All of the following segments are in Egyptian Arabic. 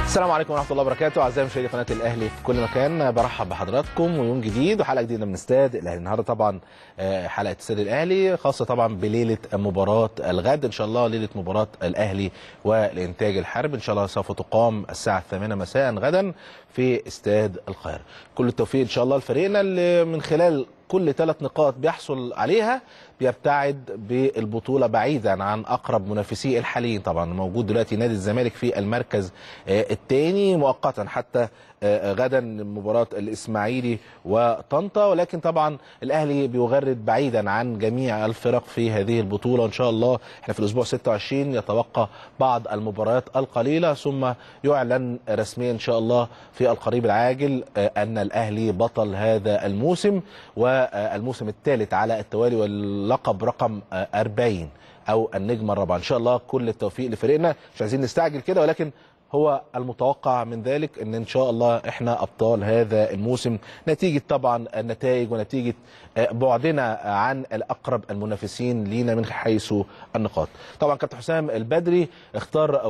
السلام عليكم ورحمه الله وبركاته اعزائي مشاهدي قناه الاهلي في كل مكان برحب بحضراتكم ويوم جديد وحلقه جديده من استاد الاهلي النهارده طبعا آه، حلقه استاد الاهلي خاصه طبعا بليله مباراه الغد ان شاء الله ليله مباراه الاهلي والانتاج الحربي ان شاء الله سوف تقام الساعه الثامنه مساء غدا في استاد القاهره كل التوفيق ان شاء الله لفريقنا اللي من خلال كل ثلاث نقاط بيحصل عليها بيبتعد بالبطوله بعيدا عن اقرب منافسيه الحاليين طبعا موجود دلوقتي نادي الزمالك في المركز الثاني مؤقتا حتى آه، غدا مباراه الاسماعيلي وطنطا ولكن طبعا الاهلي بيغرد بعيدا عن جميع الفرق في هذه البطوله ان شاء الله احنا في الاسبوع 26 يتبقى بعض المباريات القليله ثم يعلن رسميا ان شاء الله في القريب العاجل آه، ان الاهلي بطل هذا الموسم والموسم الثالث على التوالي واللقب رقم آه، 40 او النجمه الرابعه ان شاء الله كل التوفيق لفريقنا مش عايزين نستعجل كده ولكن هو المتوقع من ذلك ان ان شاء الله احنا ابطال هذا الموسم نتيجه طبعا النتائج ونتيجه آه، بعدنا عن الاقرب المنافسين لينا من حيث النقاط. طبعا كابتن حسام البدري اختار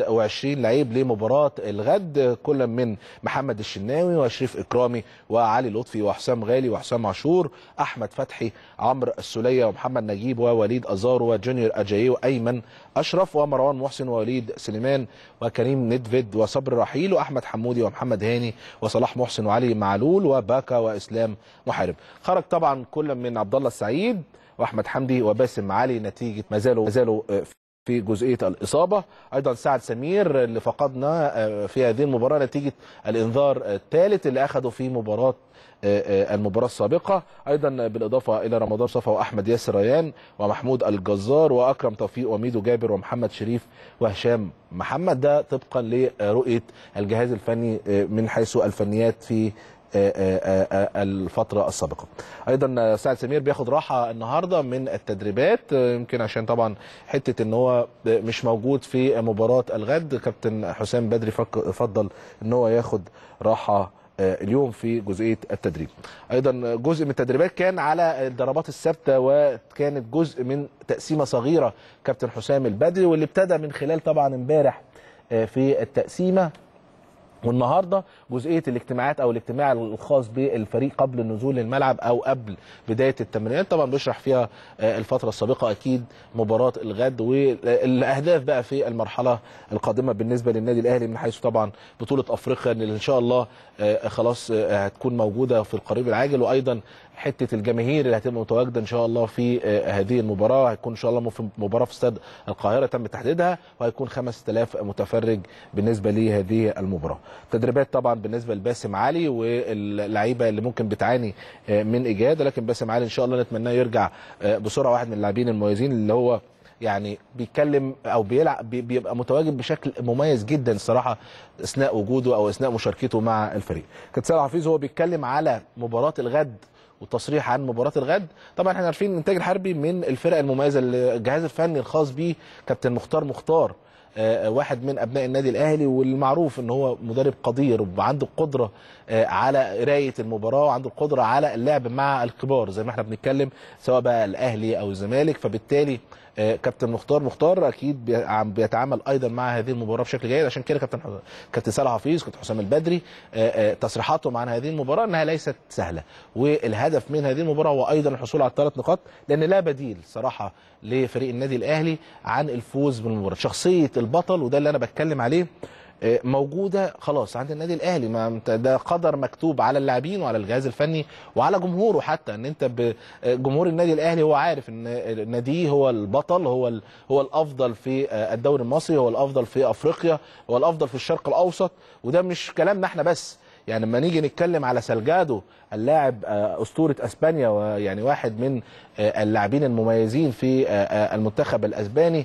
21 لعيب لمباراه الغد كل من محمد الشناوي وشريف اكرامي وعلي لطفي وحسام غالي وحسام عاشور احمد فتحي عمرو السوليه ومحمد نجيب ووليد ازارو وجونيور اجاييه وايمن اشرف ومروان محسن ووليد سليمان وكريم ندفيد وصبر رحيل واحمد حمودي ومحمد هاني وصلاح محسن وعلي معلول وباكا واسلام محارب خرج طبعا كل من عبد الله السعيد واحمد حمدي وباسم علي نتيجه ما زالوا ما زالوا آه، في جزئيه الاصابه ايضا سعد سمير اللي فقدنا آه، في هذه المباراه نتيجه الانذار الثالث اللي اخذه في مباراه آه، آه، المباراه السابقه ايضا بالاضافه الى رمضان صفا واحمد ياسر ريان ومحمود الجزار واكرم توفيق وميدو جابر ومحمد شريف وهشام محمد ده طبقا لرؤيه الجهاز الفني آه، من حيث الفنيات في آه، آه، آه، الفترة السابقة أيضا سعد سمير بياخد راحة النهاردة من التدريبات آه، يمكن عشان طبعا حتة ان هو مش موجود في مباراة الغد كابتن حسام بدري فك- فضل ان هو ياخد راحة آه، اليوم في جزئيه التدريب. ايضا جزء من التدريبات كان على الضربات الثابته وكانت جزء من تقسيمه صغيره كابتن حسام البدري واللي ابتدى من خلال طبعا امبارح آه، في التقسيمه والنهارده جزئيه الاجتماعات او الاجتماع الخاص بالفريق قبل النزول للملعب او قبل بدايه التمرينات طبعا بيشرح فيها آه، الفتره السابقه اكيد مباراه الغد والاهداف بقى في المرحله القادمه بالنسبه للنادي الاهلي من حيث طبعا بطوله افريقيا اللي ان شاء الله آه، خلاص آه، هتكون موجوده في القريب العاجل وايضا حته الجماهير اللي هتبقى متواجده ان شاء الله في آه، هذه المباراه هيكون ان شاء الله مف- مباراه في استاد القاهره تم تحديدها وهيكون 5000 متفرج بالنسبه لهذه المباراه. تدريبات طبعا بالنسبه لباسم علي واللعيبه اللي ممكن بتعاني آه، من اجهاد لكن باسم علي ان شاء الله نتمناه يرجع آه، بسرعه واحد من اللاعبين المميزين اللي هو يعني بيتكلم او بيلعب بي- بيبقى متواجد بشكل مميز جدا الصراحه اثناء وجوده او اثناء مشاركته مع الفريق. كابتن سيد حفيظ هو بيتكلم على مباراه الغد والتصريح عن مباراه الغد طبعا احنا عارفين الانتاج الحربي من الفرق المميزه اللي الجهاز الفني الخاص بيه كابتن مختار مختار آه، واحد من ابناء النادي الاهلي والمعروف ان هو مدرب قدير وعنده القدره آه، على قرايه المباراه وعنده القدره على اللعب مع الكبار زي ما احنا بنتكلم سواء بقى الاهلي او الزمالك فبالتالي آه، كابتن مختار مختار اكيد بي- عم بيتعامل ايضا مع هذه المباراه بشكل جيد عشان كده كابتن ح- كابتن سالم حفيظ كابتن حسام البدري آه، آه، تصريحاتهم عن هذه المباراه انها ليست سهله والهدف من هذه المباراه هو ايضا الحصول على الثلاث نقاط لان لا بديل صراحه لفريق النادي الاهلي عن الفوز بالمباراه شخصيه البطل وده اللي انا بتكلم عليه آه، موجوده خلاص عند النادي الاهلي ما انت ده قدر مكتوب على اللاعبين وعلى الجهاز الفني وعلى جمهوره حتى ان انت ب- آه، جمهور النادي الاهلي هو عارف ان ناديه هو البطل هو ال- هو الافضل في آه، الدوري المصري هو الافضل في افريقيا هو الافضل في الشرق الاوسط وده مش كلامنا احنا بس يعني لما نيجي نتكلم على سالجادو اللاعب آه، اسطوره اسبانيا ويعني واحد من آه، اللاعبين المميزين في آه، آه، المنتخب الاسباني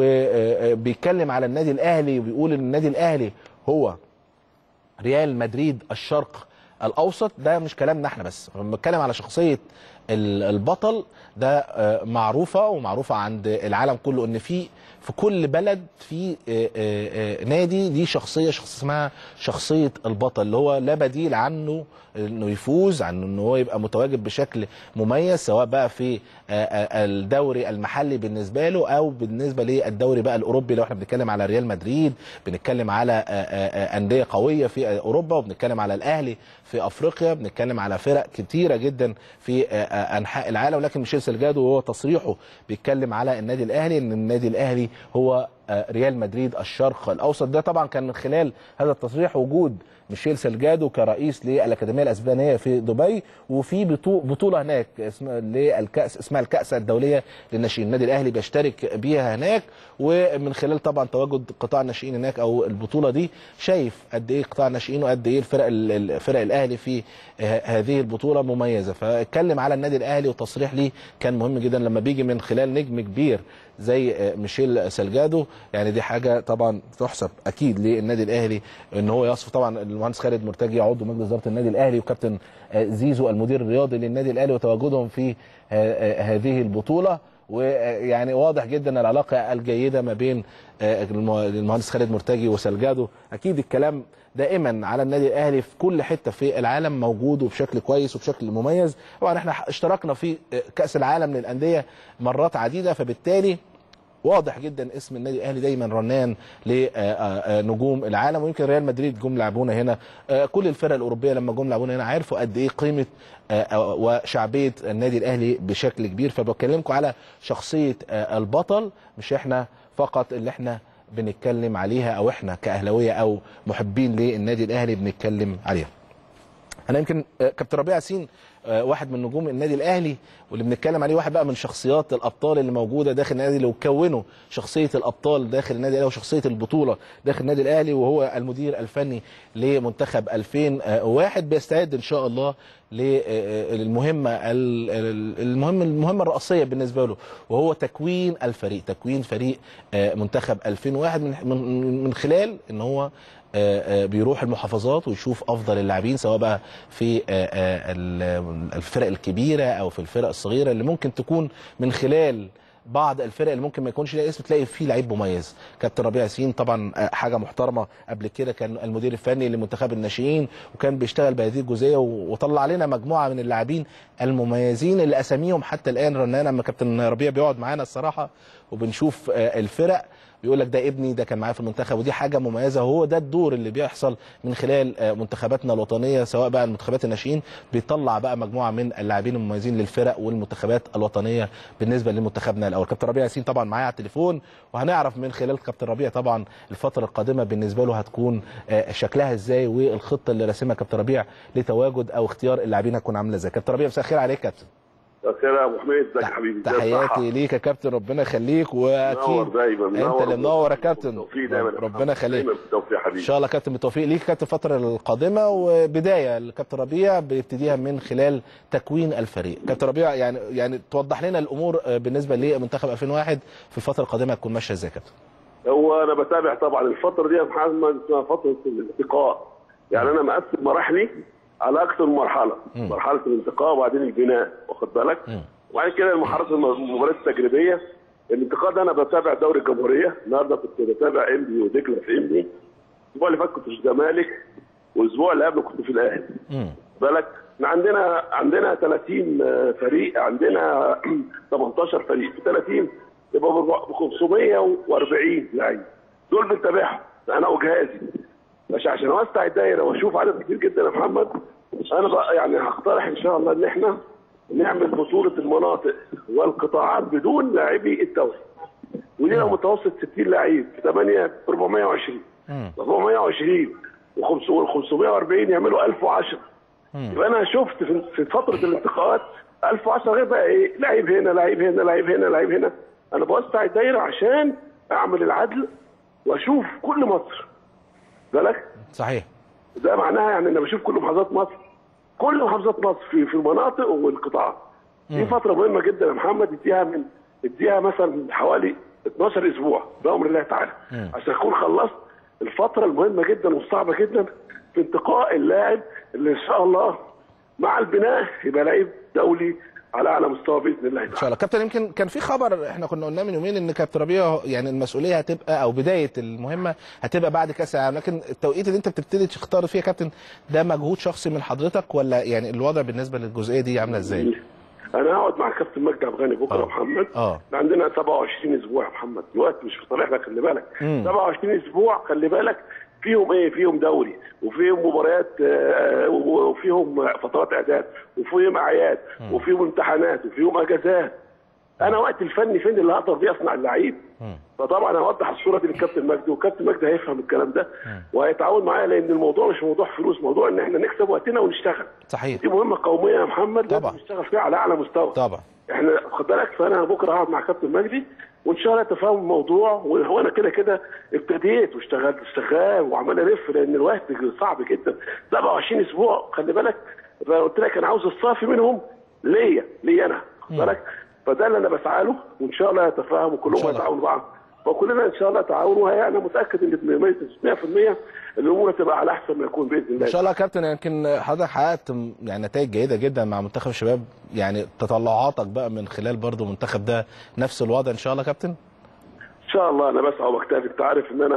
وبيتكلم على النادي الاهلي وبيقول ان النادي الاهلي هو ريال مدريد الشرق الاوسط ده مش كلامنا احنا بس لما بنتكلم على شخصيه ال- البطل ده آه، معروفه ومعروفه عند العالم كله ان في في كل بلد في آه، آه، آه، نادي ليه شخصيه شخص اسمها شخصيه البطل اللي هو لا بديل عنه انه يفوز عن انه هو يبقى متواجد بشكل مميز سواء بقى في آه، آه، الدوري المحلي بالنسبه له او بالنسبه للدوري بقى الاوروبي لو احنا بنتكلم على ريال مدريد بنتكلم على آه، آه، آه، انديه قويه في اوروبا وبنتكلم على الاهلي في افريقيا بنتكلم على فرق كتيره جدا في آه، آه، انحاء العالم لكن ميشيل سلجادو وهو تصريحه بيتكلم على النادي الاهلي ان النادي الاهلي هو آه، ريال مدريد الشرق الاوسط ده طبعا كان من خلال هذا التصريح وجود ميشيل سلجادو كرئيس للاكاديميه الاسبانيه في دبي وفي بطو- بطوله هناك اسمها للكاس اسمها الكاس الدوليه للناشئين النادي الاهلي بيشترك بيها هناك ومن خلال طبعا تواجد قطاع الناشئين هناك او البطوله دي شايف قد ايه قطاع الناشئين وقد ايه الفرق ال- ال- فرق الاهلي في ه- هذه البطوله مميزه فاتكلم على النادي الاهلي وتصريح ليه كان مهم جدا لما بيجي من خلال نجم كبير زي آه، ميشيل سلجادو يعني دي حاجه طبعا تحسب اكيد للنادي الاهلي ان هو يصف طبعا المهندس خالد مرتجي عضو مجلس اداره النادي الاهلي وكابتن آه، زيزو المدير الرياضي للنادي الاهلي وتواجدهم في آه، آه، هذه البطوله ويعني واضح جدا العلاقه الجيده ما بين آه، الم- المهندس خالد مرتجي وسلجادو اكيد الكلام دائما على النادي الاهلي في كل حته في العالم موجود وبشكل كويس وبشكل مميز طبعا احنا اشتركنا في آه، كاس العالم للانديه مرات عديده فبالتالي واضح جدا اسم النادي الاهلي دايما رنان لنجوم العالم ويمكن ريال مدريد جم لعبونا هنا آه، كل الفرق الاوروبيه لما جم لعبونا هنا عرفوا قد ايه قيمه آه، آه، وشعبيه النادي الاهلي بشكل كبير فبكلمكم على شخصيه آه، البطل مش احنا فقط اللي احنا بنتكلم عليها او احنا كاهلاويه او محبين للنادي الاهلي بنتكلم عليها انا يمكن آه، كابتن ربيع ياسين آه، واحد من نجوم النادي الاهلي واللي بنتكلم عليه واحد بقى من شخصيات الابطال اللي موجوده داخل النادي اللي كونوا شخصيه الابطال داخل النادي الاهلي وشخصيه البطوله داخل النادي الاهلي وهو المدير الفني لمنتخب 2001 بيستعد ان شاء الله للمهمه ال- ال- المهم المهمه الرئيسيه بالنسبه له وهو تكوين الفريق تكوين فريق آه، منتخب 2001 من من من خلال ان هو آه، آه، بيروح المحافظات ويشوف افضل اللاعبين سواء بقى في آه، آه، ال- الفرق الكبيره او في الفرق الصغيره اللي ممكن تكون من خلال بعض الفرق اللي ممكن ما يكونش ليها اسم تلاقي فيه لعيب مميز كابتن ربيع ياسين طبعا آه، حاجه محترمه قبل كده كان المدير الفني لمنتخب الناشئين وكان بيشتغل بهذه الجزئيه و- وطلع لنا مجموعه من اللاعبين المميزين اللي اساميهم حتى الان رنانه اما كابتن ربيع بيقعد معانا الصراحه وبنشوف آه، الفرق بيقول لك ده ابني ده كان معايا في المنتخب ودي حاجه مميزه وهو ده الدور اللي بيحصل من خلال آه، منتخباتنا الوطنيه سواء بقى المنتخبات الناشئين بيطلع بقى مجموعه من اللاعبين المميزين للفرق والمنتخبات الوطنيه بالنسبه لمنتخبنا الاول كابتن ربيع ياسين طبعا معايا على التليفون وهنعرف من خلال كابتن ربيع طبعا الفتره القادمه بالنسبه له هتكون آه، شكلها ازاي والخطه اللي راسمها كابتن ربيع لتواجد او اختيار اللاعبين هتكون عامله ازاي كابتن ربيع مساء الخير عليك يا كابتن خير يا ابو حميد ازيك يا حبيبي ازي الصحة؟ تحياتي ليك يا كابتن ربنا يخليك منور واكيد دايما انت اللي منور يا كابتن بالتوفيق دايما ربنا يخليك دايما بالتوفيق يا ان حبيبي شاء الله كابتن بالتوفيق ليك كابتن الفتره القادمه وبدايه لكابتن ربيع بيبتديها من خلال تكوين الفريق كابتن ربيع يعني يعني توضح لنا الامور آه، بالنسبه لمنتخب 2001 في الفتره القادمه هتكون ماشيه ازاي يا كابتن هو انا بتابع طبعا الفتره دي يا محمد اسمها فتره الانتقاء يعني انا مقسم مراحلي على اكثر من مرحله مم. مرحله الانتقاء وبعدين البناء واخد بالك مم. وبعد كده المرحله المباريات التجريبيه الانتقاء ده انا بتابع دوري الجمهوريه النهارده كنت بتابع انبي ودجله في انبي الاسبوع اللي فات كنت في الزمالك والاسبوع اللي قبله كنت في الاهلي مم. بالك احنا عندنا عندنا 30 فريق عندنا 18 فريق في 30 يبقى ب 540 لعيب دول بنتابعهم انا وجهازي مش عشان اوسع الدايره واشوف عدد كبير جدا يا محمد انا بقى يعني هقترح ان شاء الله ان احنا نعمل بطوله المناطق والقطاعات بدون لاعبي الدوري ودي لو متوسط 60 لعيب في 8 420 مم. 420 و 540 يعملوا 1010 مم. يبقى انا شفت في في فتره الانتقاءات 1010 غير بقى ايه لعيب هنا لعيب هنا لعيب هنا لعيب هنا انا بوسع الدايره عشان اعمل العدل واشوف كل مصر بالك صحيح ده معناها يعني انا بشوف كل محافظات مصر كل محافظات مصر في في المناطق والقطاعات دي فتره مهمه جدا يا محمد اديها من اديها مثلا حوالي 12 اسبوع بامر الله تعالى مم. عشان اكون خلصت الفتره المهمه جدا والصعبه جدا في انتقاء اللاعب اللي ان شاء الله مع البناء يبقى لعيب دولي على اعلى مستوى باذن الله ان شاء تعالى الله كابتن يمكن كان في خبر احنا كنا قلناه من يومين ان كابتن ربيع يعني المسؤوليه هتبقى او بدايه المهمه هتبقى بعد كاس العالم لكن التوقيت اللي انت بتبتدي تختار فيه يا كابتن ده مجهود شخصي من حضرتك ولا يعني الوضع بالنسبه للجزئيه دي عامله ازاي؟ انا هقعد مع كابتن مجدي عبد الغني بكره آه. يا محمد اه احنا عندنا 27 اسبوع يا محمد الوقت مش في صالحنا خلي بالك مم. 27 اسبوع خلي بالك فيهم ايه فيهم دوري وفيهم مباريات آه، وفيهم فترات اعداد وفيهم اعياد وفيهم امتحانات وفيهم اجازات انا وقت الفني فين اللي هقدر بيه اصنع اللعيب مم. فطبعا هوضح الصوره دي للكابتن مجدي والكابتن مجدي هيفهم الكلام ده وهيتعاون معايا لان الموضوع مش موضوع فلوس موضوع ان احنا نكسب وقتنا ونشتغل صحيح دي مهمه قوميه يا محمد طبعا. لازم نشتغل فيها على اعلى مستوى طبعا احنا خد بالك فانا بكره هقعد مع كابتن مجدي وان شاء الله تفهم الموضوع وهو انا كده كده ابتديت واشتغلت شغال وعمال الف لان الوقت صعب جدا 27 اسبوع خلي بالك فقلت لك انا عاوز الصافي منهم ليا ليا انا خد بالك فده اللي انا بسعى له وان شاء الله يتفاهموا إن كلهم شاء الله. هيتعاونوا بعض فكلنا ان شاء الله تعاون وانا متاكد ان 100% الامور هتبقى على احسن ما يكون باذن الله ان شاء الله يا كابتن يمكن حضرتك حققت م- يعني نتائج جيده جدا مع منتخب الشباب يعني تطلعاتك بقى من خلال برضو المنتخب ده نفس الوضع ان شاء الله يا كابتن ان شاء الله انا بسعى وبجتهد انت عارف ان انا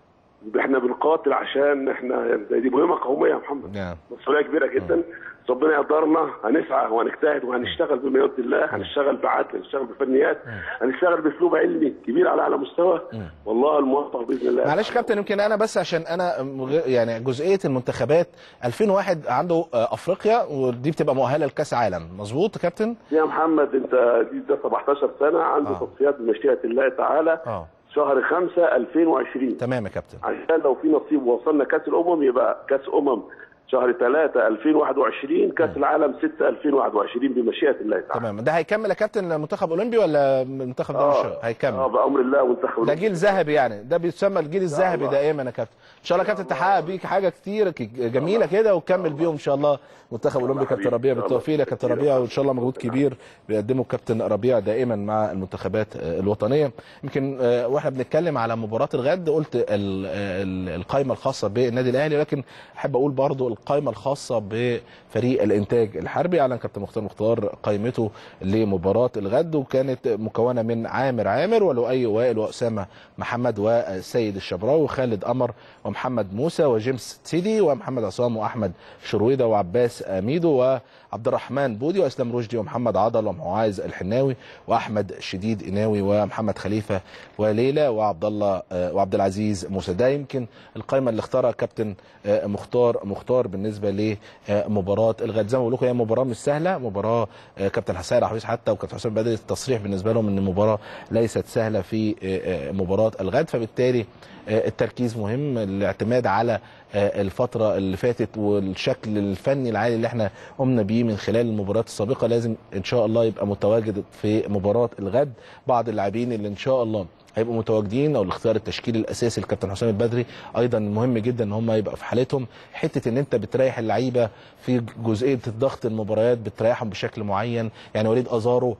احنا بنقاتل عشان احنا دي مهمه قوميه يا محمد نعم مسؤوليه كبيره جدا ربنا يقدرنا هنسعى وهنجتهد وهنشتغل بما يرضي الله هنشتغل بعدل هنشتغل بفنيات هنشتغل باسلوب علمي كبير على اعلى مستوى والله الموفق باذن الله معلش يا كابتن يمكن انا بس عشان انا مغ- يعني جزئيه المنتخبات 2001 عنده آه، افريقيا ودي بتبقى مؤهله لكاس عالم مظبوط يا كابتن يا محمد انت دي ده 17 سنه عنده آه. تصفيات بمشيئه الله تعالى اه شهر 5 2020 تمام يا كابتن عشان لو في نصيب ووصلنا كاس الامم يبقى كاس امم شهر 3 2021 كاس العالم 6 2021 بمشيئه الله تعالى تمام ده هيكمل يا كابتن منتخب اولمبي ولا منتخب ده مش اه هيكمل بامر الله وانتخب ده جيل ذهبي يعني ده بيسمى الجيل الذهبي الله. دائما يا كابتن ان شاء الله يا كابتن تحقق بيك حاجه كتير ك- جميله كده وتكمل بيهم ان شاء الله منتخب اولمبي كابتن حبيبي. ربيع إن شاء الله. بالتوفيق يا كابتن ربيع وان شاء الله مجهود كبير بيقدمه الكابتن ربيع دائما مع المنتخبات آه، الوطنيه يمكن آه، واحنا بنتكلم على مباراه الغد قلت ال- ال- القائمه الخاصه بالنادي الاهلي لكن احب اقول برضو القائمه الخاصه بفريق الانتاج الحربي اعلن كابتن مختار مختار قائمته لمباراه الغد وكانت مكونه من عامر عامر ولؤي وائل واسامه محمد والسيد الشبراوي وخالد قمر ومحمد موسى وجيمس تيدي ومحمد عصام واحمد شرويده وعباس اميدو وعبد الرحمن بودي واسلام رشدي ومحمد عضل ومعاذ الحناوي واحمد شديد اناوي ومحمد خليفه وليلى وعبد الله آه، وعبد العزيز موسى ده يمكن القائمه اللي اختارها كابتن آه، مختار مختار بالنسبه لمباراه الغد زي ما بقول لكم هي مباراه مش سهله مباراه آه، كابتن حسين حفيظ حتى وكابتن حسام بدري التصريح بالنسبه لهم ان المباراه ليست سهله في آه، آه، مباراه الغد فبالتالي آه، التركيز مهم الاعتماد على آه، الفتره اللي فاتت والشكل الفني العالي اللي احنا قمنا بيه من خلال المباريات السابقه لازم ان شاء الله يبقى متواجد في مباراه الغد بعض اللاعبين اللي ان شاء الله هيبقوا متواجدين او الاختيار التشكيلي الاساسي للكابتن حسام البدري ايضا مهم جدا ان هم يبقى في حالتهم حته ان انت بتريح اللعيبه في جزئيه الضغط المباريات بتريحهم بشكل معين يعني وليد ازارو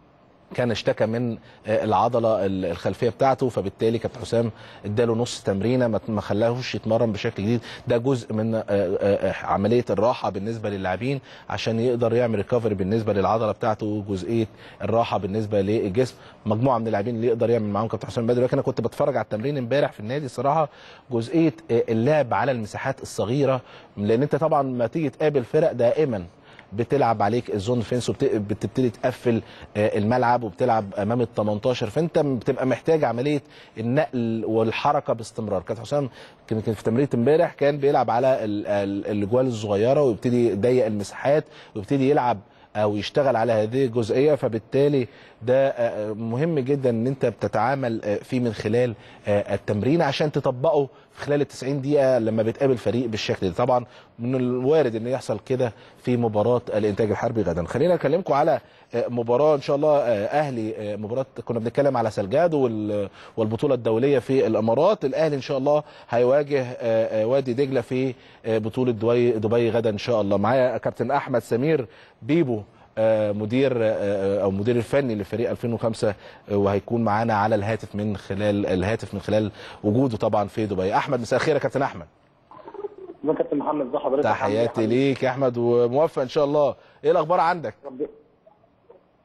كان اشتكى من آه، العضله ال- الخلفيه بتاعته فبالتالي كابتن حسام اداله نص تمرينه ما ما خلاهوش يتمرن بشكل جديد ده جزء من آه، آه، آه، عمليه الراحه بالنسبه للاعبين عشان يقدر يعمل ريكفري بالنسبه للعضله بتاعته وجزئيه الراحه بالنسبه للجسم مجموعه من اللاعبين اللي يقدر يعمل معاهم كابتن حسام بدري لكن انا كنت بتفرج على التمرين امبارح في النادي الصراحه جزئيه آه، اللعب على المساحات الصغيره لان انت طبعا ما تيجي تقابل فرق دائما بتلعب عليك الزون فينس وبتبتدي تقفل آه، الملعب وبتلعب امام ال 18 فانت بتبقى محتاج عمليه النقل والحركه باستمرار كابتن حسام كان كان في تمرينه امبارح كان بيلعب على ال- ال- الاجوال الصغيره ويبتدي يضيق المساحات ويبتدي يلعب او يشتغل على هذه الجزئيه فبالتالي ده آه، مهم جدا ان انت بتتعامل آه، فيه من خلال آه، التمرين عشان تطبقه في خلال ال 90 دقيقه لما بتقابل فريق بالشكل ده طبعا من الوارد ان يحصل كده في مباراه الانتاج الحربي غدا خلينا اكلمكم على آه، مباراه ان شاء الله آه، اهلي آه، مباراه كنا بنتكلم على سلجادو وال- والبطوله الدوليه في الامارات الاهلي ان شاء الله هيواجه آه، آه، وادي دجله في آه، بطوله دبي دبي غدا ان شاء الله معايا كابتن احمد سمير بيبو آه، مدير آه، او مدير الفني لفريق 2005 آه، وهيكون معانا على الهاتف من خلال الهاتف من خلال وجوده طبعا في دبي احمد مساء الخير يا كابتن احمد ازيك يا كابتن محمد ازي حضرتك تحياتي ليك يا احمد وموفق ان شاء الله ايه الاخبار عندك رب-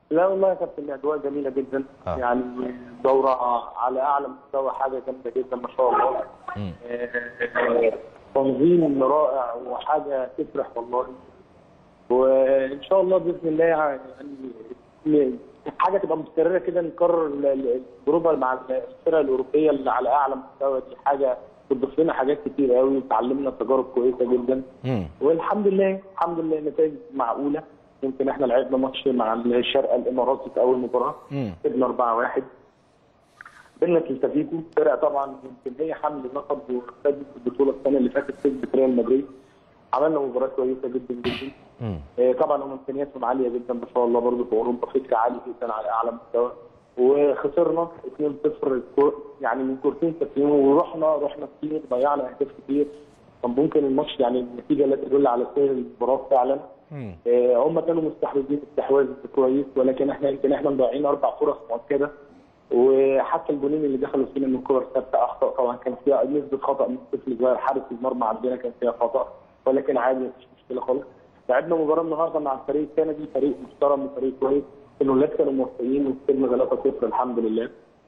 لا والله يا كابتن الاجواء جميله جدا آه. يعني دوره على اعلى مستوى حاجه جامده جدا ما شاء الله مم. آه، تنظيم رائع وحاجه تفرح والله وان شاء الله باذن الله يعني يعني حاجه تبقى مستمره كده نكرر ال- ال- التجربه مع الفرق الاوروبيه اللي على اعلى مستوى دي حاجه بتضيف لنا حاجات كتير قوي وتعلمنا تجارب كويسه جدا مم. والحمد لله الحمد لله نتائج معقوله يمكن احنا لعبنا ماتش مع الشرق الاماراتي في اول مباراه مم. كسبنا 4-1 بينا سلتافيكو فرقه طبعا يمكن هي حمل لقب وخدت البطوله السنه اللي فاتت كسبت ريال مدريد عملنا مباراه كويسه جدا جدا مم. آه، طبعا هم امكانياتهم عاليه جدا ما شاء الله برضه في اوروبا فكر عالي جدا على اعلى مستوى وخسرنا 2-0 كور- يعني من كورتين ثابتين ورحنا رحنا كتير ضيعنا اهداف كتير كان ممكن الماتش يعني النتيجه لا تدل على سير المباراه فعلا مم. آه، هم كانوا مستحوذين استحواذ كويس ولكن احنا يمكن احنا مضيعين اربع فرص مؤكده وحتى الجولين اللي دخلوا فينا من كور ثابته اخطاء طبعا كان فيها نسبه خطا من طفل صغير حارس المرمى عندنا كان فيها خطا ولكن عادي مفيش مشكله خالص لعبنا مباراه النهارده مع الفريق الكندي فريق محترم وفريق كويس الولاد كانوا موفقين وكسبنا 3-0 الحمد لله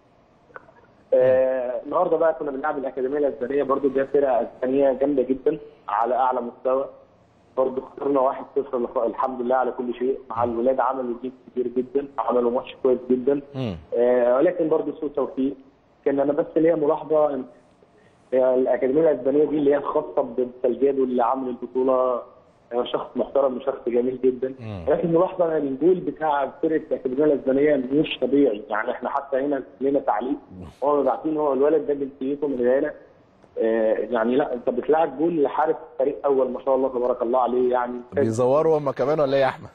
آه النهارده بقى كنا بنلعب الاكاديميه الاسبانيه برضو دي فرقه اسبانيه جامده جدا على اعلى مستوى برضه خسرنا 1-0 لقاء الحمد لله على كل شيء مع الولاد عملوا جيم كبير جدا عملوا ماتش كويس جدا مم. آه ولكن برضه سوء توفيق كان انا بس ليا ملاحظه إن هي الاكاديميه الاسبانيه دي اللي هي الخاصه بسلجادو اللي عامل البطوله هو شخص محترم وشخص جميل جدا مم. لكن ملاحظه ان الجول بتاع فرقه الاكاديميه الاسبانيه مش طبيعي يعني احنا حتى هنا لنا تعليق هو باعتين هو الولد ده جنسيته من غانا آه يعني لا انت بتلعب جول لحارس فريق اول ما شاء الله تبارك الله عليه يعني بيزوروا هم كمان ولا ايه يا احمد؟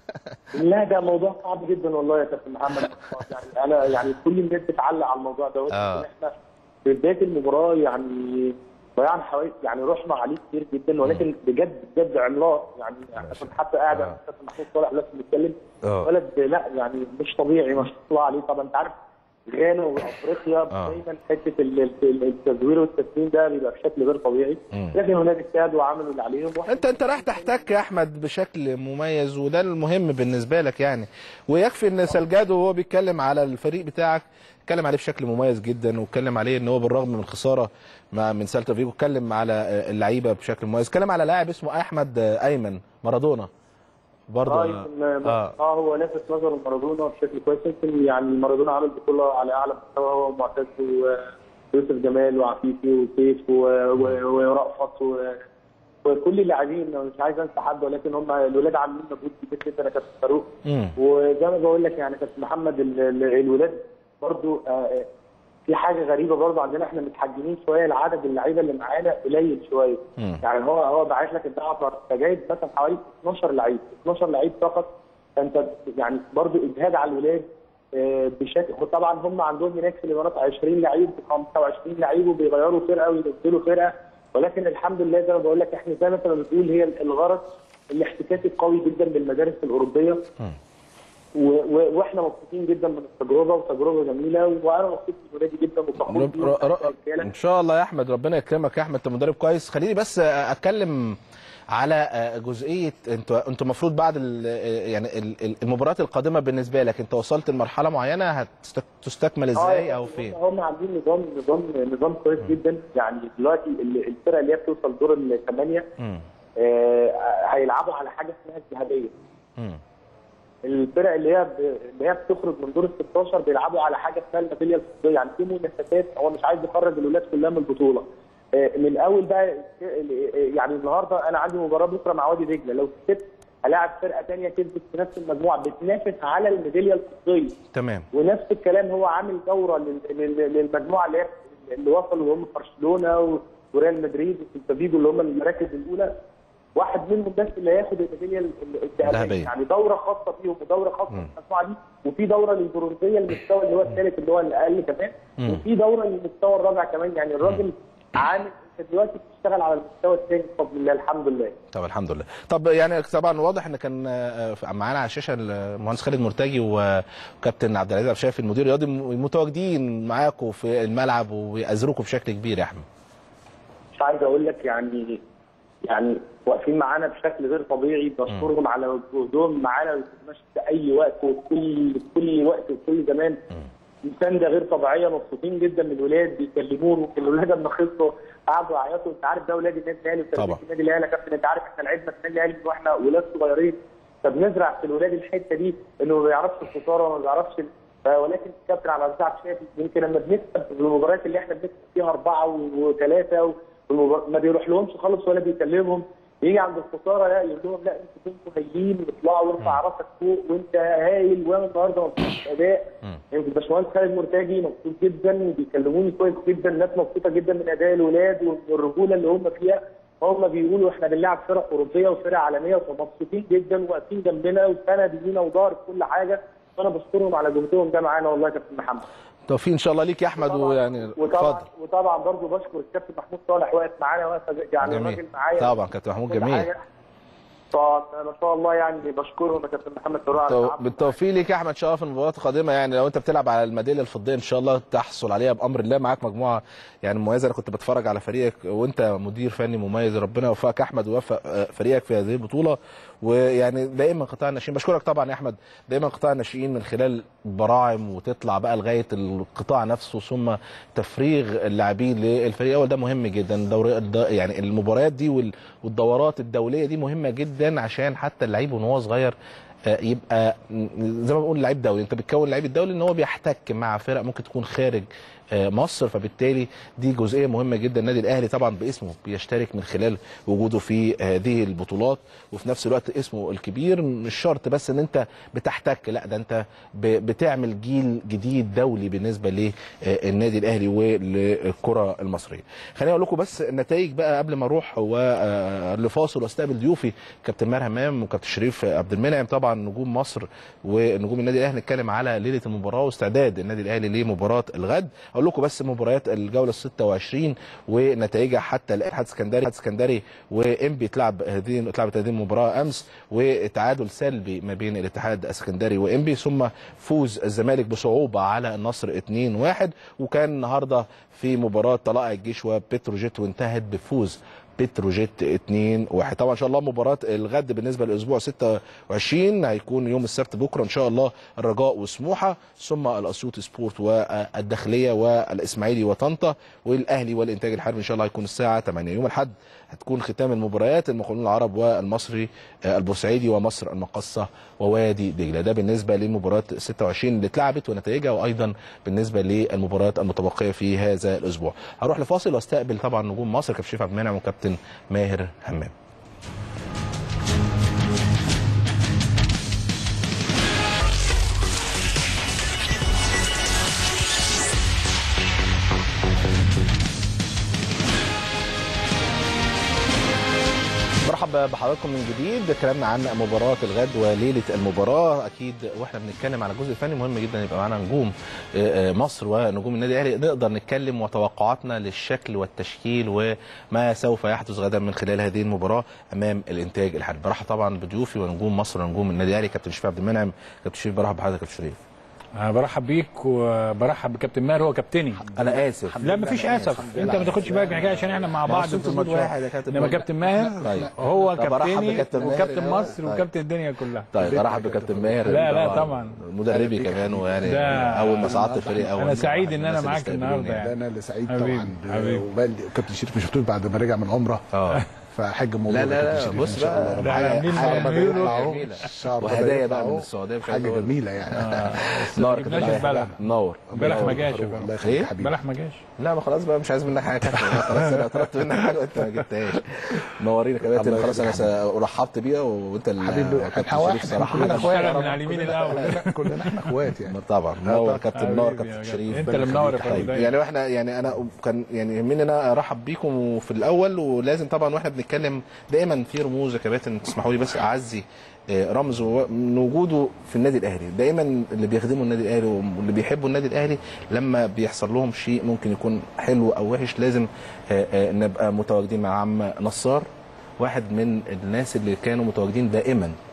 لا ده موضوع صعب جدا والله يا كابتن محمد يعني انا يعني كل الناس بتعلق على الموضوع دوت آه. لكن احنا في بدايه المباراه يعني ضيعنا حوالي يعني رحنا عليه كتير جدا ولكن بجد بجد عملاق يعني انا كنت حتى قاعد انا كابتن محمود صالح لسه بنتكلم آه. ولد لا يعني مش طبيعي ما شاء الله عليه طبعا انت عارف غانا وافريقيا آه. دايما حته ال- ال- التزوير والتسليم ده بيبقى بشكل غير طبيعي مم. لكن هناك اجتهدوا وعملوا اللي عليهم واحنا انت انت راح تحتك يا احمد بشكل مميز وده المهم بالنسبه لك يعني ويكفي ان سلجادو وهو بيتكلم على الفريق بتاعك اتكلم عليه بشكل مميز جدا واتكلم عليه ان هو بالرغم من الخساره مع من سالتا فيجو اتكلم على اللعيبه بشكل مميز اتكلم على لاعب اسمه احمد ايمن مارادونا برضه اه يمكن اه, آه هو لافت نظر مارادونا بشكل كويس يمكن يعني مارادونا عمل بطوله على اعلى مستوى هو ومعتز ويوسف جمال وعفيفي وسيف و- و- ورأفت و- وكل اللاعبين أنا مش عايز انسى حد ولكن هم الولاد عاملين مجهود كبير جدا يا كابتن فاروق مم. وزي ما بقول لك يعني كابتن محمد ال- ال- الولاد برضو آه، آه، في حاجه غريبه برضو عندنا احنا متحجمين شويه العدد اللعيبه اللي معانا قليل شويه مم. يعني هو هو باعت لك الدعوه فجايب مثلا حوالي 12 لعيب 12 لعيب فقط فانت يعني برضو اجهاد على الولاد آه، بشكل طبعا هم عندهم هناك في الامارات 20 لعيب 25 لعيب وبيغيروا فرقه وينزلوا فرقه ولكن الحمد لله زي ما بقول لك احنا زي ما انت بتقول هي الغرض الاحتكاك القوي جدا بالمدارس الاوروبيه مم. و- و- واحنا مبسوطين جدا من التجربه وتجربه جميله وانا مبسوط بولادي جدا وفخور رب بيهم ر- ر- كرجالة. ان شاء الله يا احمد ربنا يكرمك يا احمد انت مدرب كويس خليني بس اتكلم على جزئيه انتوا انتوا المفروض بعد ال- يعني ال- ال- المباريات القادمه بالنسبه لك انت وصلت لمرحله معينه هتستكمل ازاي آه، او فين؟ هم عاملين نظام نظام نظام كويس جدا يعني دلوقتي ال- الفرقه اللي هي بتوصل دور الثمانيه مم. آه، هيلعبوا على حاجه اسمها الذهبيه مم. الفرق اللي هي ب- اللي هي بتخرج من دور ال 16 بيلعبوا على حاجه اسمها الميداليه الفضيه يعني في منافسات هو مش عايز يخرج الولاد كلها من البطوله آه، من اول بقى آه، يعني النهارده انا عندي مباراه بكره مع وادي دجله لو كسبت هلاعب فرقه ثانيه كسبت في نفس المجموعه بتنافس على الميداليه الفضيه تمام ونفس الكلام هو عامل دوره لل- لل- للمجموعه اللي هي اللي وصلوا هم برشلونه و- وريال مدريد وسيلتا فيجو اللي هم المراكز الاولى واحد منهم بس اللي هياخد الميداليه ال- ال- الذهبية. الذهبيه يعني دوره خاصه بيهم ودوره خاصه بالمجموعه دي وفي دوره للبرونزيه المستوى اللي هو الثالث اللي هو الاقل كمان مم. وفي دوره للمستوى الرابع كمان يعني الراجل عامل انت دلوقتي بتشتغل على المستوى الثاني بفضل الله الحمد لله طب الحمد لله طب يعني طبعا واضح ان كان آه، معانا على الشاشه المهندس خالد مرتجي وكابتن عبد العزيز عبد الشافي المدير الرياضي متواجدين معاكم في الملعب ويأزروكم بشكل كبير يا احمد مش عايز اقول لك يعني يعني واقفين معانا بشكل غير طبيعي بشكرهم على وجودهم معانا ما في اي وقت وكل كل وقت وكل زمان مسانده غير طبيعيه مبسوطين جدا من الولاد بيكلموهم يمكن الولاد لما خلصوا قعدوا يعيطوا انت عارف ده ولاد النادي الاهلي طبعا. وتربيه النادي الاهلي يا كابتن انت عارف احنا لعبنا في النادي الاهلي من واحنا ولاد صغيرين فبنزرع في الولاد الحته دي انه ما بيعرفش الخساره وما بيعرفش ال- آه، ولكن الكابتن عبد العزيز عبد الشافي يمكن لما بنكسب في المباريات اللي احنا بنكسب فيها اربعه وثلاثه ما بيروح لهمش خالص ولا بيكلمهم يجي عند الخساره لا يقول لهم لا انتوا كنتوا هايلين واطلعوا وارفع راسك فوق وانت هايل وانا النهارده مبسوط اداء يمكن باشمهندس خالد مرتجي مبسوط جدا وبيكلموني كويس جدا الناس مبسوطه جدا من اداء الولاد والرجوله اللي هم فيها هم بيقولوا احنا بنلعب فرق اوروبيه وفرق عالميه فمبسوطين جدا واقفين جنبنا وسند لينا وظهر في كل حاجه وانا بشكرهم على جهدهم ده معانا والله يا كابتن محمد توفيق ان شاء الله ليك يا احمد ويعني وطبعا اتفضل وطبعا برضه بشكر الكابتن محمود صالح واقف معانا واقف يعني جميل. الراجل معايا طبعا كابتن محمود كل جميل حاجة. فما شاء الله يعني بشكرهم يا كابتن محمد فاروق على تو- التعب. بالتوفيق ليك يا احمد شرف في المباريات القادمه يعني لو انت بتلعب على الميداليه الفضيه ان شاء الله تحصل عليها بامر الله معاك مجموعه يعني مميزه انا كنت بتفرج على فريقك وانت مدير فني مميز ربنا يوفقك يا احمد ويوفق آه، فريقك في هذه البطوله ويعني دائما قطاع الناشئين بشكرك طبعا يا احمد دايما قطاع الناشئين من خلال براعم وتطلع بقى لغايه القطاع نفسه ثم تفريغ اللاعبين للفريق الاول ده مهم جدا الدوري الد- يعني المباريات دي وال- والدورات الدوليه دي مهمه جدا عشان حتى اللعيب وهو صغير آه، يبقى م- زي ما بنقول لعيب دولي انت بتكون اللعيب الدولي ان هو بيحتك مع فرق ممكن تكون خارج آه، مصر فبالتالي دي جزئيه مهمه جدا النادي الاهلي طبعا باسمه بيشترك من خلال وجوده في هذه البطولات وفي نفس الوقت اسمه الكبير مش شرط بس ان انت بتحتك لا ده انت ب- بتعمل جيل جديد دولي بالنسبه للنادي الاهلي وللكره المصريه خليني اقول لكم بس النتائج بقى قبل ما اروح ولفاصل واستقبل ضيوفي كابتن ماهر همام وكابتن شريف عبد المنعم طبعا نجوم مصر ونجوم النادي الاهلي نتكلم على ليله المباراه واستعداد النادي الاهلي لمباراه الغد اقول لكم بس مباريات الجوله ال 26 ونتائجها حتى الان اتحاد اسكندري اتحاد اسكندري وانبي اتلعب هذه اتلعبت هذه المباراه امس وتعادل سلبي ما بين الاتحاد الاسكندري وانبي ثم فوز الزمالك بصعوبه على النصر 2-1 وكان النهارده في مباراه طلائع الجيش وبتروجيت وانتهت بفوز بتروجيت 2 1 طبعا ان شاء الله مباراه الغد بالنسبه للاسبوع 26 هيكون يوم السبت بكره ان شاء الله الرجاء وسموحه ثم الاسيوطي سبورت والداخليه والاسماعيلي وطنطا والاهلي والانتاج الحربي ان شاء الله هيكون الساعه 8 يوم الاحد هتكون ختام المباريات المقاولون العرب والمصري آه، البورسعيدي ومصر المقصه ووادي دجله ده بالنسبه لمباراه 26 اللي اتلعبت ونتائجها وايضا بالنسبه للمباريات المتبقيه في هذا الاسبوع هروح لفاصل واستقبل طبعا نجوم مصر كابتن شريف عبد المنعم وكابتن ماهر همام مرحبا بحضراتكم من جديد كلامنا عن مباراة الغد وليلة المباراة أكيد وإحنا بنتكلم على الجزء الفني مهم جدا يبقى معانا نجوم آه، آه، مصر ونجوم النادي الأهلي نقدر نتكلم وتوقعاتنا للشكل والتشكيل وما سوف يحدث غدا من خلال هذه المباراة أمام الإنتاج الحربي برحب طبعا بضيوفي ونجوم مصر ونجوم النادي الأهلي كابتن شريف عبد المنعم كابتن شريف برحب بحضرتك يا كابتن شريف أنا برحب بيك وبرحب بكابتن ماهر هو كابتني أنا آسف لا مفيش اسف انت ما تاخدش بالك من الحكايه عشان احنا مع بعض أصل في أنتوا الماتشات واحد يا كابتن انما ماهر. كابتن ماهر طيب. هو طب أرحب كابتني بكابتن ماهر وكابتن الأول. مصر طيب. وكابتن الدنيا كلها طيب ارحب بكابتن ماهر لا، لا، طبعا. مدربي كمان ويعني ده- اول ما صعدت الفريق اول أنا سعيد إن الناس أنا اللي معاك استقبلوني النهاردة يعني. ده انا اللي سعيد حبيبي، طبعا حبيبي. وبالدي كابتن شريف ما شفتوش بعد ما رجع من عمره اه فحج موضوع لا لا لا كابتن شريف بص إن شاء بقى الله. ده حاجة- عاملين حاجة مع بدأ اليورو. يطلع أهو. جميلة. الشعر بدأ وهدايا يطلع بقى من أهو. السعوديه مش عايز حاجه أقول. جميله يعني نور جبناش كابتن البلح. نور امبارح ما جاش يا الله فندم. يخليك إيه؟ حبيبي امبارح ما جاش لا ما خلاص بقى مش عايز منك حاجه كابتن خلاص انا طلبت منك حاجه وانت ما جبتهاش نورينا كابتن الله خلاص انا يخليك. س- رحبت بيها وانت اللي حبيبي، كابتن إحنا واحد، شريف صراحه كلنا حاجة- إخوات. اشتغل من على اليمين الاول كلنا كلنا احنا اخوات يعني طبعا منور كابتن حبيبي منور يا كابتن كابتن. شريف انت اللي منور يا طيب فندم يعني واحنا يعني انا كان يعني يهمني ان انا ارحب بيكم في الاول ولازم طبعا واحنا بنتكلم دايما في رموز يا كباتن تسمحوا لي بس اعزي آه، رمز هو من وجوده في النادي الاهلي دايما اللي بيخدموا النادي الاهلي واللي بيحبوا النادي الاهلي لما بيحصل لهم شيء ممكن يكون حلو او وحش لازم آه، آه، نبقى متواجدين مع عم نصار واحد من الناس اللي كانوا متواجدين دائما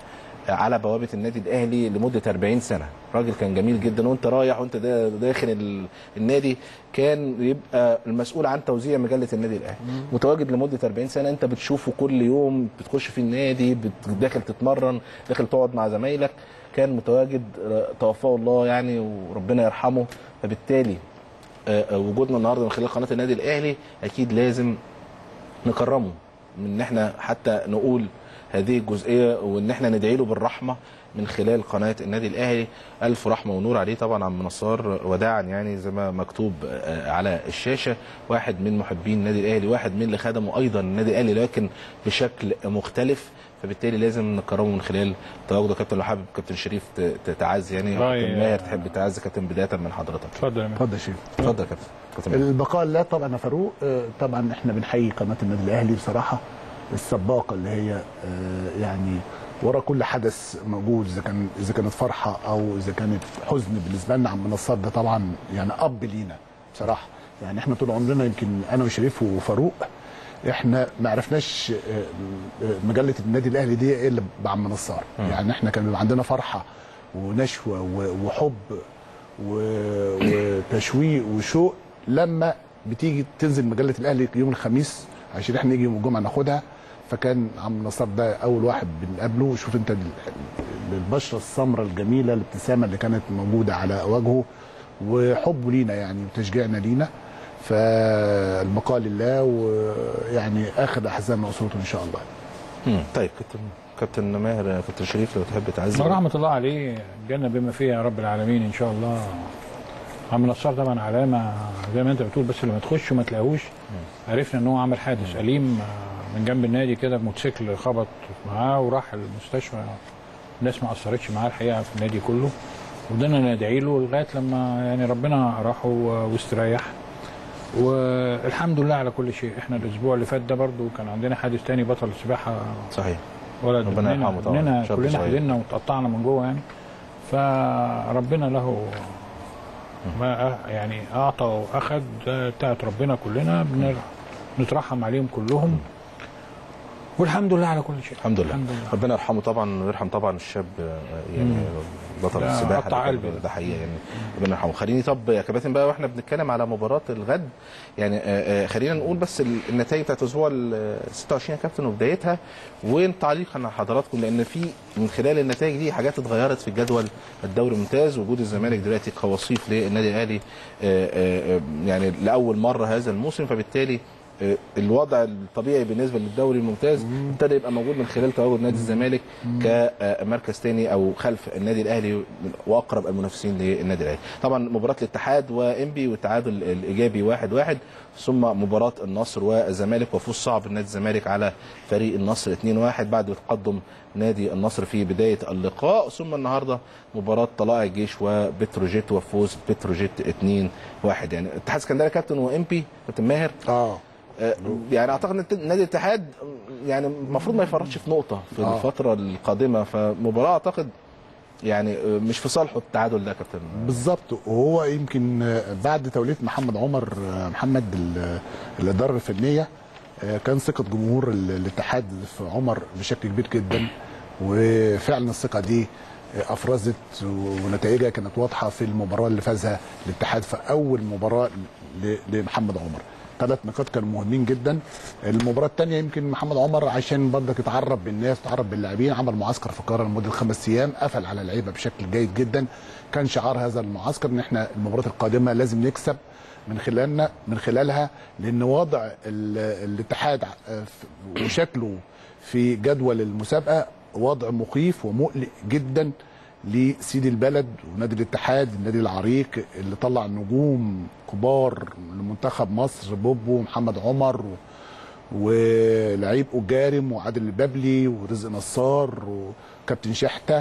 على بوابه النادي الاهلي لمده 40 سنه راجل كان جميل جدا وانت رايح وانت دا- داخل ال- النادي كان يبقى المسؤول عن توزيع مجله النادي الاهلي متواجد لمده 40 سنه انت بتشوفه كل يوم بتخش في النادي بت- داخل تتمرن داخل تقعد مع زمايلك كان متواجد آه، توفاه الله يعني وربنا يرحمه فبالتالي آه، آه، وجودنا النهارده من خلال قناه النادي الاهلي اكيد لازم نكرمه من ان احنا حتى نقول هذه الجزئيه وان احنا ندعي له بالرحمه من خلال قناه النادي الاهلي الف رحمه ونور عليه طبعا عم نصار وداعا يعني زي ما مكتوب آه، على الشاشه واحد من محبين النادي الاهلي واحد من اللي خدموا ايضا النادي الاهلي لكن بشكل مختلف فبالتالي لازم نكرمه من خلال تواجده كابتن لو حابب كابتن شريف ت- ت- تعزي يعني أو والله كابتن ماهر تحب تعزي كابتن بدايه من حضرتك اتفضل يا مهدي. اتفضل يا شيخ اتفضل يا كابتن كابتن ماهر. البقاء لله طبعا يا فاروق آه، طبعا احنا بنحيي قناه النادي الاهلي بصراحه السباقه اللي هي آه، يعني ورا كل حدث موجود اذا كان اذا كانت فرحه او اذا كانت حزن بالنسبه لنا عم نصار ده طبعا يعني اب لينا بصراحه يعني احنا طول عمرنا يمكن انا وشريف وفاروق احنا ما عرفناش آه، آه، مجله النادي الاهلي دي ايه الا بعم نصار يعني احنا كان بيبقى عندنا فرحه ونشوه و- وحب و- وتشويق وشوق لما بتيجي تنزل مجله الاهلي يوم الخميس عشان احنا نيجي يوم الجمعه ناخدها فكان عم نصار ده اول واحد بنقابله وشوف انت ال- ال- البشره السمراء الجميله الابتسامه اللي كانت موجوده على وجهه وحبه لينا يعني وتشجيعنا لينا فالبقاء لله ويعني اخر احزان اسرته ان شاء الله مم. طيب كابتن كابتن ماهر كابتن شريف لو تحب تعزي رحمة الله عليه الجنة بما فيها يا رب العالمين إن شاء الله عم نصار طبعا علامة زي ما أنت بتقول بس لما تخش وما تلاقوش عرفنا إن هو عمل حادث أليم آه، من جنب النادي كده بموتوسيكل خبط معاه وراح المستشفى الناس ما أثرتش معاه الحقيقة في النادي كله وفضلنا ندعي له لغاية لما يعني ربنا راحه و- واستريح والحمد لله على كل شيء احنا الاسبوع اللي فات ده برضو كان عندنا حادث تاني بطل السباحه صحيح ولد ربنا ابننا يرحمه طبعا، ابننا شاب كلنا صغير. حزنا وتقطعنا من جوه يعني فربنا له ما أ- يعني اعطى واخذ ده بتاعت ربنا كلنا بنر- نترحم عليهم كلهم والحمد لله على كل شيء الحمد لله. الحمد لله ربنا يرحمه طبعا ويرحم طبعا الشاب آه، يعني بطل ده السباحه قطع اللي كان- قلبي ده. ده حقيقه يعني ربنا يرحمه خليني طب يا كباتن بقى واحنا بنتكلم على مباراه الغد يعني آه، آه، خلينا نقول بس ال- النتائج بتاعت اسبوع ال 26 يا كابتن وبدايتها وتعليقا على حضراتكم لان في من خلال النتائج دي حاجات اتغيرت في الجدول الدوري الممتاز وجود الزمالك دلوقتي كوصيف للنادي الاهلي آه، آه، آه، يعني لاول مره هذا الموسم فبالتالي آه، الوضع الطبيعي بالنسبه للدوري الممتاز ابتدى يبقى موجود من خلال تواجد نادي الزمالك كمركز تاني او خلف النادي الاهلي من- واقرب المنافسين للنادي الاهلي. طبعا مباراه الاتحاد وانبي والتعادل الايجابي 1-1 واحد واحد ثم مباراه النصر والزمالك وفوز صعب نادي الزمالك على فريق النصر 2-1 بعد تقدم نادي النصر في بدايه اللقاء ثم النهارده مباراه طلائع الجيش وبتروجيت وفوز بتروجيت 2-1 يعني اتحاد اسكندريه كابتن وانبي كابتن ماهر اه آه، يعني اعتقد ان نادي الاتحاد يعني المفروض ما يفرطش في نقطه في آه. الفتره القادمه فمباراه اعتقد يعني آه، مش في صالحه التعادل ده يا كابتن بالظبط وهو يمكن آه، بعد توليه محمد عمر آه، محمد ال- الاداره الفنيه آه، كان ثقه جمهور ال- الاتحاد في عمر بشكل كبير جدا وفعلا الثقه دي آه، افرزت ونتائجها كانت واضحه في المباراه اللي فازها الاتحاد في اول مباراه ل- لمحمد عمر ثلاث نقاط كانوا مهمين جدا المباراه الثانيه يمكن محمد عمر عشان برضك يتعرف بالناس يتعرف باللاعبين عمل معسكر في القاهره لمده خمس ايام قفل على اللعيبه بشكل جيد جدا كان شعار هذا المعسكر ان احنا المباراه القادمه لازم نكسب من خلالنا من خلالها لان وضع ال- الاتحاد آه، ف- وشكله في جدول المسابقه وضع مخيف ومقلق جدا لسيد البلد ونادي الاتحاد النادي العريق اللي طلع نجوم كبار لمنتخب مصر بوبو ومحمد عمر و... ولعيب أجارم وعادل البابلي ورزق نصار وكابتن شحته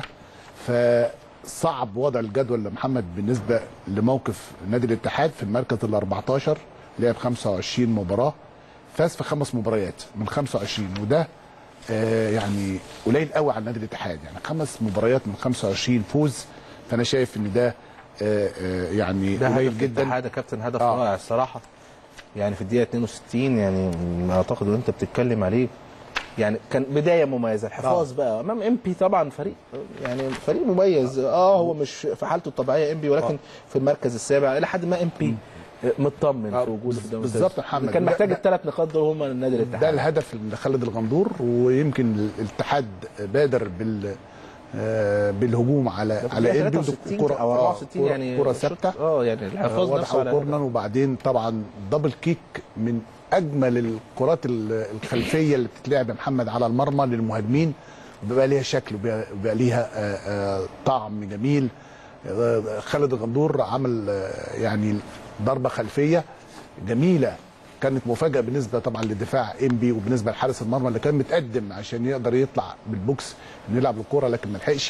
فصعب وضع الجدول لمحمد بالنسبه لموقف نادي الاتحاد في المركز ال 14 لعب 25 مباراه فاز في خمس مباريات من 25 وده آه يعني قليل قوي على نادي الاتحاد يعني خمس مباريات من 25 فوز فانا شايف ان ده آه آه يعني ده قليل هدف جدا الاتحاد يا كابتن هدف آه. رائع الصراحه يعني في الدقيقه 62 يعني اعتقد وانت بتتكلم عليه يعني كان بدايه مميزه الحفاظ بقى امام ام بي طبعا فريق يعني فريق مميز اه هو مش في حالته الطبيعيه ام بي ولكن في المركز السابع الى حد ما ام بي مطمن آه، في وجوده في الدوري بالظبط الممتاز. محمد. كان ده- محتاج ده- الثلاث نقاط دول هم النادي ده الاتحاد الهدف اللي خالد الغندور ويمكن الاتحاد بادر بال آه، بالهجوم على على انبي 63 او 64 يعني كره ثابته اه يعني الحفاظ واضحه نفسه على وكورنر وبعدين طبعا دبل كيك من اجمل الكرات ال- الخلفيه اللي بتتلعب يا محمد على المرمى للمهاجمين بيبقى ليها شكل وبيبقى بيبقى ليها آه، آه، طعم جميل آه، خالد الغندور عمل آه، يعني ضربه خلفيه جميله كانت مفاجاه بالنسبه طبعا لدفاع انبي وبالنسبه لحارس المرمى اللي كان متقدم عشان يقدر يطلع بالبوكس إنه يلعب الكوره لكن ما لحقش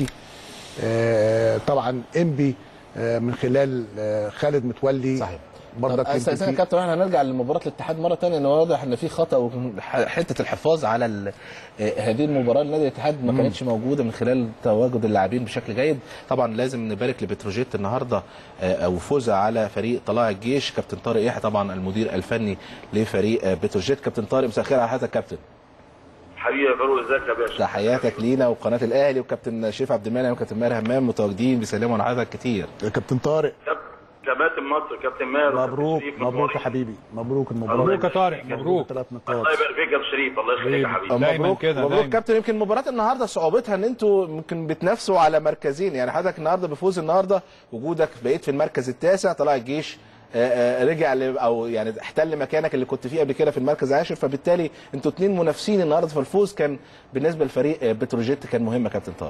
آه، طبعا انبي آه، من خلال آه، خالد متولي صحيح برضك طب يمكن استاذن يا في- كابتن احنا هنرجع لمباراه الاتحاد مره ثانيه ان واضح ان في خطا وحته الحفاظ على ال- آه، هذه المباراه لنادي الاتحاد ما كانتش موجوده من خلال تواجد اللاعبين بشكل جيد طبعا لازم نبارك لبتروجيت النهارده آه، وفوزها على فريق طلائع الجيش كابتن طارق يحيى طبعا المدير الفني لفريق آه، بتروجيت كابتن طارق مساء الخير على حضرتك يا كابتن حبيبي يا فاروق ازيك يا باشا تحياتك لينا وقناه الاهلي وكابتن شريف عبد المنعم وكابتن ماهر همام متواجدين بيسلموا على حضرتك كتير كابتن طارق كباتن مصر كابتن ماهر وكابتن مبروك شريف مبروك يا متواجدين. حبيبي مبروك المباراه مبروك يا طارق مبروك ثلاث نقاط الله يبارك فيك يا أبو شريف الله يخليك يا حبيبي دايماً مبروك كده، مبروك دايماً. كابتن يمكن مباراه النهارده صعوبتها ان انتوا ممكن بتنافسوا على مركزين يعني حضرتك النهارده بفوز النهارده وجودك بقيت في المركز التاسع طلع الجيش آه، آه، رجع ل- او يعني احتل مكانك اللي كنت فيه قبل كده في المركز العاشر فبالتالي انتوا اتنين منافسين النهارده فالفوز كان بالنسبه لفريق آه، بتروجيت كان مهم يا كابتن طارق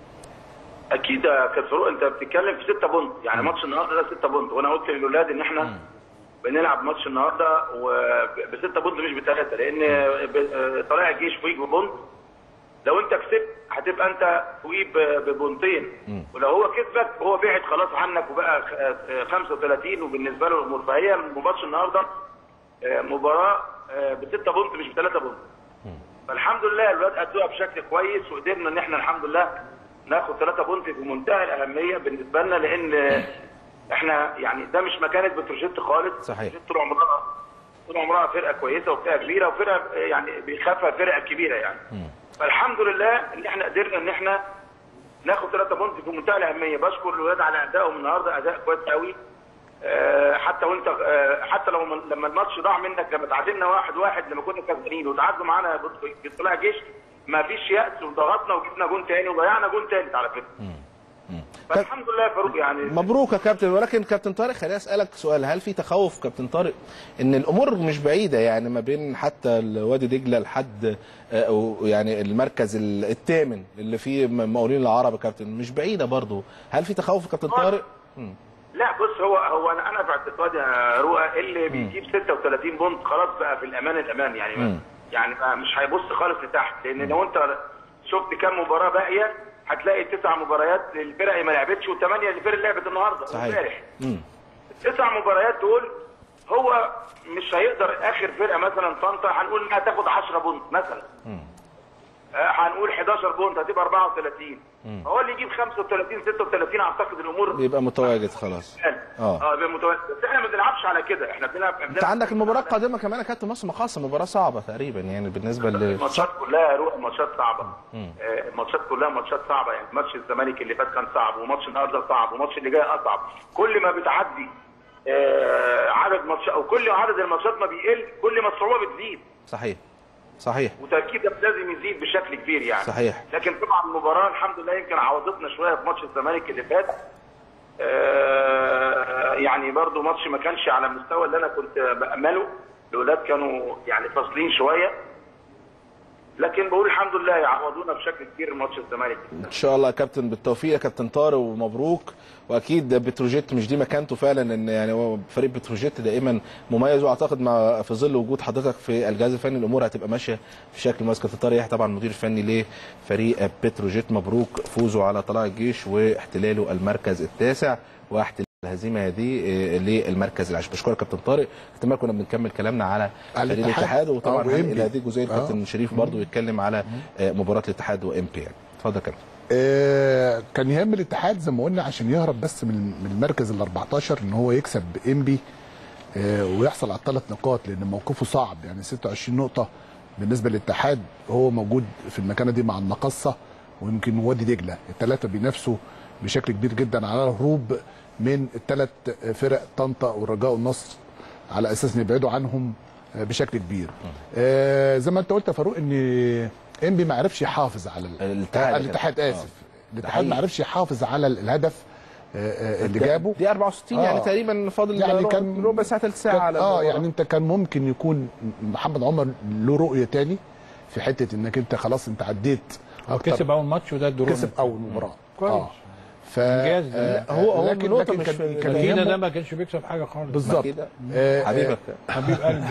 اكيد يا كابتن فاروق انت بتتكلم في 6 بونت يعني ماتش النهارده ده 6 بونت وانا قلت للاولاد ان احنا بنلعب ماتش النهارده وب 6 بونت مش بثلاثه لان ب- طلائع الجيش فوقيك ببونت لو انت كسبت هتبقى انت فوقيه ب- ببونتين ولو هو كسبك هو بعد خلاص عنك وبقى خ- 35 وبالنسبه له الامور فهي ماتش النهارده آه، مباراه ب 6 بونت مش بثلاثه بونت فالحمد لله الولاد ادوها بشكل كويس وقدرنا ان احنا الحمد لله ناخد ثلاثة بونت بمنتهى الاهميه بالنسبه لنا لان احنا يعني ده مش مكانه بتروجيت خالص صحيح. بتروجيت طول عمرها طول عمرها فرقه كويسه وفرقه كبيره وفرقه يعني بيخافها فرقه كبيره يعني فالحمد لله ان احنا قدرنا ان احنا ناخد ثلاثة بونت في منتهى الاهميه بشكر الولاد على ادائهم النهارده اداء كويس قوي آه، حتى وانت آه، حتى لو من- لما الماتش ضاع منك لما تعادلنا واحد واحد لما كنا كسبانين وتعادلوا معانا ضد- في طلائع جيش ما فيش يأس وضغطنا وجبنا جون تاني وضيعنا جون تالت على فكره فالحمد لله يا فاروق يعني مبروك يا كابتن ولكن كابتن طارق خليني اسالك سؤال هل في تخوف كابتن طارق ان الامور مش بعيده يعني ما بين حتى وادي دجله لحد آه، أو يعني المركز ال- الثامن اللي فيه م- مقاولين العرب يا كابتن مش بعيده برضه هل في تخوف كابتن طارق مم. لا بص هو هو انا انا في اعتقادي يا رؤى اللي بيجيب 36 بونت خلاص بقى في الامان الامان يعني مم. يعني ما- مش هيبص خالص لتحت لان لو انت شفت كام مباراه باقيه هتلاقي تسع مباريات للفرق اللي ما لعبتش وثمانيه للفرق اللي لعبت النهارده صحيح امبارح مم. التسع مباريات دول هو مش هيقدر اخر فرقه مثلا طنطا هنقول انها تاخد 10 بونت مثلا آه، هنقول 11 بونت هتبقى 34 هو اللي يجيب 35 36 اعتقد الامور بيبقى متواجد خلاص اه اه يبقى متواجد بس احنا ما بنلعبش على كده احنا بنلعب انت عندك المباراه القادمه كمان يا كابتن مصر مقاصه مباراه صعبه تقريبا يعني بالنسبه ل الماتشات كلها روح ماتشات صعبه آه، الماتشات كلها ماتشات صعبه يعني ماتش الزمالك اللي فات كان صعب وماتش النهارده صعب وماتش اللي جاي اصعب كل ما بتعدي آه، عدد ماتشات او كل عدد الماتشات ما بيقل كل ما الصعوبه بتزيد صحيح صحيح وتركيزك لازم يزيد بشكل كبير يعني صحيح. لكن طبعا المباراه الحمد لله يمكن عوضتنا شويه في ماتش الزمالك اللي فات آه، يعني برضو ماتش ما كانش على المستوى اللي انا كنت بامله الاولاد كانوا يعني فاصلين شويه لكن بقول الحمد لله يعوضونا بشكل كبير ماتش الزمالك ان شاء الله يا كابتن بالتوفيق يا كابتن طارق ومبروك واكيد بتروجيت مش دي مكانته فعلا ان يعني هو فريق بتروجيت دائما مميز واعتقد مع في ظل وجود حضرتك في الجهاز الفني الامور هتبقى ماشيه بشكل ماسك كابتن طارق يحيى طبعا المدير الفني لفريق بتروجيت مبروك فوزه على طلائع الجيش واحتلاله المركز التاسع واحتلال الهزيمه دي آه، للمركز العاشر بشكرك كابتن طارق احتمال كنا بنكمل كلامنا على على فريق الاتحاد. الاتحاد وطبعا آه، وإنبي. هنقل هذه الجزئيه آه. كابتن شريف برضو يتكلم على آه، مباراه الاتحاد وام بي يعني اتفضل يا كابتن آه، كان يهم الاتحاد زي ما قلنا عشان يهرب بس من من المركز ال 14 ان هو يكسب انبي آه، ويحصل على الثلاث نقاط لان موقفه صعب يعني 26 نقطه بالنسبه للاتحاد هو موجود في المكانه دي مع المقصه ويمكن وادي دجله الثلاثه بينافسوا بشكل كبير جدا على الهروب من الثلاث فرق طنطا والرجاء والنصر على اساس ان يبعدوا عنهم بشكل كبير آه زي ما انت قلت يا فاروق ان انبي ما عرفش يحافظ على ال- الاتحاد. آه، الاتحاد اسف الاتحاد حقيقي. ما عرفش يحافظ على ال- الهدف آه، آه، اللي جابه دي 64 آه. يعني تقريبا فاضل يعني ربع- كان ربع ساعه ثلث ساعه كان- على اه المباراة. يعني انت كان ممكن يكون محمد عمر له رؤيه تاني في حته انك انت خلاص انت عديت اكتر كسب اول ماتش وده الدور كسب اول مباراه كويس. اه ف إنجاز ده. آه، هو- هو لكن النقطة لكن مش كان في- كان كده يهمه ده ما كانش بيكسب حاجه خالص بالظبط كده. آه، حبيبك حبيب قلبي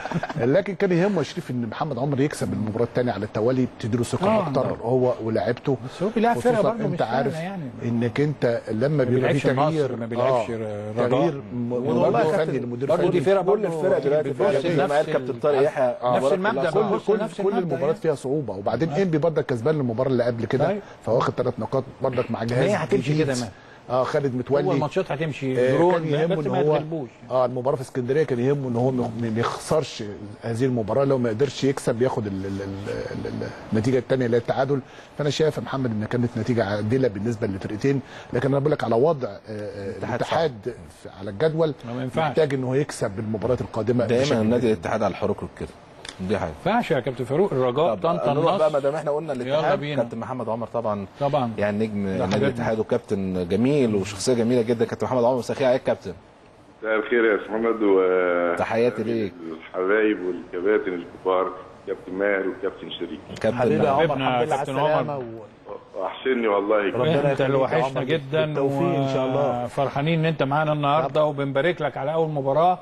لكن كان يهمه يا شريف ان محمد عمر يكسب المباراه الثانيه على التوالي بتديله ثقه آه. اكتر هو ولاعيبته بس هو بيلعب فرقه خصوصاً برضه مش انت عارف سهلة يعني انك انت لما بيبقى بيلعبش في تغيير النصر، ما بيلعبش آه، رجاء. تغيير م- والله مدير يا فني كابتن لمدير برضه فني دي فرقه كل برضه الفرق دلوقتي بتبص زي ما قال لنفس كابتن ال- طارق يحيى نفس مباراة المبدأ كلها بقى. كل كل نفس كل المبدأ المباريات يعني. فيها صعوبه وبعدين انبي برضك كسبان المباراه اللي قبل كده طيب. فواخد ثلاث نقاط برضك مع جهاز هي هتمشي جديد. كده ما. اه خالد هو متولي الماتشات هتمشي آه، درون كان يهمه بس ان ما هو يتغلبوش اه المباراه في اسكندريه كان يهمه ان هو ما ما يخسرش هذه المباراه لو ما قدرش يكسب ياخد ال ال ال ال النتيجه الثانيه اللي هي التعادل فانا شايف يا محمد ان كانت نتيجه عادله بالنسبه للفرقتين لكن انا بقول لك على وضع آه، آه، الاتحاد في- على الجدول ما ينفعش. محتاج ان هو يكسب المباريات القادمه دايما بشكل النادي كبير. الاتحاد على الحركرك كده دي حاجه ما ينفعش يا كابتن فاروق الرجاء طب طنطا نروح بقى ما النصر دام احنا قلنا يلا الاتحاد بينا. كابتن محمد عمر طبعا طبعا يعني نجم نادي حاجاتنا. الاتحاد وكابتن جميل وشخصيه جميله جدا كابتن محمد عمر مساء الخير عليك كابتن مساء الخير يا استاذ محمد و تحياتي ليك. الحبايب والكباتن الكبار كابتن ماهر وكابتن شريف كابتن حبيبي يا عمر حبيبنا الحمد لله على كابتن عمر. السلامه و... وحشني والله ربنا انت يخليك اللي يا وحشنا عمر. جدا بالتوفيق إن شاء الله. فرحانين ان انت معانا النهارده وبنبارك لك على اول مباراه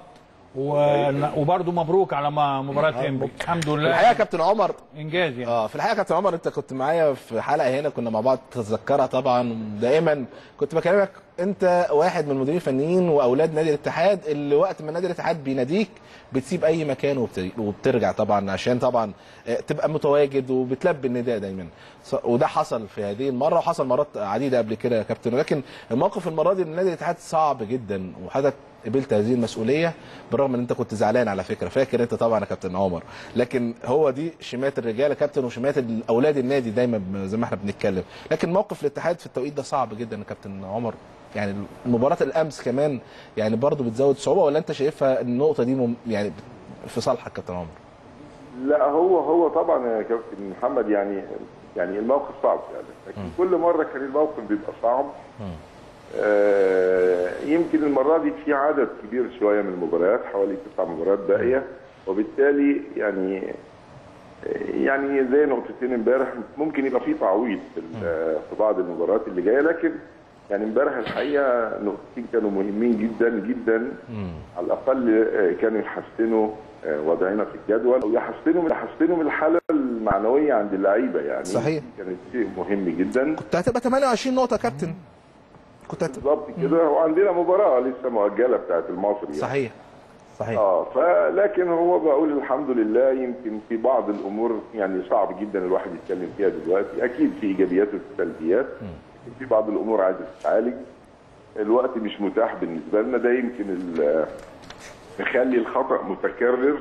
و... وبرضه مبروك على ما- مباراه انبي الحمد في الحقيقه لله يا كابتن عمر انجاز يعني اه في الحقيقه يا كابتن عمر انت كنت معايا في حلقه هنا كنا مع بعض تتذكرها طبعا دائما كنت بكلمك انت واحد من المديرين الفنيين واولاد نادي الاتحاد اللي وقت ما نادي الاتحاد بيناديك بتسيب اي مكان وبت- وبترجع طبعا عشان طبعا آه، تبقى متواجد وبتلبي النداء دايما ص- وده حصل في هذه المره وحصل مرات عديده قبل كده يا كابتن ولكن الموقف المره دي ان نادي الاتحاد صعب جدا وحضرتك قبلت هذه المسؤوليه بالرغم ان انت كنت زعلان على فكره فاكر انت طبعا يا كابتن عمر لكن هو دي شمات الرجاله كابتن وشمات اولاد النادي دايما زي ما احنا بنتكلم لكن موقف الاتحاد في التوقيت ده صعب جدا يا كابتن عمر يعني مباراه الامس كمان يعني برضو بتزود صعوبه ولا انت شايفها النقطه دي مم يعني في صالحك كابتن عمر لا هو هو طبعا يا كابتن محمد يعني يعني الموقف صعب يعني لكن كل مره كان الموقف بيبقى صعب آه يمكن المره دي في عدد كبير شويه من المباريات حوالي تسع مباريات باقيه وبالتالي يعني يعني زي نقطتين امبارح ممكن يبقى في تعويض في, ال- في بعض المباريات اللي جايه لكن يعني امبارح الحقيقه نقطتين كانوا مهمين جدا جدا على الاقل آه، كانوا يحسنوا آه، وضعنا في الجدول ويحسنوا يحسنوا من الحاله المعنويه عند اللعيبه يعني صحيح. كانت شيء مهم جدا كنت هتبقى 28 نقطه يا كابتن كنت هتبقى بالظبط كده وعندنا مباراه لسه مؤجله بتاعت المصري يعني. صحيح صحيح اه فلكن هو بقول الحمد لله يمكن في بعض الامور يعني صعب جدا الواحد يتكلم فيها دلوقتي اكيد في ايجابيات وفي سلبيات لكن في بعض الامور عايزه تتعالج الوقت مش متاح بالنسبه لنا ده يمكن ال- نخلي الخطا متكرر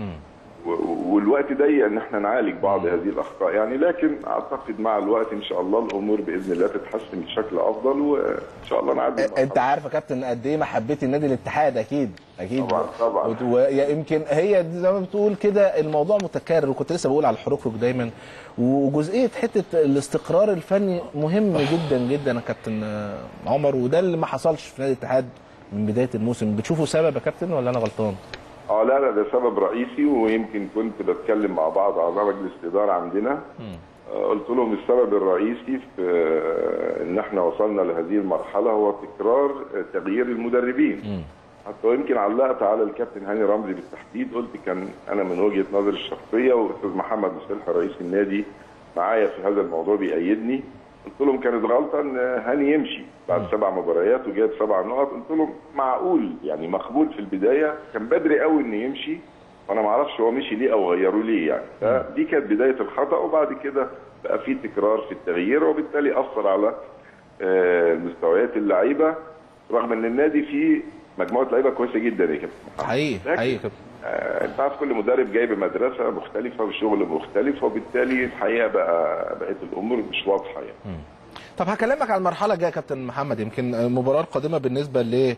و- والوقت ضيق ان احنا نعالج بعض هذه الاخطاء يعني لكن اعتقد مع الوقت ان شاء الله الامور باذن الله تتحسن بشكل افضل وان شاء الله نعدي انت عارف يا كابتن قد ايه محبتي النادي الاتحاد اكيد اكيد طبعاً، طبعاً. وت- ويمكن هي دي زي ما بتقول كده الموضوع متكرر وكنت لسه بقول على الحركرك دايما وجزئيه حته الاستقرار الفني مهم جدا جدا يا كابتن آه، عمر وده اللي ما حصلش في نادي الاتحاد من بدايه الموسم بتشوفه سبب يا كابتن ولا انا غلطان؟ اه لا لا ده سبب رئيسي ويمكن كنت بتكلم مع بعض اعضاء مجلس الاداره عندنا آه، قلت لهم السبب الرئيسي في آه، ان احنا وصلنا لهذه المرحله هو تكرار آه، تغيير المدربين حتى ويمكن علقت على الكابتن هاني رمزي بالتحديد قلت كان انا من وجهه نظري الشخصيه والاستاذ محمد مصلح رئيس النادي معايا في هذا الموضوع بيأيدني قلت لهم كانت غلطه ان هاني يمشي بعد سبع مباريات وجايب سبع نقط قلت لهم معقول يعني مقبول في البدايه كان بدري قوي انه يمشي وانا ما اعرفش هو مشي ليه او غيروه ليه يعني فدي كانت بدايه الخطا وبعد كده بقى في تكرار في التغيير وبالتالي اثر على آه، مستويات اللعيبه رغم ان النادي فيه مجموعه لعيبه كويسه جدا يا كابتن محمد حقيقي لكن حقيقي كابتن آه، انت عارف كل مدرب جاي بمدرسه مختلفه وشغل مختلف وبالتالي الحقيقه بقى بقت الامور مش واضحه يعني طب هكلمك عن المرحله الجايه يا كابتن محمد يمكن المباراه القادمه بالنسبه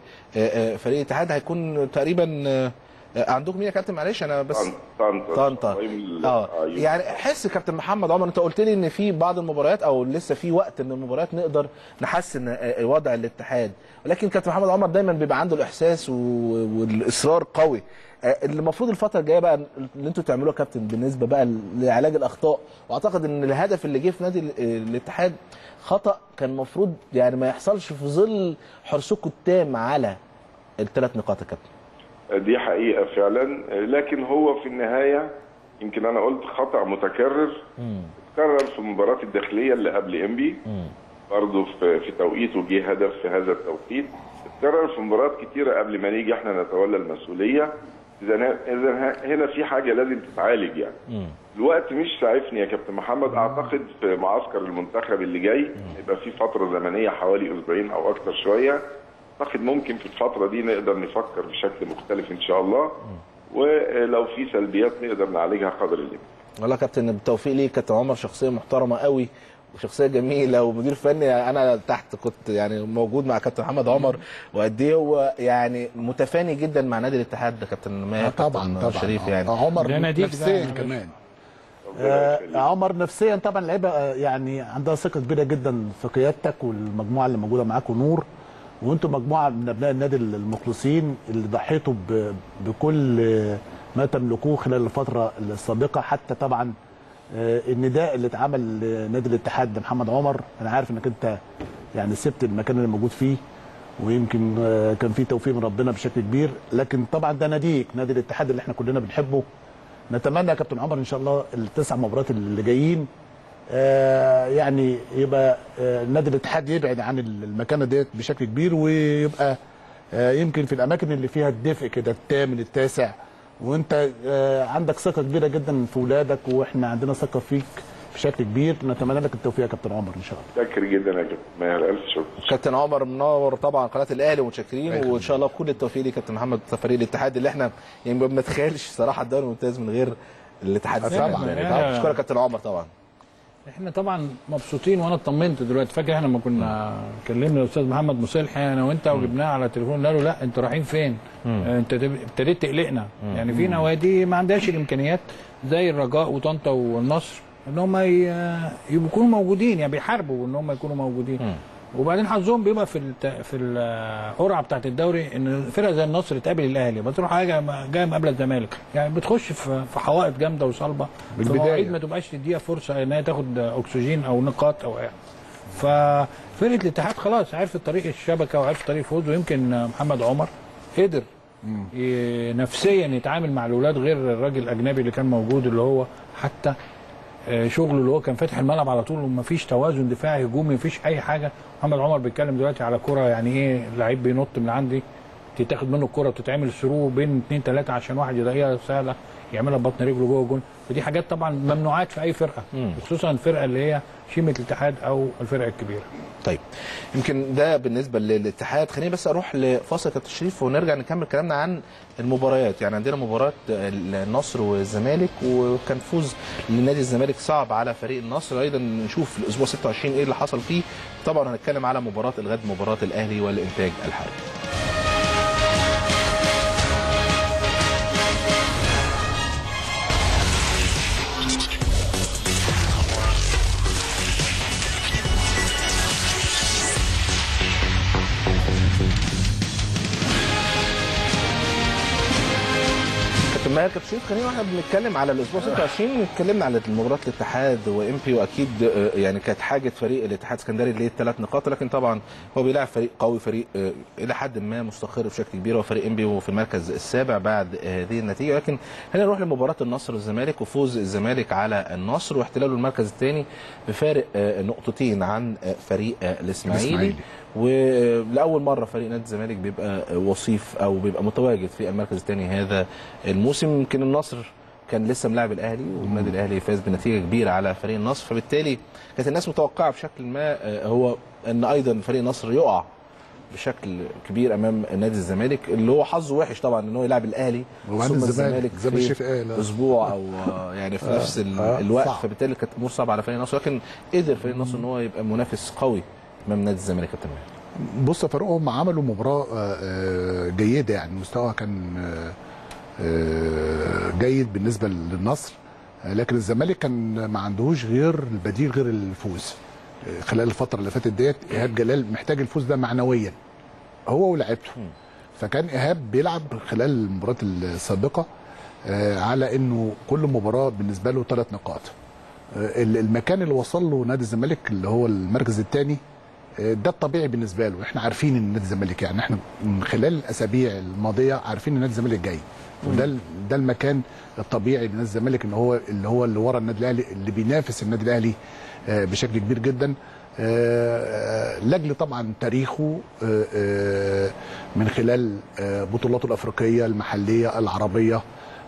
لفريق الاتحاد هيكون تقريبا آه، آه، عندكم مين يا كابتن معلش انا بس طن- طنطا طنطا إبراهيم ال- اه أيوة. يعني حس كابتن محمد عمر انت قلت لي ان في بعض المباريات او لسه في وقت ان المباريات نقدر نحسن آه، وضع الاتحاد ولكن كابتن محمد عمر دايما بيبقى عنده الاحساس و- والاصرار قوي آه، اللي المفروض الفتره الجايه بقى اللي انتوا تعملوه يا كابتن بالنسبه بقى لعلاج الاخطاء واعتقد ان الهدف اللي جه في نادي ال- الاتحاد خطا كان المفروض يعني ما يحصلش في ظل حرصكم التام على الثلاث نقاط يا كابتن دي حقيقة فعلا لكن هو في النهاية يمكن أنا قلت خطأ متكرر اتكرر في المباراة الداخلية اللي قبل إنبي برضه في في توقيت وجه هدف في هذا التوقيت اتكرر في مباريات كتيرة قبل ما نيجي احنا نتولى المسؤولية إذا إذا هنا في حاجة لازم تتعالج يعني الوقت مش ساعفني يا كابتن محمد أعتقد في معسكر المنتخب اللي جاي يبقى في فترة زمنية حوالي أسبوعين أو أكتر شوية اعتقد ممكن في الفتره دي نقدر نفكر بشكل مختلف ان شاء الله ولو في سلبيات نقدر نعالجها قدر الامكان والله يا كابتن بالتوفيق ليك كابتن عمر شخصيه محترمه قوي وشخصيه جميله ومدير فني انا تحت كنت يعني موجود مع كابتن محمد عمر وقد ايه هو يعني متفاني جدا مع نادي الاتحاد ده كابتن ماهر آه طبعا كابتن طبعا شريف آه، يعني آه، عمر ده ناديك نفسيا بقى. كمان ربنا آه يخليك. عمر نفسيا طبعا لعيبه آه، يعني عندها ثقه كبيره جدا في قيادتك والمجموعه اللي موجوده معاك ونور وانتم مجموعه من ابناء النادي المخلصين اللي ضحيتوا ب- بكل آه، ما تملكوه خلال الفتره السابقه حتى طبعا آه، النداء اللي اتعمل لنادي الاتحاد لمحمد عمر انا عارف انك انت يعني سبت المكان اللي موجود فيه ويمكن آه، كان في توفيق من ربنا بشكل كبير لكن طبعا ده ناديك نادي الاتحاد اللي احنا كلنا بنحبه نتمنى يا كابتن عمر ان شاء الله التسع مباريات اللي جايين آه، يعني يبقى آه، نادي الاتحاد يبعد عن المكانه ديت بشكل كبير ويبقى آه، يمكن في الاماكن اللي فيها الدفء كده الثامن التاسع وانت آه، عندك ثقه كبيره جدا في ولادك واحنا عندنا ثقه فيك بشكل كبير نتمنى لك التوفيق يا كابتن عمر ان شاء الله شاكر جدا يا كابتن ماهر الف شكر كابتن عمر منور طبعا قناه الاهلي ومتشكرين وان شاء الله كل التوفيق ليك كابتن محمد في فريق الاتحاد اللي احنا يعني ما بنتخيلش صراحه الدوري الممتاز من غير الاتحاد طبعاً. السنة يعني. يعني- اشكرك يا كابتن عمر طبعا احنا طبعا مبسوطين وانا اطمنت دلوقتي فاكر احنا لما كنا كلمنا الاستاذ محمد مصلحي انا وانت وجبناه على التليفون قلنا له لا انتوا رايحين فين؟ آه، انت تب- ابتديت تقلقنا يعني في نوادي ما عندهاش الامكانيات زي الرجاء وطنطا والنصر ان هم ي- يكونوا موجودين يعني بيحاربوا ان هم يكونوا موجودين وبعدين حظهم بيبقى في الت... في القرعه بتاعت الدوري ان فرقه زي النصر تقابل الاهلي بتروح حاجه جايه مقابله الزمالك يعني بتخش في في حوائط جامده وصلبه في بالبداية. مواعيد ما تبقاش تديها فرصه ان هي تاخد اكسجين او نقاط او اي ففرقه الاتحاد خلاص عرفت طريق الشبكه وعرفت طريق الفوز ويمكن محمد عمر قدر ي- نفسيا يتعامل مع الاولاد غير الراجل الاجنبي اللي كان موجود اللي هو حتى آه، شغله اللي هو كان فاتح الملعب على طول ومفيش توازن دفاعي هجومي مفيش اي حاجه محمد عمر بيتكلم دلوقتي على كره يعني ايه اللعيب بينط من عندي تتاخد منه الكره وتتعمل ثرو بين اثنين ثلاثه عشان واحد يضيقها سهله يعملها ببطن رجله جوه الجون ودي حاجات طبعا ممنوعات في اي فرقه خصوصا الفرقه اللي هي شيمه الاتحاد او الفرقه الكبيره طيب يمكن ده بالنسبه للاتحاد خليني بس اروح لفاصل كابتن شريف ونرجع نكمل كلامنا عن المباريات يعني عندنا مباراه النصر والزمالك وكان فوز لنادي الزمالك صعب على فريق النصر ايضا نشوف الاسبوع 26 ايه اللي حصل فيه طبعا هنتكلم على مباراه الغد مباراه الاهلي والانتاج الحربي كابتن ماهر كابتن شريف خلينا واحنا بنتكلم على الاسبوع 26 اتكلمنا على مباراه الاتحاد وامبي واكيد آه، يعني كانت حاجه فريق الاتحاد السكندري للثلاث نقاط لكن طبعا هو بيلعب فريق قوي فريق آه، الى حد ما مستقر بشكل كبير هو فريق امبي وفي المركز السابع بعد آه، هذه النتيجه لكن خلينا نروح لمباراه النصر والزمالك وفوز الزمالك على النصر واحتلاله المركز الثاني بفارق آه، نقطتين عن آه، فريق آه، الاسماعيلي الإسماعيلي. ولاول مره فريق نادي الزمالك بيبقى وصيف او بيبقى متواجد في المركز الثاني هذا الموسم يمكن النصر كان لسه ملاعب الاهلي والنادي الاهلي فاز بنتيجه كبيره على فريق النصر فبالتالي كانت الناس متوقعه بشكل ما آه، هو ان ايضا فريق النصر يقع بشكل كبير امام نادي الزمالك اللي هو حظه وحش طبعا ان هو يلعب الاهلي وبعدين ثم الزمالك زي ما في الشيخ قال آه. اسبوع او آه، يعني في نفس ال- آه، الوقت صعب. فبالتالي كانت امور صعبه على فريق النصر لكن قدر فريق النصر ان هو يبقى منافس قوي امام نادي الزمالك يا كابتن ماهر. بص يا فاروق هم عملوا مباراه آه، آه، جيده يعني مستواها كان آه، آه، جيد بالنسبه للنصر آه، لكن الزمالك كان ما عندهوش غير البديل غير الفوز آه، خلال الفتره اللي فاتت ديت ايهاب جلال محتاج الفوز ده معنويا هو ولاعيبته فكان ايهاب بيلعب خلال المباراه السابقه آه، على انه كل مباراه بالنسبه له ثلاث نقاط آه، المكان اللي وصل له نادي الزمالك اللي هو المركز الثاني ده الطبيعي بالنسبه له احنا عارفين ان نادي الزمالك يعني احنا من خلال الاسابيع الماضيه عارفين ان نادي الزمالك جاي وده ال- ده المكان الطبيعي لنادي الزمالك ان هو اللي هو اللي ورا النادي الاهلي اللي بينافس النادي الاهلي آه، بشكل كبير جدا آه، آه، لاجل طبعا تاريخه آه، آه، من خلال آه، بطولاته الافريقيه المحليه العربيه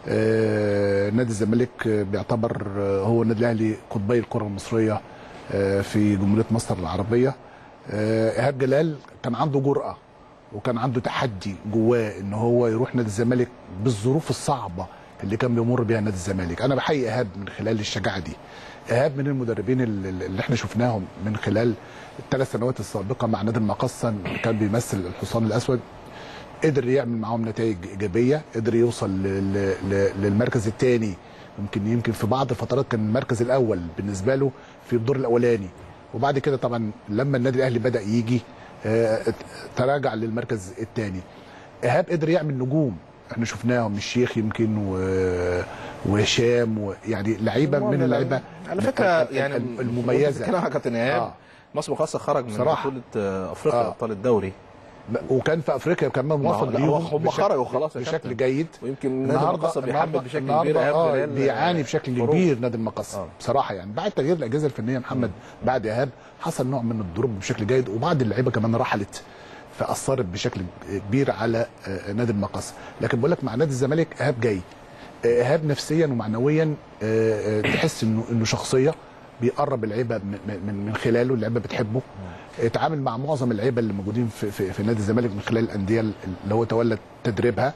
آه، نادي الزمالك آه، بيعتبر آه، هو النادي الاهلي قطبي الكره المصريه آه، في جمهوريه مصر العربيه آه، ايهاب جلال كان عنده جرأه وكان عنده تحدي جواه ان هو يروح نادي الزمالك بالظروف الصعبه اللي كان بيمر بيها نادي الزمالك انا بحيي ايهاب من خلال الشجاعه دي ايهاب من المدربين اللي اللي احنا شفناهم من خلال الثلاث سنوات السابقه مع نادي المقصه كان بيمثل الحصان الاسود قدر يعمل معاهم نتائج ايجابيه قدر يوصل ل- ل- ل- للمركز الثاني يمكن يمكن في بعض الفترات كان المركز الاول بالنسبه له في الدور الاولاني وبعد كده طبعا لما النادي الاهلي بدا يجي آه، تراجع للمركز الثاني ايهاب قدر يعمل نجوم احنا شفناهم الشيخ يمكن و... وهشام و... يعني لعيبه من اللعيبه على فكره يعني المميزه كلام على كابتن ايهاب آه. مصر مقاصه خرج من صراحة. بطوله آه، افريقيا آه. ابطال الدوري وكان في افريقيا كمان ما هو- موفق لا، هو- ليهم هم بشكل- خرجوا خلاص يا بشكل كابتن. جيد ويمكن نادي المقاصه بيحمل النهاردة- بشكل النهاردة كبير ايهاب آه جلال بيعاني بشكل فاروق. كبير نادي المقصه آه. بصراحه يعني بعد تغيير الاجهزه الفنيه محمد بعد ايهاب حصل نوع من الضروب بشكل جيد وبعض اللعيبه كمان رحلت فاثرت بشكل كبير على آه، نادي المقصه لكن بقول لك مع نادي الزمالك ايهاب جاي آه، ايهاب نفسيا ومعنويا آه، آه، تحس انه انه شخصيه بيقرب اللعيبه من- من من خلاله اللعيبه بتحبه اتعامل مع معظم اللعيبه اللي موجودين في, في, في نادي الزمالك من خلال الانديه اللي هو تولى تدريبها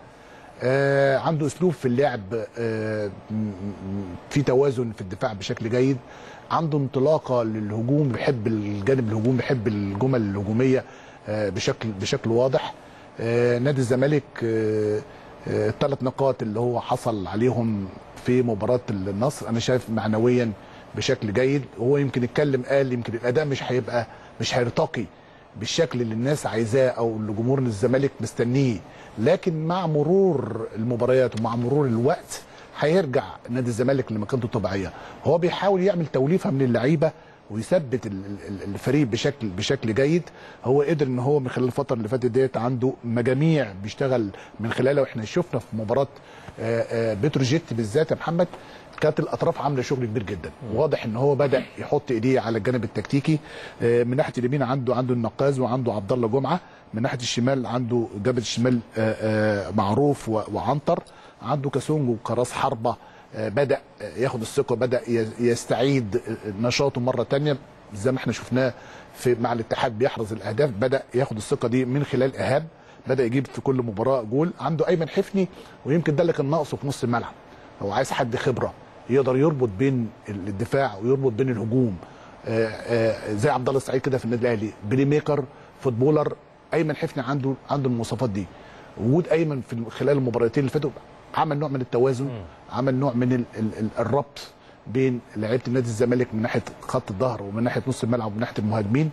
آه عنده اسلوب في اللعب آه م- م- في توازن في الدفاع بشكل جيد عنده انطلاقه للهجوم بيحب الجانب الهجومي بيحب الجمل الهجوميه آه بشكل بشكل واضح آه نادي الزمالك آه آه، الثلاث نقاط اللي هو حصل عليهم في مباراه النصر انا شايف معنويا بشكل جيد هو يمكن اتكلم قال يمكن الاداء مش هيبقى مش هيرتقي بالشكل اللي الناس عايزاه او اللي جمهور الزمالك مستنيه لكن مع مرور المباريات ومع مرور الوقت هيرجع نادي الزمالك لمكانته الطبيعيه هو بيحاول يعمل توليفه من اللعيبه ويثبت ال- ال- الفريق بشكل بشكل جيد هو قدر ان هو من خلال الفتره اللي فاتت ديت عنده مجاميع بيشتغل من خلالها واحنا شفنا في مباراه آه، آه، بتروجيت بالذات يا محمد كانت الاطراف عامله شغل كبير جدا واضح ان هو بدا يحط ايديه على الجانب التكتيكي آه، من ناحيه اليمين عنده عنده النقاز وعنده عبد الله جمعه من ناحيه الشمال عنده جبهه الشمال آه، آه، معروف و- وعنتر عنده كاسونجو كراس حربه آه، بدا ياخد الثقه بدا ي- يستعيد نشاطه مره تانية زي ما احنا شفناه في مع الاتحاد بيحرز الاهداف بدا ياخد الثقه دي من خلال ايهاب بدا يجيب في كل مباراه جول عنده ايمن حفني ويمكن ده اللي كان ناقصه في نص الملعب هو عايز حد خبره يقدر يربط بين الدفاع ويربط بين الهجوم آه، آه، زي عبد الله السعيد كده في النادي الاهلي بلاي ميكر فوتبولر ايمن حفني عنده عنده المواصفات دي وجود ايمن في خلال المباراتين اللي فاتوا عمل نوع من التوازن عمل نوع من ال ال ال الربط بين لعيبه النادي الزمالك من ناحيه خط الظهر ومن ناحيه نص الملعب ومن ناحيه المهاجمين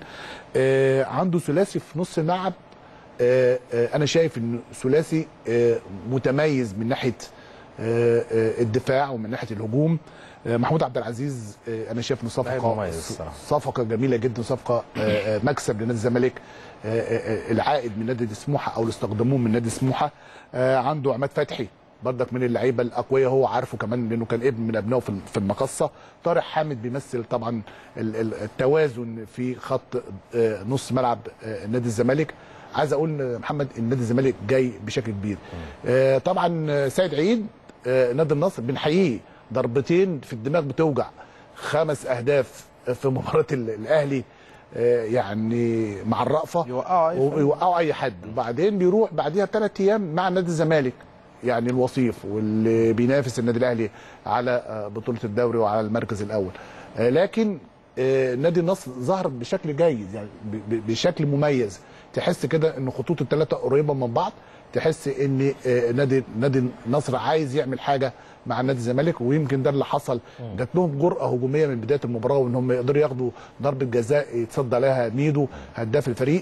آه عنده ثلاثي في نص الملعب آه آه انا شايف انه ثلاثي آه متميز من ناحيه آه آه الدفاع ومن ناحيه الهجوم آه محمود عبد العزيز آه انا شايف انه لعيب صفقه مميز الصراحة. صفقه جميله جدا صفقه آه، آه، مكسب لنادي الزمالك آه، آه، آه، العائد من نادي سموحه او اللي استخدموه من نادي سموحه آه، عنده عماد فتحي برضك من اللعيبه الاقوياء هو عارفه كمان لانه كان ابن من ابنائه في في المقصه طارق حامد بيمثل طبعا ال- ال- التوازن في خط آه، نص ملعب آه، نادي الزمالك عايز اقول آه، محمد ان نادي الزمالك جاي بشكل كبير آه، طبعا آه، سيد عيد آه، نادي النصر بنحييه ضربتين في الدماغ بتوجع خمس اهداف في مباراه ال- الاهلي آه، يعني مع الرأفه يوقعوا أي فريق. ويوقعوا اي حد وبعدين بيروح بعديها ثلاث ايام مع نادي الزمالك يعني الوصيف واللي بينافس النادي الاهلي على آه، بطوله الدوري وعلى المركز الاول آه، لكن آه، نادي النصر ظهر بشكل جيد يعني ب- ب- بشكل مميز تحس كده ان خطوط الثلاثه قريبه من بعض تحس ان آه، نادي نادي النصر عايز يعمل حاجه مع نادي الزمالك ويمكن ده اللي حصل جات لهم جرأه هجوميه من بدايه المباراه وان هم يقدروا ياخدوا ضربه جزاء يتصدى لها ميدو هداف الفريق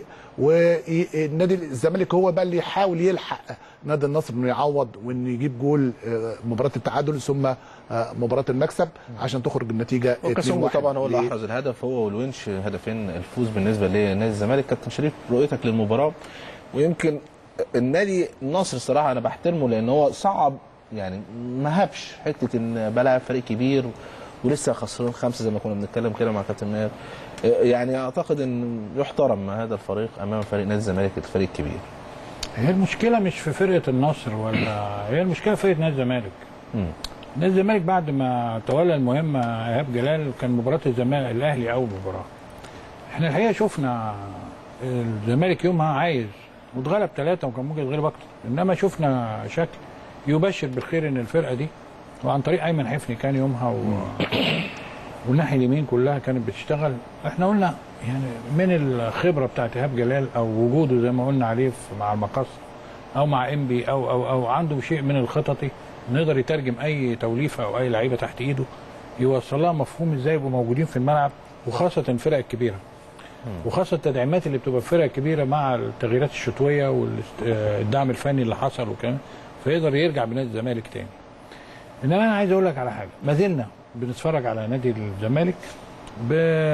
ونادي الزمالك هو بقى اللي يحاول يلحق نادي النصر انه يعوض وانه يجيب جول آه، مباراه التعادل ثم آه، مباراه المكسب عشان تخرج النتيجه وكاسونجو 2-1 طبعا هو اللي ل- احرز الهدف هو والونش هدفين الفوز بالنسبه لنادي الزمالك كابتن شريف رؤيتك للمباراه ويمكن النادي النصر الصراحه انا بحترمه لان هو صعب يعني ما هبش حته ان بلاعب فريق كبير ولسه خسران خمسه زي ما كنا بنتكلم كده مع كابتن ماهر يعني اعتقد ان يحترم هذا الفريق امام فريق نادي الزمالك الفريق الكبير هي المشكله مش في فرقه النصر ولا هي المشكله في فرقه نادي الزمالك نادي الزمالك بعد ما تولى المهمه ايهاب جلال كان مباراه الزمالك الاهلي اول مباراه احنا الحقيقه شفنا الزمالك يومها عايز واتغلب ثلاثه وكان ممكن يتغلب اكتر انما شفنا شكل يبشر بالخير ان الفرقه دي وعن طريق ايمن حفني كان يومها و... والناحيه اليمين كلها كانت بتشتغل احنا قلنا يعني من الخبره بتاعت ايهاب جلال او وجوده زي ما قلنا عليه في- مع المقص او مع انبي او او او عنده شيء من الخططي نقدر يترجم اي توليفه او اي لعيبه تحت ايده يوصل لها مفهوم ازاي يبقوا موجودين في الملعب وخاصه الفرق الكبيره وخاصه التدعيمات اللي بتبقى في الفرق الكبيره مع التغييرات الشتويه والدعم الفني اللي حصل وكان فيقدر يرجع بنادي الزمالك تاني انما انا عايز اقول لك على حاجه ما زلنا بنتفرج على نادي الزمالك ب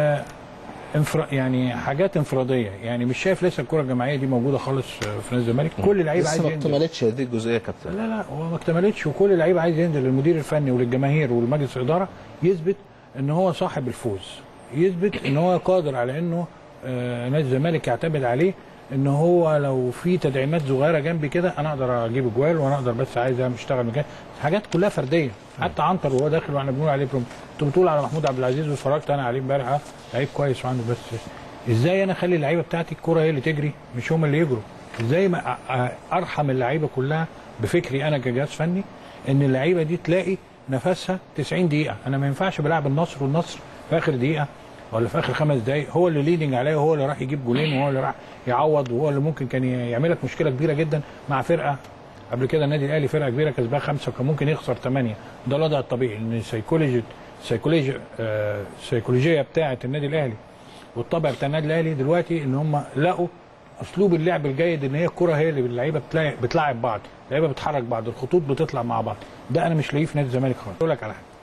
انفر... يعني حاجات انفراديه يعني مش شايف لسه الكره الجماعيه دي موجوده خالص في نادي الزمالك كل اللعيبه عايز لسه ما ينزل اكتملتش هذه الجزئيه يا كابتن لا لا هو ما اكتملتش وكل اللعيبه عايز ينزل للمدير الفني وللجماهير ولمجلس الاداره يثبت ان هو صاحب الفوز يثبت ان هو قادر على انه آه، نادي الزمالك يعتمد عليه ان هو لو في تدعيمات صغيره جنبي كده انا اقدر اجيب اجوال وانا اقدر بس عايز اشتغل مكان حاجات كلها فرديه حتى عنتر وهو داخل واحنا بنقول عليه بروم انتوا بتقول على محمود عبد العزيز واتفرجت انا عليه امبارح آه، لعيب كويس وعنده بس ازاي انا اخلي اللعيبه بتاعتي الكره هي اللي تجري مش هم اللي يجروا ازاي ما أ- أ- ارحم اللعيبه كلها بفكري انا كجهاز فني ان اللعيبه دي تلاقي نفسها 90 دقيقه انا ما ينفعش بلعب النصر والنصر في اخر دقيقه ولا في اخر خمس دقائق هو اللي ليدنج عليا وهو اللي راح يجيب جولين وهو اللي راح يعوض وهو اللي ممكن كان يعمل لك مشكله كبيره جدا مع فرقه قبل كده النادي الاهلي فرقه كبيره كسبها خمسه وكان ممكن يخسر ثمانيه ده الوضع الطبيعي ان السيكولوجي السيكولوجي آه، السيكولوجيه بتاعه النادي الاهلي والطبع بتاع النادي الاهلي دلوقتي ان هم لقوا اسلوب اللعب الجيد ان هي الكره هي اللي اللعيبه بتلاعب بتلاعب بعض اللعيبه بتحرك بعض الخطوط بتطلع مع بعض ده انا مش لاقيه في نادي الزمالك خالص اقول لك على حاجه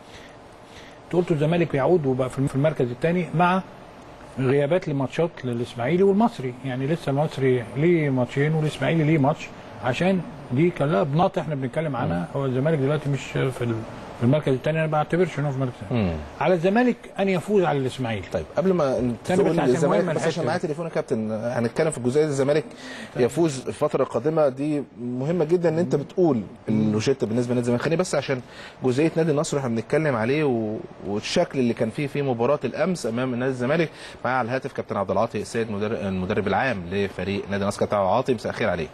قلت الزمالك بيعود وبقى في في المركز الثاني مع غيابات لماتشات للاسماعيلي والمصري يعني لسه المصري ليه ماتشين والاسماعيلي ليه ماتش عشان دي كلها بناط احنا بنتكلم عنها هو الزمالك دلوقتي مش في ال- في المركز الثاني انا ما بعتبرش ان هو في المركز الثاني على الزمالك ان يفوز على الاسماعيلي طيب قبل ما استنى تقول بس عشان الزمالك مهمة بس الحتة عشان دي. معايا تليفون يا كابتن هنتكلم في الجزئيه دي الزمالك يفوز الفتره القادمه دي مهمه جدا ان انت بتقول الروشته بالنسبه لنادي الزمالك خليني بس عشان جزئيه نادي النصر احنا بنتكلم عليه و... والشكل اللي كان فيه في مباراه الامس امام نادي الزمالك معايا على الهاتف كابتن عبد العاطي السيد مدرب المدرب العام لفريق نادي النصر كابتن عبد العاطي مساء الخير عليك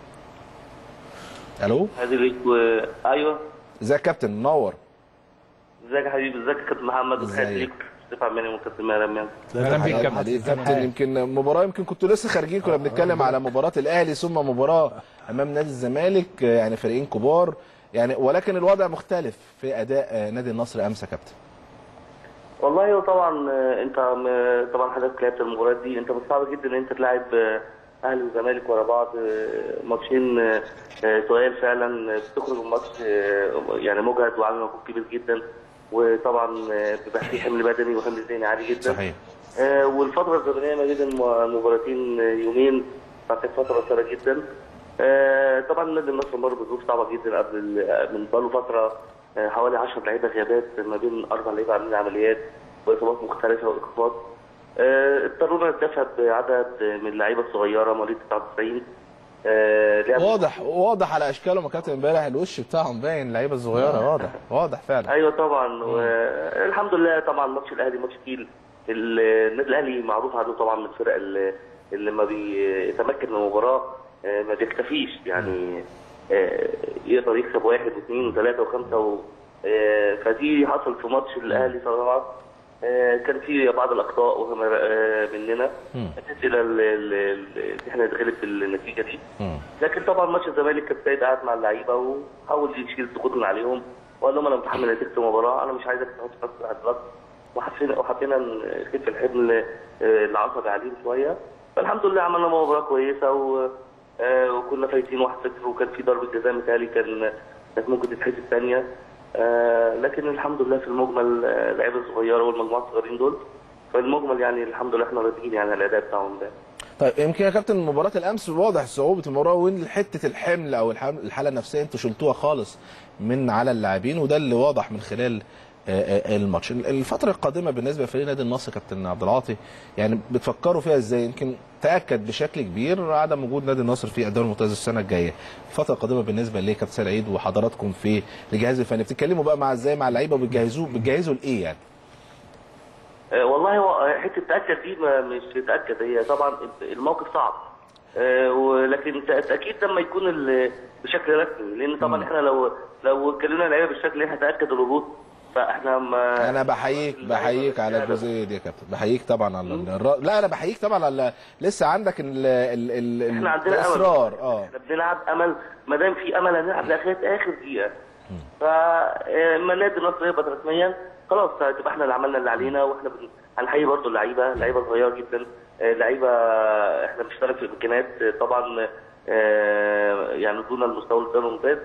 الو هادي ليك و... ايوه ازيك يا كابتن منور ازيك يا حبيبي ازيك يا كابتن محمد ازيك؟ وتحياتي ليك مصطفى عماني وكابتن ماهر امام اهلا بيك يا عليك كابتن كابتن يمكن مباراه يمكن كنتوا لسه خارجين كنا بنتكلم على مباراه الاهلي ثم مباراه امام نادي الزمالك يعني فريقين كبار يعني ولكن الوضع مختلف في اداء نادي النصر امس يا كابتن والله هو طبعا آه، انت م- طبعا حضرتك لعبت المباريات دي انت من صعب جدا ان انت تلاعب آه، اهلي وزمالك ورا بعض آه، ماتشين آه، آه، تقال فعلا آه، بتخرج من ماتش آه، يعني مجهد وعامل مجهود كبير جدا وطبعا آه، بيبقى فيه حمل بدني وحمل ذهني عالي جدا صحيح آه، والفترة الزمنية ما بين الم- المباراتين آه، يومين فكانت فترة قصيرة جدا آه، طبعا نادي النصر مر بظروف صعبة جدا قبل ال- من بقاله فترة آه، حوالي 10 لعيبة غيابات ما بين أربع لعيبة عاملين عمليات وإصابات مختلفة وإيقافات آه، اضطرونا نتدفع بعدد من اللعيبة الصغيرة مواليد 99 آه، لعبوا- واضح واضح على اشكالهم يا كابتن امبارح الوش بتاعهم باين اللعيبه الصغيره واضح واضح فعلا ايوه طبعا والحمد لله طبعا ماتش الاهلي ماتش تقيل ال- النادي الاهلي معروف عنه طبعا من الفرق اللي, اللي لما بيتمكن من المباراه آه، ما بيكتفيش يعني آه، يقدر يكسب واحد واثنين وثلاثه وخمسه و آه، فدي حصل في ماتش الاهلي صراحه آه، كان في بعض الاخطاء وهم- آه، مننا ادت الى ال- ال- ال- ان احنا نتغلب بالنتيجه دي مم. لكن طبعا ماتش الزمالك كان سيد قاعد مع اللعيبه وحاول يشيل الضغوط من عليهم وقال لهم انا متحمل نتيجه المباراه انا مش عايزك تحط نفسك على الضغط وحبينا وحبينا نخف الحمل آه، العصبي عليهم شويه فالحمد لله عملنا مباراه كويسه و آه، وكنا فايزين 1-0 وكان في ضربه جزاء متهيألي كان كانت ممكن تتحسب ثانيه لكن الحمد لله في المجمل آه، اللعيبه الصغيره والمجموعه الصغيرين دول فالمجمل يعني الحمد لله احنا راضيين يعني على الاداء بتاعهم ده طيب يمكن يا كابتن مباراة الأمس واضح صعوبة المباراة وإن حتة الحمل أو الحم- الحالة النفسية أنتوا شلتوها خالص من على اللاعبين وده اللي واضح من خلال آه، آه، الماتش الفترة القادمة بالنسبة لفريق نادي النصر كابتن عبد العاطي يعني بتفكروا فيها ازاي يمكن تأكد بشكل كبير عدم وجود نادي النصر في الدوري الممتاز السنة الجاية الفترة القادمة بالنسبة ليه كابتن سعيد وحضراتكم في الجهاز الفني بتتكلموا بقى مع ازاي مع اللعيبة وبتجهزوه بتجهزوا لإيه يعني آه، والله هو حته تاكد دي ما مش تاكد هي طبعا الموقف صعب آه، ولكن تأ- اكيد لما يكون ال- بشكل رسمي لان طبعا احنا لو لو اتكلمنا اللعيبه بالشكل اللي احنا تاكد الهبوط فاحنا ما انا بحييك بحييك على الجزئيه دي يا كابتن بحييك طبعا على الر... لا انا بحييك طبعا على لسه عندك ال... ال... ال... احنا عندنا الاصرار امل اه احنا بنلعب امل ما دام في امل هنلعب لغايه اخر دقيقه فما نادي النصر يهبط رسميا خلاص تبقى احنا اللي عملنا اللي علينا واحنا بن... هنحيي برضه اللعيبه لعيبه صغيره جدا آه، لعيبه احنا بنشتغل في امكانيات آه، طبعا آه، يعني دون المستوى الدوري الممتاز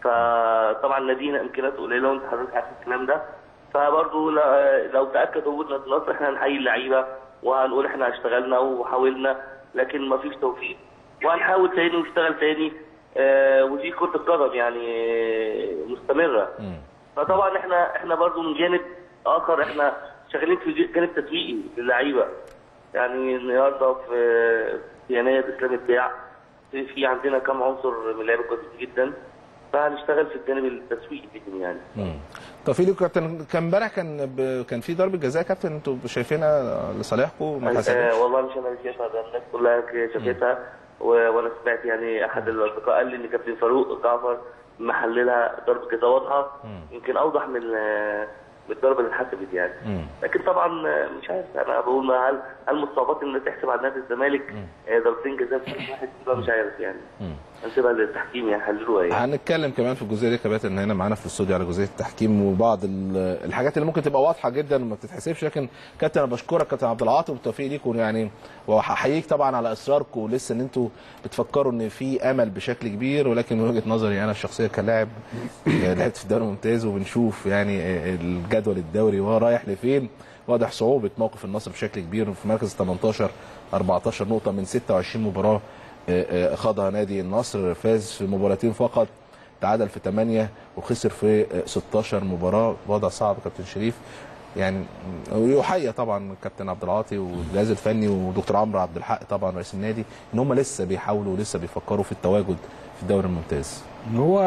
فطبعا نادينا امكانياته قليله وانت حضرتك عارف الكلام ده فبرضه ل- لو تاكد وجود نادي النصر احنا هنحيي اللعيبه وهنقول احنا اشتغلنا وحاولنا لكن ما فيش توفيق وهنحاول تاني ونشتغل تاني آه، ودي كرة القدم يعني آه، مستمرة فطبعا احنا احنا برضو من جانب اخر احنا شغالين في جانب تسويقي للعيبة يعني النهارده في في يناير اسلام البيع في في عندنا كم عنصر من اللعيبه كويسين جدا فهنشتغل في الجانب التسويقي بيهم يعني مم. طب في ليكوا كابتن كان امبارح كان ب... كان في ضربه جزاء يا كابتن انتوا شايفينها لصالحكم ما آه حسبتش والله مش انا اللي شايفها ده الناس كلها شافتها و- وانا سمعت يعني احد الاصدقاء قال لي ان كابتن فاروق جعفر محللها ضربه جزاء واضحه يمكن اوضح من ال- من الضربه اللي اتحسبت يعني مم. لكن طبعا مش عارف انا بقول ما هل هل مصابات ان تحسب على نادي الزمالك آه، ضربتين جزاء في ماتش واحد يبقى مش عارف يعني هنسيبها للتحكيم يحللوها يعني هنتكلم كمان في الجزئيه دي يا كابتن هنا معانا في الاستوديو على جزئيه التحكيم وبعض ال- الحاجات اللي ممكن تبقى واضحه جدا وما بتتحسبش لكن كابتن انا بشكرك كابتن عبد العاطي وبالتوفيق ليكم يعني واحييك طبعا على اصراركم ولسه ان انتوا بتفكروا ان في امل بشكل كبير ولكن من وجهه نظري انا الشخصيه كلاعب لعبت في الدوري الممتاز وبنشوف يعني الجدول الدوري وهو رايح لفين واضح صعوبه موقف النصر بشكل كبير في مركز 18 14 نقطه من 26 مباراه آه، آه، خاضها نادي النصر فاز في مباراتين فقط تعادل في 8 وخسر في آه، 16 مباراه وضع صعب كابتن شريف يعني ويحيى طبعا كابتن عبد العاطي والجهاز الفني ودكتور عمرو عبد الحق طبعا رئيس النادي ان هم لسه بيحاولوا ولسه بيفكروا في التواجد في الدوري الممتاز هو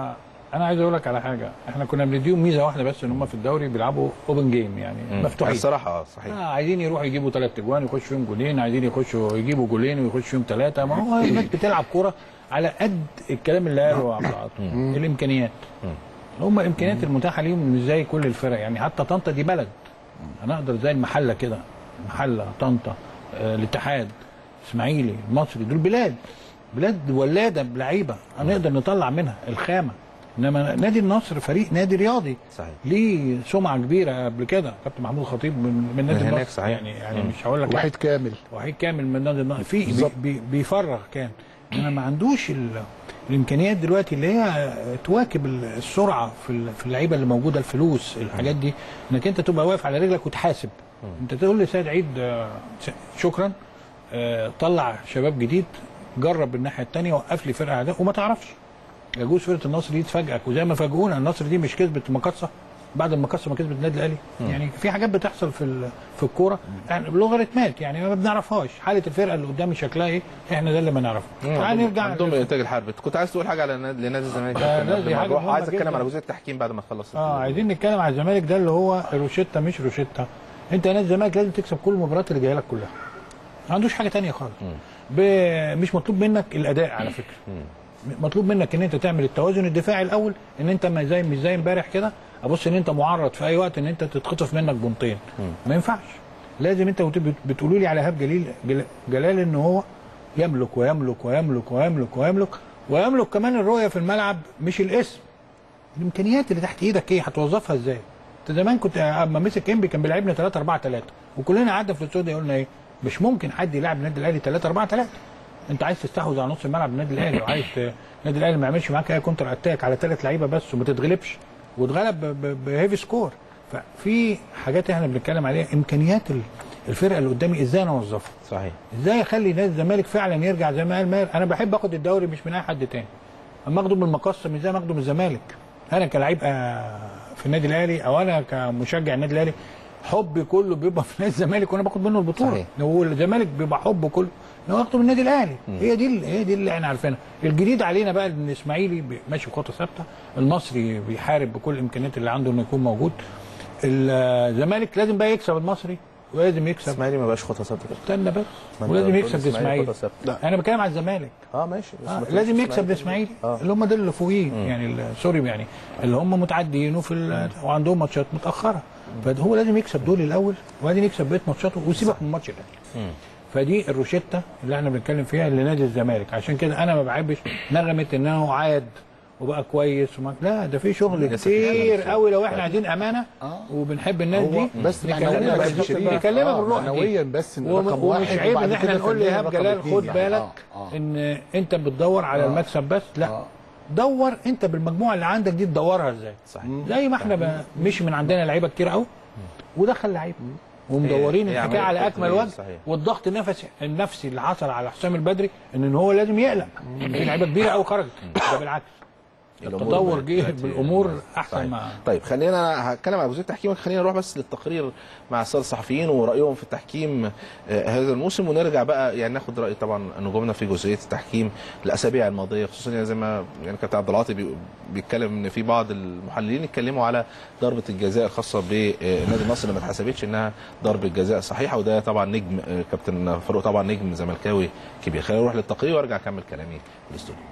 انا عايز اقول لك على حاجه احنا كنا بنديهم ميزه واحده بس ان هم في الدوري بيلعبوا اوبن جيم يعني مفتوحين الصراحه اه صحيح آه عايزين يروحوا يجيبوا ثلاث اجوان يخشوا فيهم جولين عايزين يخشوا يجيبوا جولين ويخشوا فيهم ثلاثه ما هو الناس بتلعب كوره على قد الكلام اللي قاله عبد العاطي الامكانيات هم الامكانيات المتاحه ليهم مش زي كل الفرق يعني حتى طنطا دي بلد هنقدر زي المحله كده المحله طنطا آه الاتحاد اسماعيلي المصري دول بلاد بلاد ولاده بلعيبه هنقدر نطلع منها الخامه انما نادي النصر فريق نادي رياضي صحيح. ليه سمعه كبيره قبل كده كابتن محمود خطيب من, من نادي من هناك النصر صحيح. يعني يعني مش هقول لك وحيد كامل وحيد كامل من نادي النصر في بي بي بيفرغ كان انما ما عندوش ال الامكانيات دلوقتي اللي هي تواكب السرعه في ال- في اللعيبه اللي موجوده الفلوس الحاجات دي انك انت تبقى واقف على رجلك وتحاسب انت تقول لي سيد عيد آه، س- شكرا آه، طلع شباب جديد جرب الناحيه الثانيه وقف لي فرقه عداء وما تعرفش يجوز فرقه النصر دي تفاجئك وزي ما فاجئونا النصر دي مش كسبت مقصه بعد المقصه ما كسبت النادي الاهلي يعني في حاجات بتحصل في ال- في الكوره يعني لوغاريتمات يعني ما بنعرفهاش حاله الفرقه اللي قدامي شكلها ايه احنا ده اللي ما نعرفه تعال نرجع عندهم انتاج الحرب كنت عايز تقول حاجه على نادي لنادي الزمالك آه، قبل نادي ما حاجة نروح. مهمة عايز اتكلم جداً. على جزئيه التحكيم بعد ما تخلص اه عايزين نتكلم على الزمالك ده اللي هو روشيتا مش روشيتا انت نادي الزمالك لازم تكسب كل المباريات اللي جايه لك كلها ما عندوش حاجه تانية خالص ب... مش مطلوب منك الاداء على فكره مطلوب منك ان انت تعمل التوازن الدفاعي الاول ان انت ما زي مش زي امبارح كده ابص ان انت معرض في اي وقت ان انت تتخطف منك بنطين ما ينفعش لازم انت وت- بت- بتقولوا لي على هاب جليل جل- جلال ان هو يملك ويملك ويملك ويملك ويملك ويملك كمان الرؤيه في الملعب مش الاسم الامكانيات اللي تحت ايدك ايه هتوظفها ازاي انت زمان كنت اما مسك انبي كان بيلعبنا 3 4 3 وكلنا قعدنا في الاستوديو قلنا ايه مش ممكن حد يلعب النادي الاهلي 3 4 3 انت عايز تستحوذ على نص الملعب النادي الاهلي وعايز ت- النادي الاهلي ما يعملش معاك اي كونتر اتاك على ثلاث لعيبه بس وما تتغلبش واتغلب ب- ب- بهيفي سكور ففي حاجات احنا بنتكلم عليها امكانيات ال- الفرقه اللي قدامي ازاي انا اوظفها صحيح ازاي اخلي نادي الزمالك فعلا يرجع زي ما قال ماهر انا بحب اخد الدوري مش من اي حد تاني اما اخده من المقصه مش زي ما اخده من الزمالك انا كلاعب آه، في النادي الاهلي او انا كمشجع النادي الاهلي حبي كله بيبقى في نادي الزمالك وانا باخد منه البطوله صحيح. هو الزمالك بيبقى حبه كله ان هو ياخده من النادي الاهلي هي دي ال- هي دي اللي احنا عارفينها الجديد علينا بقى ان الاسماعيلي بي- ماشي بخطه ثابته المصري بيحارب بكل الامكانيات اللي عنده انه يكون موجود الزمالك لازم بقى يكسب المصري ولازم يكسب اسماعيلي ما بقاش خطه ثابته كده استنى بس ما انت ولازم بتقول يكسب الإسماعيلي الاسماعيلي خطة ثابتة. انا بتكلم على الزمالك اه ماشي بس آه ما تقولش لازم يكسب إسماعيلي. الاسماعيلي آه. اللي هم دول اللي فوقيه يعني ال- سوري يعني اللي هم متعديين وفي ال- وعندهم ماتشات متاخره فهو لازم يكسب دول الاول وبعدين يكسب بقيه ماتشاته ويسيبك من الماتش ده فدي الروشته اللي احنا بنتكلم فيها لنادي الزمالك عشان كده انا ما بحبش نغمه انه عاد وبقى كويس وما لا ده في شغل لسه في كتير شغل. قوي لو احنا عايزين امانه وبنحب الناس هو دي بس نكلمها معنويا بالظبط بس شريف. نكلمها آه، بالروح دي. معنويا بس إن وم- رقم ومش واحد عيب وبعد ان احنا كده نقول فنياً لايهاب رقم جلال اتنين خد يعني. بالك آه، آه. ان انت بتدور على المكسب بس لا آه. دور انت بالمجموعه اللي عندك دي تدورها ازاي صحيح. زي ما احنا ب- مش من عندنا لعيبه كتير قوي ودخل لعيب ومدورين هي الحكايه عملية على اكمل تطوير، وجه صحيح. والضغط النفسي النفسي اللي حصل على حسام البدري ان إن هو لازم يقلق في لعيبه كبيره قوي خرجت ده بالعكس الأمور التطور بقت جه دلوقتي- بالامور احسن صحيح. ما طيب خلينا هتكلم على جزئيه التحكيم خلينا نروح بس للتقرير مع الساده الصحفيين ورايهم في التحكيم آه، هذا الموسم ونرجع بقى يعني ناخد راي طبعا نجومنا في جزئيه التحكيم الاسابيع الماضيه خصوصا يعني زي ما يعني كابتن عبد العاطي بي- بيتكلم ان في بعض المحللين اتكلموا على ضربه الجزاء الخاصه بنادي النصر اللي ما اتحسبتش انها ضربه جزاء صحيحه وده طبعا نجم آه، كابتن فاروق طبعا نجم زملكاوي كبير خلينا نروح للتقرير وارجع اكمل كلامي في الاستوديو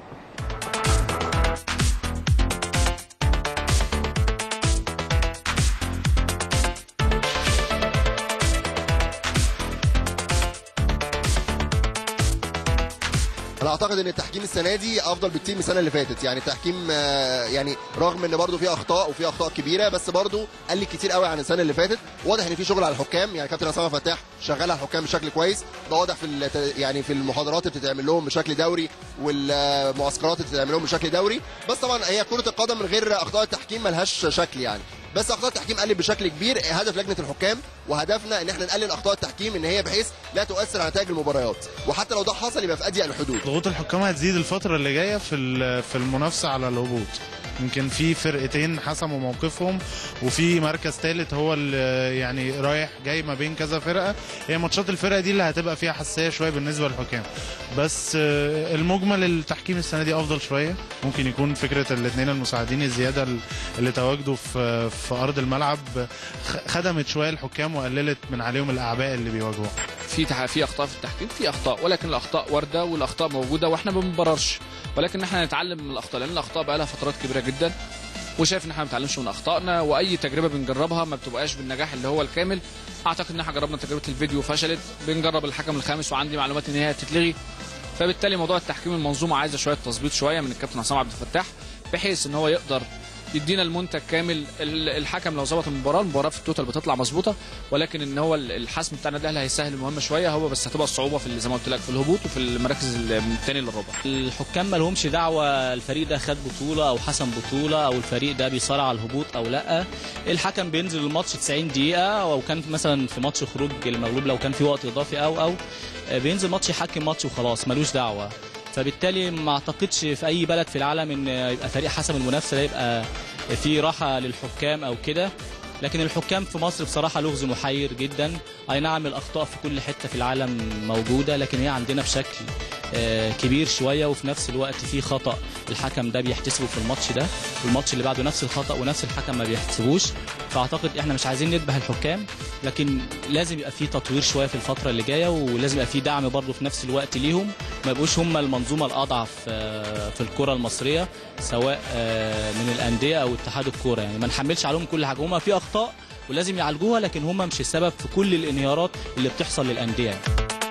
انا اعتقد ان التحكيم السنه دي افضل بكتير من السنه اللي فاتت يعني التحكيم آه، يعني رغم ان برضو في اخطاء وفي اخطاء كبيره بس برضو قل كتير قوي عن السنه اللي فاتت واضح ان في شغل على الحكام يعني كابتن عصام فتاح شغال على الحكام بشكل كويس ده واضح في الت- يعني في المحاضرات اللي بتتعمل لهم بشكل دوري والمعسكرات اللي بتتعمل لهم بشكل دوري بس طبعا هي كره القدم من غير اخطاء التحكيم ملهاش شكل يعني بس اخطاء التحكيم قلت بشكل كبير هدف لجنه الحكام وهدفنا ان احنا نقلل اخطاء التحكيم ان هي بحيث لا تؤثر على نتائج المباريات وحتى لو ده حصل يبقى في اضيق الحدود ضغوط الحكام هتزيد الفترة اللي جاية في ال- في المنافسة على الهبوط يمكن في فرقتين حسموا موقفهم وفي مركز ثالث هو اللي يعني رايح جاي ما بين كذا فرقة هي ماتشات الفرقة دي اللي هتبقى فيها حساسية شوية بالنسبة للحكام بس آه، المجمل التحكيم السنة دي أفضل شوية ممكن يكون فكرة الاثنين المساعدين الزيادة اللي تواجدوا في في أرض الملعب خ- خدمت شوية الحكام وقللت من عليهم الأعباء اللي بيواجهوها في تح... في اخطاء في التحكيم في اخطاء ولكن الاخطاء وارده والاخطاء موجوده واحنا ما بنبررش ولكن احنا نتعلم من الاخطاء لان الاخطاء بقى لها فترات كبيره جدا وشايف ان احنا ما بنتعلمش من اخطائنا واي تجربه بنجربها ما بتبقاش بالنجاح اللي هو الكامل اعتقد ان احنا جربنا تجربه الفيديو فشلت بنجرب الحكم الخامس وعندي معلومات ان هي هتتلغي فبالتالي موضوع التحكيم المنظومه عايزه شويه تظبيط شويه من الكابتن عصام عبد الفتاح بحيث ان هو يقدر يدينا المنتج كامل ال- الحكم لو ظبط المباراه المباراه في التوتال بتطلع مظبوطه ولكن ان هو ال- الحسم بتاع النادي الاهلي هيسهل المهمه شويه هو بس هتبقى الصعوبه في ال- زي ما قلت لك في الهبوط وفي المراكز ال- من الثاني للرابع الحكام ما لهمش دعوه الفريق ده خد بطوله او حسم بطوله او الفريق ده بيصارع على الهبوط او لا الحكم بينزل الماتش 90 دقيقه او كان مثلا في ماتش خروج المغلوب لو كان في وقت اضافي او او بينزل ماتش يحكم ماتش وخلاص ملوش دعوه فبالتالي ما اعتقدش في اي بلد في العالم ان يبقى فريق حسم المنافسه ده يبقى في راحه للحكام او كده لكن الحكام في مصر بصراحه لغز محير جدا اي نعم الاخطاء في كل حته في العالم موجوده لكن هي عندنا بشكل آه، كبير شويه وفي نفس الوقت في خطا الحكم ده بيحتسبه في الماتش ده والماتش اللي بعده نفس الخطا ونفس الحكم ما بيحتسبوش فاعتقد احنا مش عايزين نذبح الحكام لكن لازم يبقى في تطوير شويه في الفتره اللي جايه ولازم يبقى في دعم برضه في نفس الوقت ليهم ما يبقوش هم المنظومه الاضعف آه، في الكره المصريه سواء آه، من الانديه او اتحاد الكوره يعني ما نحملش عليهم كل حاجه هم في اخطاء ولازم يعالجوها لكن هم مش السبب في كل الانهيارات اللي بتحصل للانديه يعني.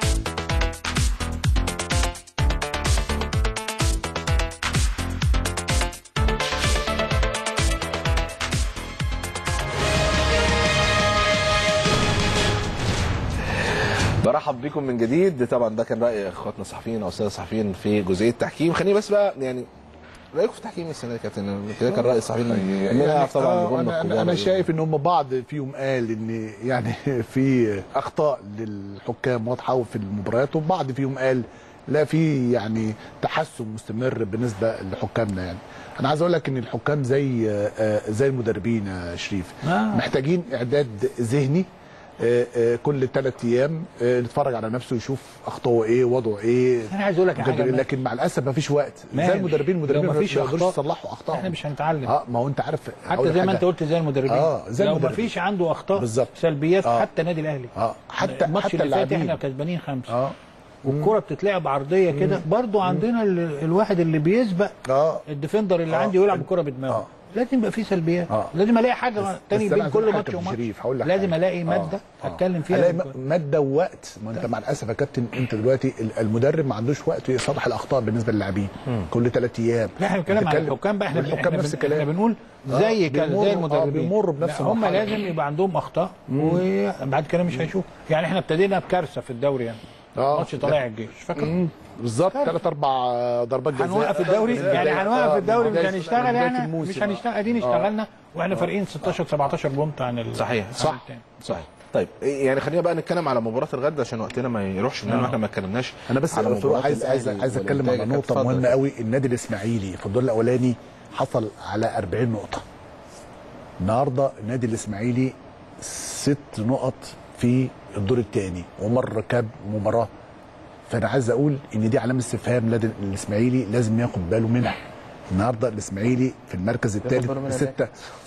برحب بكم من جديد طبعا ده كان راي اخواتنا الصحفيين او الساده الصحفيين في جزئيه التحكيم خليني بس بقى يعني رايكم في تحكيم السنه دي يا كابتن كده كان راي الصحفيين منها يعني طبعا آه، نجوم انا الكبار. انا, أنا شايف ان هم بعض فيهم قال ان يعني في اخطاء للحكام واضحه وفي المباريات وبعض فيهم قال لا في يعني تحسن مستمر بالنسبه لحكامنا يعني انا عايز اقول لك ان الحكام زي آه، آه، زي المدربين يا شريف آه. محتاجين اعداد ذهني آه، آه، كل ثلاث ايام آه، نتفرج على نفسه يشوف اخطائه ايه وضعه ايه انا عايز اقول لك حاجه لكن, لكن مع الاسف ما فيش وقت ماشي. زي المدربين المدربين لو مفيش ما يقدروش أخطاء، يصلحوا اخطائهم احنا مش هنتعلم اه ما هو انت عارف أقول حتى لك زي ما حاجة. انت قلت زي المدربين اه زي لو ما المدربين. فيش عنده اخطاء بالظبط. سلبيات آه. حتى النادي الاهلي اه حتى الماتش حتى اللي فات اللاعبين احنا كسبانين خمسه اه والكره بتتلعب عرضيه كده برضو عندنا ال- الواحد اللي بيسبق اه الديفندر اللي آه. عندي ويلعب الكره بدماغه لازم يبقى في سلبيات آه. لازم الاقي حاجه بس- تاني بس أنا بين عايز كل أقول ماتش حاجة وماتش شريف، هقول لك لازم حاجة. الاقي آه. ماده آه. اتكلم فيها الاقي في م- ماده ووقت ما انت مع الاسف يا كابتن انت دلوقتي ال- المدرب ما عندوش وقت يصلح الاخطاء بالنسبه للاعبين كل ثلاث ايام لا احنا بنتكلم على بتتكلم- الحكام بقى احنا والحكام احنا نفس بن- احنا الكلام بنقول آه، زي كده بيمروا- زي آه، المدربين بيمروا بنفس لا، هم المرحلة. لازم يبقى عندهم اخطاء وبعد كده مش هيشوف يعني احنا ابتدينا بكارثه في الدوري يعني اه ماتش طلائع الجيش فاكر مم. بالظبط ثلاث اربع آه، ضربات جزاء هنوقف الدوري يعني هنوقف الدوري مش هنشتغل بداية يعني الموسم. مش هنشتغل ادينا آه. اشتغلنا واحنا فارقين 16 17 بونت عن ال- صحيح عن صح التاني. صحيح طيب يعني خلينا بقى نتكلم على مباراه الغد عشان وقتنا ما يروحش مننا آه. واحنا ما اتكلمناش انا بس على فاروق مباراة عايز عايز الأهلي عايز اتكلم والإنتاج. على نقطه اتفضل. مهمه قوي النادي الاسماعيلي في الدور الاولاني حصل على 40 نقطه النهارده النادي الاسماعيلي ست نقط في الدور الثاني ومر كاب مباراه فانا عايز اقول ان دي علامه استفهام لدى الاسماعيلي لازم ياخد باله منها النهارده الاسماعيلي في المركز الثالث باله منها ستة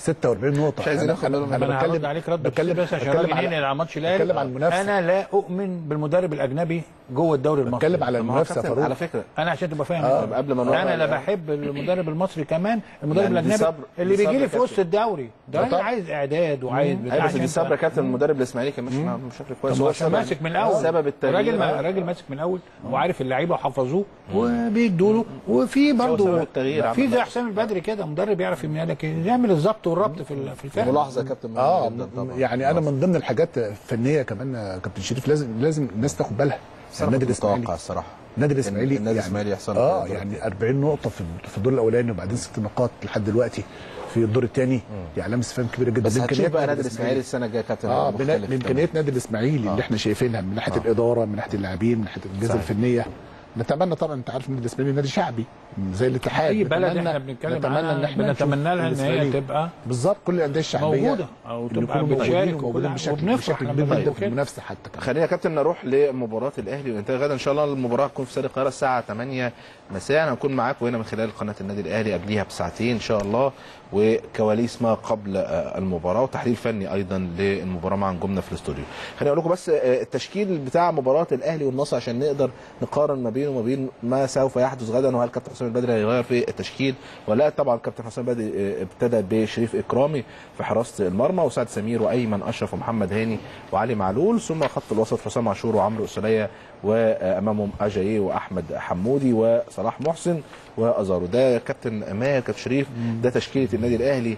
46 نقطه مش عايزين أنا- ناخد باله أنا- منها. انا انا هرد بتكلم عليك رد بتكلم بتكلم بس عشان بتكلم راجل على- ينقل على ماتش الاهلي بتكلم على المنافسه انا لا اؤمن بالمدرب الاجنبي جوه الدوري المصري بتكلم على طب ما هو المنافسه يا كابتن، فاروق على فكره انا عشان تبقى فاهم آه. طب قبل ما نروح انا لا بحب المدرب المصري كمان المدرب يعني دي الاجنبي صبر- اللي دي بيجي لي صبر في وسط الدوري ده طبعا. انا عايز اعداد وعايز بتاع ايوه بس دي عشان صبر تبقى- كابتن المدرب الاسماعيلي كان ماشي معاه بشكل كويس طب هو عشان السبب- ماسك من الاول سبب التغيير راجل ما آه. راجل ماسك من الاول وعارف اللعيبه وحفظوه وبيدوا له وفي سبب برضه التغيير في عمل زي ده. حسام البدري كده مدرب يعرف يعمل لك إيه، يعمل الضبط والربط في ال- في الفرقه ملاحظه يا كابتن اه مهمة جدا طبعا يعني انا من ضمن الحاجات الفنيه كمان يا كابتن شريف لازم لازم الناس تاخد بالها بس أنا النادي كنت متوقع الاسماعيلي الصراحه النادي الاسماعيلي النادي يعني الإسماعيلي يحصل اه الدور يعني 40 نقطه في في الدور الاولاني وبعدين ست نقاط لحد دلوقتي في الدور الثاني دي علامه استفهام كبيره جدا بس هتشوف بإمكانيات بقى نادي نادي الاسماعيلي السنه الجايه يا كابتن اه هيبقى بنا- مختلف بامكانيات نادي الاسماعيلي اللي احنا شايفينها من ناحيه الاداره من ناحيه اللاعبين من ناحيه الاجهزه صحيح. الفنيه نتمنى طبعا انت عارف النادي الاسماعيلي نادي شعبي زي الاتحاد اي بلد نتمنى- احنا بنتكلم نتمنى ان عنها احنا بنتمنى نشوف لها ان هي الإسماعيلي. تبقى بالظبط كل الانديه الشعبيه موجوده او إن تبقى يكونوا موجودين بتشارك وكل وموجودين حاجة. بشكل وبنفرح بشكل لما كبير جدا بنلاقوا في كده. المنافسه حتى كمان خلينا يا كابتن نروح لمباراه الاهلي والانتاج غدا ان شاء الله المباراه هتكون في استاد القاهره الساعه 8 مساء هنكون معاكم هنا من خلال قناه النادي الاهلي قبليها بساعتين ان شاء الله وكواليس ما قبل آه، المباراه وتحليل فني ايضا للمباراه مع نجومنا في الاستوديو خليني اقول لكم بس آه، التشكيل بتاع مباراه الاهلي والنصر عشان نقدر نقارن ما بينه وما بين ما سوف يحدث غدا وهل كابتن حسام البدري هيغير في التشكيل ولا لا طبعا كابتن حسام البدري آه، ابتدى بشريف اكرامي في حراسه المرمى وسعد سمير وايمن اشرف ومحمد هاني وعلي معلول ثم خط الوسط حسام عاشور وعمرو السوليه وامامهم اجاييه واحمد حمودي وصلاح محسن وازارو ده كابتن ماهر كابتن شريف ده تشكيله النادي الاهلي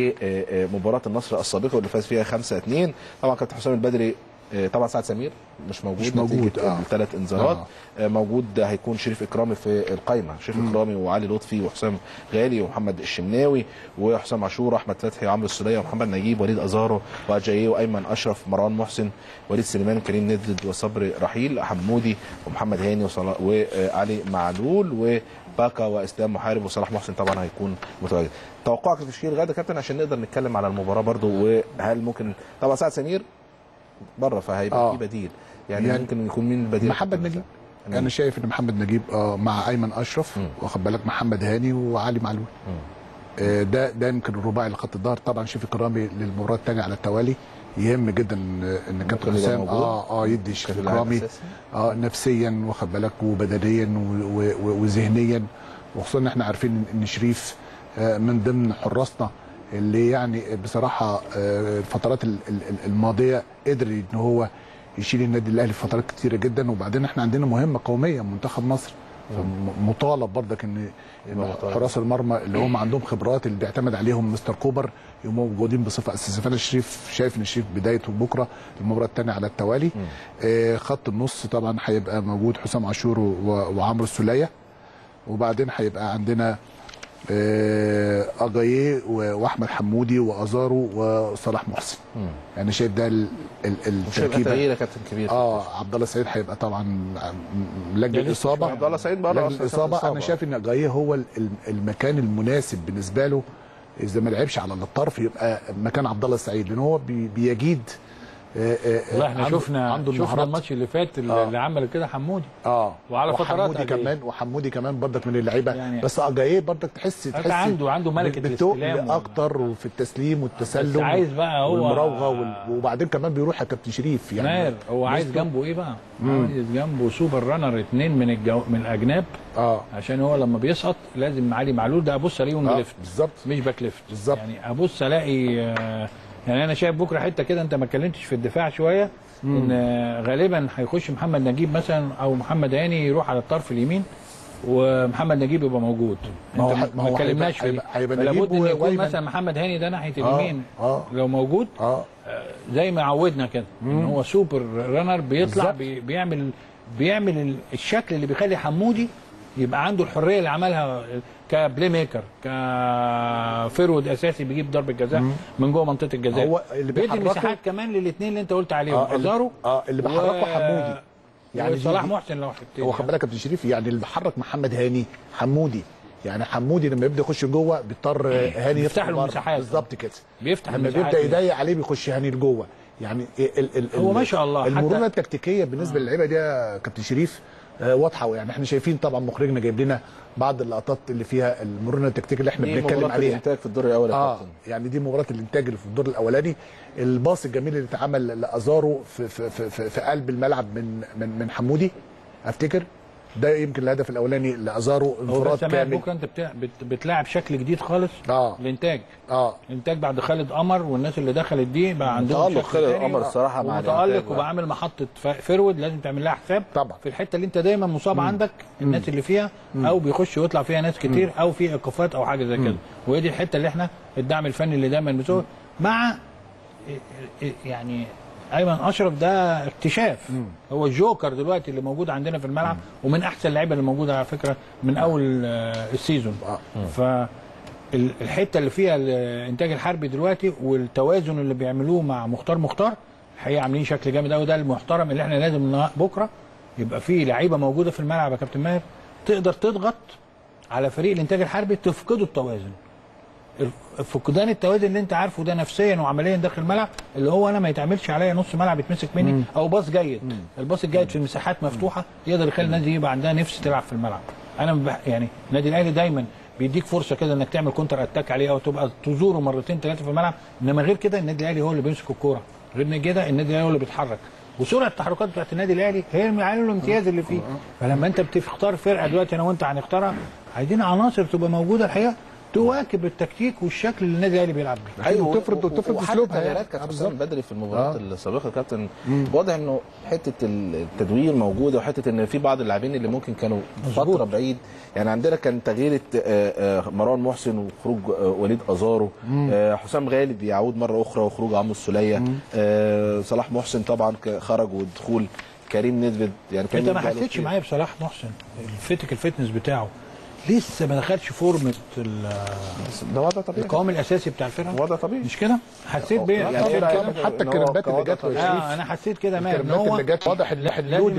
لمباراه النصر السابقه واللي فاز فيها 5 2 طبعا كابتن حسام البدري آه، طبعا سعد سمير مش موجود مش موجود، نتيجة آه. الثلاث انذارات آه. موجود هيكون شريف اكرامي في القايمه شريف اكرامي وعلي لطفي وحسام غالي ومحمد الشناوي وحسام عاشور احمد فتحي وعمرو السوليه ومحمد نجيب وليد ازارو واجاييه وايمن اشرف مروان محسن وليد سليمان كريم ندد وصبري رحيل حمودي ومحمد هاني وصلا- وعلي معلول وباكا واسلام محارب وصلاح محسن طبعا هيكون متواجد توقعك في تشكيل غدا كابتن عشان نقدر نتكلم على المباراه برضو وهل ممكن طبعا سعد سمير بره فهيبقى آه. في بديل يعني, يعني ممكن يكون مين البديل محمد نجيب انا شايف ان محمد نجيب اه مع ايمن اشرف واخد بالك محمد هاني وعلي معلول آه، ده ده يمكن الرباعي لخط الظهر طبعا شريف اكرامي للمباراه الثانيه على التوالي يهم جدا آه، ان كابتن يبقى حسام موجود. اه اه يدي شريف كلاعب اكرامي أساسي. اه نفسيا واخد بالك وبدنيا و- و- و- وذهنيا وخصوصا ان احنا عارفين ان شريف آه، من ضمن حراسنا اللي يعني بصراحه آه، الفترات ال- ال- ال- الماضيه قدر ان هو يشيل النادي الاهلي في فترات كتيره جدا وبعدين احنا عندنا مهمه قوميه منتخب مصر مطالب برضك ان إن حراس المرمى اللي هم عندهم خبرات اللي بيعتمد عليهم مستر كوبر يبقوا موجودين بصفه اساسيه فانا شريف شايف ان شريف بدايته بكره المباراه الثانيه على التوالي آه خط النص طبعا هيبقى موجود حسام عاشور و- وعمرو السوليه وبعدين هيبقى عندنا آه، اجاييه و- واحمد حمودي وازارو وصلاح محسن يعني شايف ده ال- ال- مش هيبقى التركيبه تغيير يا كابتن كبير اه عبد الله سعيد هيبقى طبعا لاجل اصابه عبد الله سعيد بره لاجل أصلاً الاصابه إصابة. انا شايف ان اجاييه هو ال- ال- المكان المناسب بالنسبه له اذا ما لعبش على الطرف يبقى مكان عبد الله السعيد لان هو بي- بيجيد آه، آه، والله احنا عنده- شفنا عنده شفنا المهارات. الماتش اللي فات اللي, آه. اللي عمل كده حمودي اه وعلى فترات وحمودي قد إيه؟ كمان وحمودي كمان برضك من اللعيبه يعني- يعني بس اجاييه برضك تحس حتى تحس عنده- عنده ملكة بتقل الاستلام وال- اكتر وفي التسليم والتسلم بس عايز بقى هو- والمراوغه وال- وبعدين كمان بيروح يا كابتن شريف يعني يعني هو عايز ميزته- جنبه ايه بقى؟ مم. عايز جنبه سوبر رانر اتنين من الجو... من الاجناب اه عشان هو لما بيسقط لازم علي معلول ده ابص الاقيه وينج آه، ليفت بالظبط مش باك ليفت بالظبط يعني ابص الاقي آه، يعني انا شايف بكره حته كده انت ما اتكلمتش في الدفاع شويه ان آه، غالبا هيخش محمد نجيب مثلا او محمد هاني يروح على الطرف اليمين ومحمد نجيب يبقى موجود ما هو انت ح- ما ما هو اتكلمناش هيبقى- في دي هيبقى- هيبقى فلا نجيب بد ان يكون وأيمن. مثلا محمد هاني ده ناحيه آه، اليمين اه لو موجود اه زي ما عودنا كده ان هو سوبر رانر بيطلع بالظبط. بي بيعمل بيعمل ال- الشكل اللي بيخلي حمودي يبقى عنده الحريه اللي عملها كبلاي ميكر كفيرود اساسي بيجيب ضربه جزاء من جوه منطقه الجزاء هو اللي بيدي بيحركه- مساحات كمان للاثنين اللي انت قلت عليهم اه اللي, ازارو آه اللي بحركه حمودي يعني دي- صلاح دي- محسن لو حطيت هو خد بالك يا كابتن شريف يعني اللي بيحرك محمد هاني حمودي يعني حمودي لما يبدا يخش جوه بيضطر هاني بيفتح له بره. مساحات. بالظبط كده بيفتح لما المساحات بيبدا دي. يضيق عليه بيخش هاني لجوه يعني ال ال هو ال- ما شاء الله، المرونه حتى- التكتيكيه بالنسبه للعيبه دي يا كابتن شريف آه، واضحه يعني احنا شايفين طبعا مخرجنا جايب لنا بعض اللقطات اللي فيها المرونه التكتيكيه اللي احنا دي بنتكلم مباراة عليها الانتاج في الدور الاول يا اه كابتن يعني دي مباراه الانتاج اللي في الدور الاولاني الباص الجميل اللي اتعمل لازارو في في في, في, في قلب الملعب من من من حمودي افتكر ده يمكن الهدف الاولاني لازارو هو انفراد بس سامع كامل بكره انت بتاع- بت- بتلاعب شكل جديد خالص اه الانتاج اه الانتاج بعد خالد قمر والناس اللي دخلت دي بقى عندهم متألق شكل خالد تاني. قمر الصراحة مع الإنتاج ومتالق بقى. وبعمل محطه ف- فيرود لازم تعمل لها حساب طبعا في الحته اللي انت دايما مصاب عندك الناس اللي فيها او بيخش ويطلع فيها ناس كتير او في ايقافات او حاجه زي كده وهي دي الحته اللي احنا الدعم الفني اللي دايما بنسويه مع يعني ايمن اشرف ده اكتشاف هو الجوكر دلوقتي اللي موجود عندنا في الملعب ومن احسن اللعيبه اللي موجوده على فكره من اول آه، السيزون ف ال- الحته اللي فيها الانتاج الحربي دلوقتي والتوازن اللي بيعملوه مع مختار مختار الحقيقه عاملين شكل جامد قوي ده المحترم اللي احنا لازم النها- بكره يبقى فيه لعيبه موجوده في الملعب يا كابتن ماهر تقدر تضغط على فريق الانتاج الحربي تفقده التوازن فقدان التوازن اللي انت عارفه ده نفسيا وعمليا داخل الملعب اللي هو انا ما يتعملش عليا نص ملعب يتمسك مني او باص جيد الباص الجيد في المساحات مفتوحه يقدر يخلي الناس دي يبقى عندها نفس تلعب في الملعب انا بح يعني النادي الاهلي دايما بيديك فرصه كده انك تعمل كونتر اتاك عليه او تبقى تزوره مرتين ثلاثه في الملعب انما غير كده النادي الاهلي هو اللي بيمسك الكوره غير من كده النادي الاهلي هو اللي بيتحرك وسرعه التحركات بتاعت النادي الاهلي هي اللي عامل له الامتياز اللي فيه فلما انت بتختار فرقه دلوقتي انا وانت هنختارها عايزين عناصر تبقى موجوده الحقيقه تواكب التكتيك والشكل اللي النادي الاهلي بيلعب بيه ايوه وتفرض- وتفرض وحتى أسلوبها التغييرات يعني. كانت آه، حسام بالظبط. بدري في المباريات آه. السابقه يا كابتن واضح انه حته التدوير موجوده وحته ان في بعض اللاعبين اللي ممكن كانوا فتره بعيد يعني عندنا كان تغيير آه، آه، مروان محسن وخروج آه، وليد ازارو آه، حسام غالب يعود مره اخرى وخروج عمرو السوليه آه، صلاح محسن طبعا ك- خرج ودخول كريم نيدفيد يعني كان انت ما بقاله حسيتش كتير. معايا بصلاح محسن الفتك الفتنس بتاعه لسه ما دخلش فورمه ال- ده وضع طبيعي القوام الاساسي بتاع الفرقه وضع طبيعي مش كده حسيت بيه يعني طبعاً، فرقة طبعاً، حتى إن هو الكريمات اللي كوضع جت طبيعي. اه انا حسيت كده ماهر ان الكلمات هو اللي جت واضح ان لازم اللود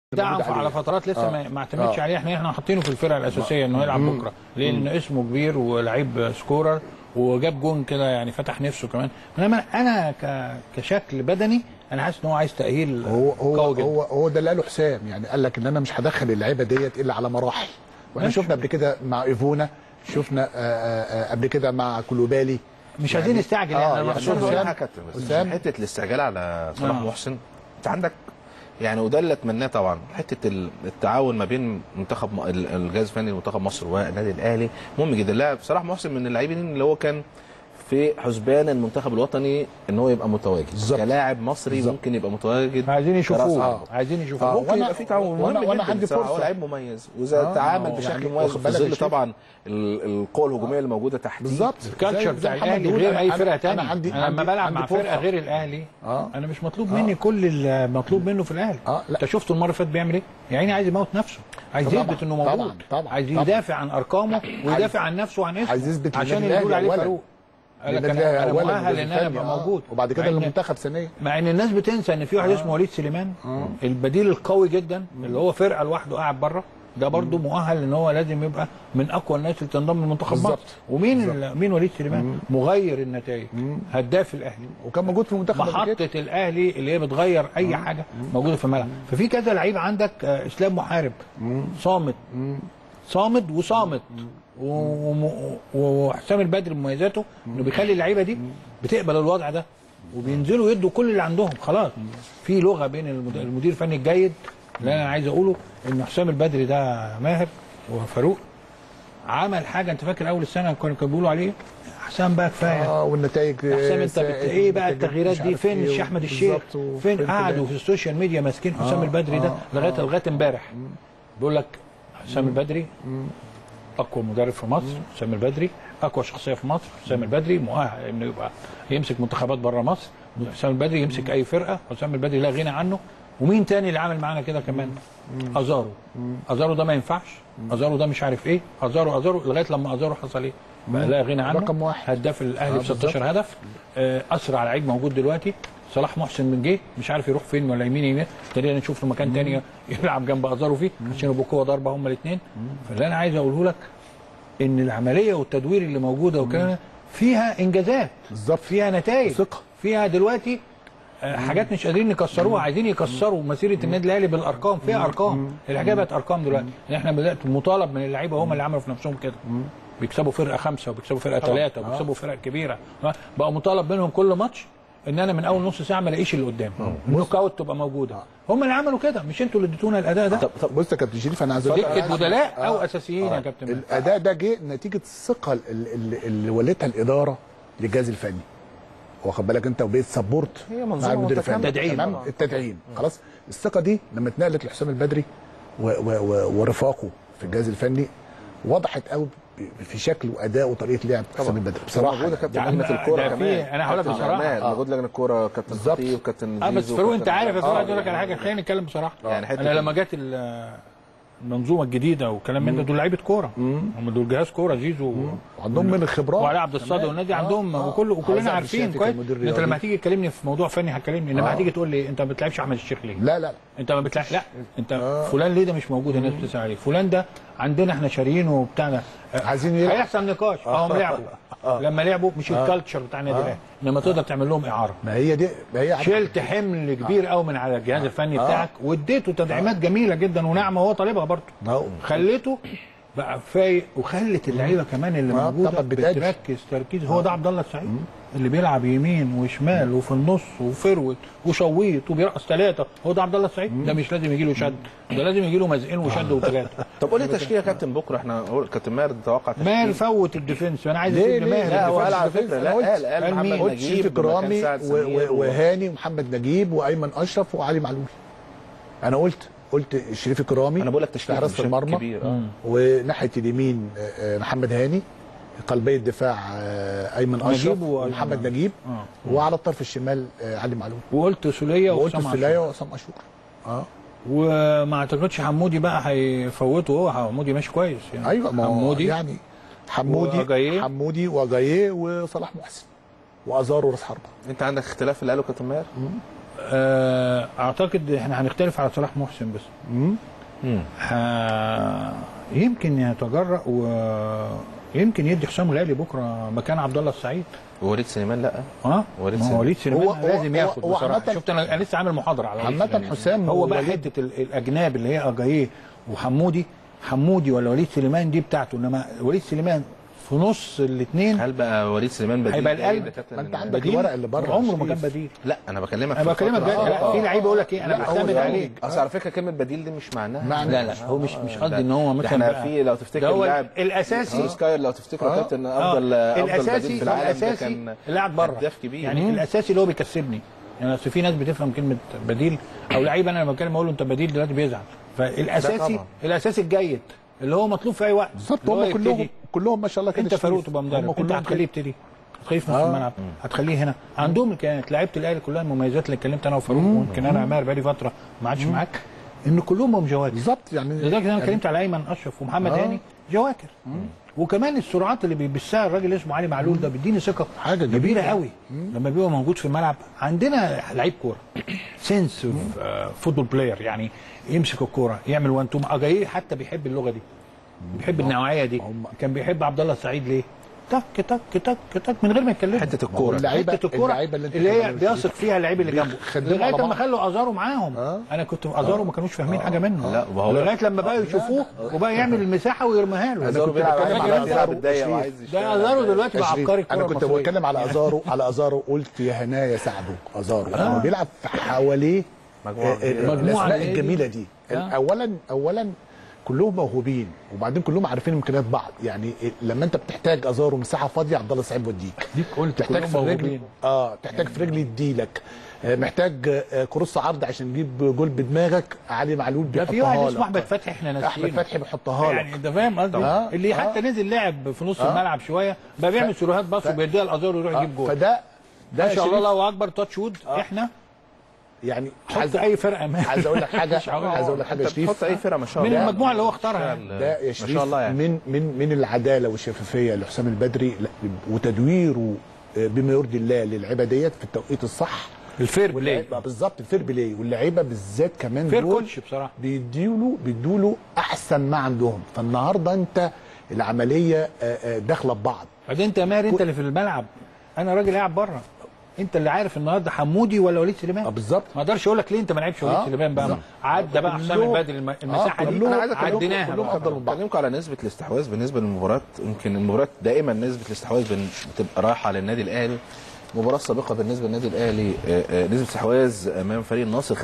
دعم على فترات لسه آه. ما- ما اعتمدش آه. عليه احنا احنا حاطينه في الفرقه الاساسيه انه يلعب مم. بكره لان اسمه كبير ولعيب سكورر وجاب جون كده يعني فتح نفسه كمان انما انا ك... كشكل بدني انا حاسس ان هو عايز تاهيل هو هو قوي جدا هو هو ده اللي قاله حسام يعني قال لك ان انا مش هدخل اللعيبه ديت الا على مراحل واحنا ماشي. شفنا قبل كده مع ايفونا شفنا آه، آه، آه، قبل كده مع كولوبالي مش عايزين نستعجل يعني اه أنا يعني مقصود بس حسام- حاجه كابتن بس حسام حته الاستعجال على صلاح آه. محسن انت عندك يعني وده اللي اتمناه طبعا حته ال- التعاون ما بين منتخب م- ال- الجهاز الفني لمنتخب مصر والنادي الاهلي مهم جدا لا صلاح محسن من اللاعبين اللي هو كان في حسبان المنتخب الوطني ان هو يبقى متواجد بالظبط. كلاعب مصري بالظبط. ممكن يبقى متواجد عايزين كرأس يشوفوه حربة. عايزين يشوفوه آه، ممكن وأنا- يبقى في تعاون وأنا- مهم وأنا جدا عندي بصراحة، فرصة. هو لعيب مميز واذا آه، تعامل هو بشكل يعني مميز واخد في بالك ظل الشيء؟ طبعا ال- القوى الهجوميه اللي موجوده تحتيه بالظبط الكالتشر زي- زي بتاع محمد الاهلي بيقول، غير أنا- اي أنا- فرقه تانية انا عندي انا لما عندي- بلعب مع عندي فرقه فرصة. غير الاهلي اه انا مش مطلوب مني كل المطلوب منه في الاهلي اه لا انت شفته المره اللي فاتت بيعمل ايه؟ يا عيني عايز يموت نفسه عايز طبعاً، يثبت انه موجود طبعاً، طبعاً، عايز طبعاً. يدافع عن ارقامه ويدافع عن نفسه وعن اسمه عايز يثبت عشان للنادي يقول عليه أولاً. فاروق قال لك لأن انا ده انا أولاً مؤهل الجهاز ان انا الفني، ابقى آه. موجود وبعد كده مع إن- المنتخب ثانيه مع ان الناس بتنسى ان في واحد اسمه وليد سليمان البديل القوي جدا اللي هو فرقه لوحده قاعد بره ده برضه مؤهل ان هو لازم يبقى من اقوى الناس اللي تنضم لمنتخب مصر بالظبط. ومين ال- مين وليد سليمان مغير النتائج هداف الاهلي وكان موجود في المنتخب قبل كده. محطه الاهلي اللي هي بتغير اي حاجه موجوده في الملعب ففي كذا لعيب عندك آه، اسلام محارب صامت صامد وصامت و- وم- وحسام البدري مميزاته انه بيخلي اللعيبه دي بتقبل الوضع ده وبينزلوا يدوا كل اللي عندهم خلاص في لغه بين المد- المدير الفني الجيد اللي انا عايز اقوله ان حسام البدري ده ماهر وفاروق عمل حاجه انت فاكر اول السنه كانوا كانوا بيقولوا عليه حسام بقى كفايه اه والنتائج حسام انت سائد، بت... ايه بقى والنتائج التغييرات مش دي عارف فين إيه، الشيخ احمد الشيخ بالظبط، وفين فين قعدوا فلان. في السوشيال ميديا ماسكين حسام آه، البدري ده آه، لغايه آه. لغايه امبارح بيقول لك حسام البدري اقوى مدرب في مصر حسام البدري اقوى شخصيه في مصر حسام البدري مؤهل انه يبقى يمسك منتخبات بره مصر حسام البدري يمسك اي فرقه حسام البدري لا غنى عنه ومين تاني اللي عمل معانا كده كمان ازارو ازارو ده ما ينفعش ازارو ده مش عارف ايه ازارو ازارو لغايه لما ازارو حصل ايه بقى لا غنى عنه رقم واحد. هداف الاهلي آه، ب 16 هدف آه، اسرع لعيب موجود دلوقتي صلاح محسن من جه مش عارف يروح فين ولا يمين يمين ابتدينا نشوف له مكان تاني يلعب جنب ازارو فيه عشان يبقوا قوه ضربه هم الاثنين فاللي انا عايز اقوله لك ان العمليه والتدوير اللي موجوده وكده فيها انجازات بالظبط فيها نتائج ثقة. فيها دلوقتي آه، حاجات مش قادرين نكسروها عايزين يكسروا مسيره النادي الاهلي بالارقام فيها ارقام الحكايه بقت ارقام دلوقتي ان احنا بدات مطالب من اللعيبه هم اللي عملوا في نفسهم كده بيكسبوا فرقه خمسه وبيكسبوا فرقه ثلاثه وبيكسبوا فرق كبيره بقى مطالب منهم كل ماتش ان انا من اول نص ساعه ما الاقيش اللي قدامي النوك اوت تبقى موجوده هم اللي عملوا كده مش انتوا اللي اديتونا الاداء ده طب طب بص يا كابتن شريف انا عايز أقول لك- دكه بدلاء او آه. اساسيين يا آه. كابتن الاداء ده جه نتيجه الثقه ال- ال- اللي ولتها الاداره للجهاز الفني واخد بالك انت وبقيت سبورت هي مع منظومة المدير الفني متكاملة. تدعيم. تمام التدعيم خلاص الثقه دي لما اتنقلت لحسام البدري و و و ورفاقه في الجهاز الفني وضحت قوي ب- في شكل واداء وطريقه لعب حسام البدري بصراحه موجود بصراحه كابتن ده- لجنه ده الكوره في- كمان أنا هقول لك كابتن بصراحة. جمال، موجود لجنه الكوره كابتن بالظبط. خطيب كابتن اه بس زيزو فاروق انت كابتن- عارف يا آه، فاروق عايز اقول لك على حاجه خلينا نتكلم بصراحه يعني حتة انا ال- لما جت ال- المنظومه الجديده والكلام من ده دول لعيبه كوره هم دول جهاز كوره زيزو عندهم من الخبرات وعلي عبد الصادق كمان. والنادي آه، عندهم آه. وكل عايز وكلنا عبد عارفين الشافي كويس كان مدير انت رياضي. لما هتيجي تكلمني في موضوع فني هتكلمني انما آه. هتيجي تقول لي انت ما بتلعبش احمد الشيخ ليه؟ لا لا انت ما بتلعب لا انت فلان ليه ده مش موجود الناس بتسال عليه فلان ده عندنا احنا شاريينه وبتاعنا عايزين يلعب. هيحصل نقاش اه هم لعبوا لما لعبوا مش الكالتشر بتاع النادي الاهلي انما تقدر تعمل لهم اعاره ما هي دي ما هي شلت حمل كبير قوي من على الجهاز الفني بتاعك واديته تدعيمات جميله جدا وناعمه وهو طالبها برضه أهو. خليته بقى فايق وخلت اللعيبه كمان اللي آه، موجوده طبعا بتأدي. بتركز تركيز هو ده عبد الله السعيد اللي بيلعب يمين وشمال وفي النص وفروت وشويط وبيرقص ثلاثه هو ده عبد الله السعيد ده مش لازم يجي له شد ده لازم يجي له مزقين وشد وثلاثه طب قول لي تشكيله يا كابتن بكره احنا قول- كابتن ماهر توقع تشكيله ماهر فوت الديفنس انا عايز ليه اسيب ليه؟ ماهر لا هو الديفنس. قال على ديفنس. فكره أنا لا قلت- قال قال قال محمد مين؟ قلت نجيب شريف مكان كرامي سعد و- سمير و- وهاني ومحمد نجيب وايمن اشرف وعلي معلول انا قلت قلت شريف كرامي انا بقول لك تشكيله حراسه بشكل المرمى كبير اه وناحيه اليمين آه، آه، محمد هاني قلبي الدفاع آه، ايمن اشرف نجيب و- ومحمد نجيب آه. وعلى الطرف الشمال آه، علي معلول وقلت سوليه وقلت وسام السلايه وعصام اشور اه وما اعتقدش حمودي بقى هيفوته هو حمودي ماشي كويس يعني ايوه ما هو حمودي يعني حمودي وأجاييه. حمودي واجاييه وصلاح محسن وازارو راس حربه انت عندك اختلاف في اللي قاله كابتن ماهر آه، اعتقد احنا هنختلف على صلاح محسن بس ه- يمكن يتجرأ ويمكن يدي حسام غالي بكره مكان عبد الله السعيد ووليد سليمان لا اه وليد ما هو سليمان. وليد سليمان هو- هو- لازم هو- ياخد هو بصراحه عامة- شفت انا أنا لسه عامل محاضره على وليد عامة سليمان. حسام هو بقى ووليد- حته ال- الاجناب اللي هي اجاييه وحمودي حمودي ولا وليد سليمان دي بتاعته انما وليد سليمان في نص الاثنين هل بقى وليد سليمان بديل هيبقى جيد القلب يا كابتن ما انت إن- عندك بديل؟ الورق اللي بره عمره ما شريف. كان بديل لا انا بكلمك انا في بكلمك الفترة- ده لا آه، في آه. لعيب يقول لك ايه انا لا، هو بعتمد ده عليه اصل على فكره كلمه بديل دي مش معناها معنى- لا لا هو مش مش ده- قصدي ان هو ده مثلا احنا بقى- في لو ده تفتكر هو اللاعب الاساسي سولسكاير لو تفتكروا آه. كابتن آه، افضل افضل بديل الاساسي في العالم ده الاساسي كان اللاعب بره هداف كبير يعني الاساسي اللي هو بيكسبني يعني اصل في ناس بتفهم كلمه بديل او لعيب انا لما بتكلم اقول له انت بديل دلوقتي بيزعل فالاساسي طبعا. الاساسي الجيد اللي هو مطلوب في اي وقت بالظبط اللي هو هم كلهم يبتدي. كلهم ما شاء الله كده انت فاروق تبقى مدرب انت كلهم هتخليه يبتدي هتخليه في نص آه. الملعب هتخليه هنا عندهم الامكانيات لعيبه الاهلي كلها المميزات اللي اتكلمت انا وفاروق ويمكن انا عمار بقالي فتره ما عادش معاك ان كلهم هم جواكر بالظبط يعني لذلك انا اتكلمت على ايمن اشرف ومحمد آه. هاني جواكر وكمان السرعات اللي بيبثها الراجل اسمه علي معلول ده بيديني ثقه حاجة كبيره جميلة. قوي لما بيبقى موجود في الملعب عندنا لعيب كوره سنس فوتبول بلاير يعني يمسك الكوره يعمل وان تو اجاييه حتى بيحب اللغه دي بيحب النوعيه دي كان بيحب عبد الله السعيد ليه؟ تك تك تك تك من غير ما يتكلم حته الكوره اللعيبة- حته الكوره اللعيبة اللي اللي, انت هي بتتكلم بيثق فيها اللعيب اللي جنبه بيخدموا لغايه على لما بعض. خلوا ازارو معاهم آه. انا كنت في ازارو ما كانوش فاهمين حاجه منه لا، وهو- لغايه لما بقوا يشوفوه وبقى يعمل المساحه ويرميها له ازارو أنا كنت بيلعب بتكلم عايز على يلعب أزارو. الدقيقه وعايز ده ازارو دلوقتي بقى تشريف. عبقري الكوره انا كنت المصرية. بتكلم على ازارو على ازارو قلت يا هنايا ساعده ازارو هو بيلعب في حواليه مجموعة آه، آه، كبيرة. مجموعة الاسماء كبيرة. الجميله دي آه. اولا اولا كلهم موهوبين وبعدين كلهم عارفين امكانيات بعض يعني لما انت بتحتاج ازارو مساحه فاضيه عبد الله سعيد بيوديك ديك قلت تحتاج كلهم في الرجل موهوبين. اه تحتاج في رجل يديلك آه، محتاج آه، كروس عرض عشان يجيب جول بدماغك علي معلول ده في واحد بيحطها اسمه لك احمد فتحي احنا ناسيينه احمد فتحي بيحطها لك يعني انت فاهم قصدي آه. اللي آه. حتى نزل لعب في نص آه. الملعب شويه بقى بيعمل سيروهات باص وبيديها لازارو يروح يجيب جول فده ده ما شاء الله شريف الله اكبر تاتش وود احنا يعني حط اي فرقه ما عايز اقول لك حاجه مش عارف. عايز اقول لك حاجه يا انت شريف بتحط اي فرقه ما شاء من الله المجموعه اللي هو اختارها يعني. ده يا ما شريف شاء الله يعني من من من العداله والشفافيه لحسام البدري لا، وتدويره بما يرضي الله للعيبه ديت في التوقيت الصح الفير بلاي واللعيبة- بالظبط الفير بلاي واللعيبه بالذات كمان فير دول كوتش بصراحه بيديله بيدوله احسن ما عندهم فالنهارده انت العمليه آه، آه، داخله ببعض بعدين انت يا ماهر انت اللي في الملعب انا راجل قاعد بره انت اللي عارف النهارده حمودي ولا وليد سليمان اه بالظبط ما اقدرش اقول لك ليه انت ما لعبش وليد آه، سليمان بقى بالظبط. عدى بقى حسام كلهم- البدري الم- المساحه آه، دي كلهم- انا عايز اكلمكم عديناها كلهم بقى. افضل من بعض اكلمكم على نسبه الاستحواذ بالنسبه للمباراه يمكن المباراه دائما نسبه الاستحواذ بن- بتبقى رايحه للنادي الاهلي المباراه السابقه بالنسبه للنادي الاهلي آه، آه، نسبه استحواذ امام فريق النصر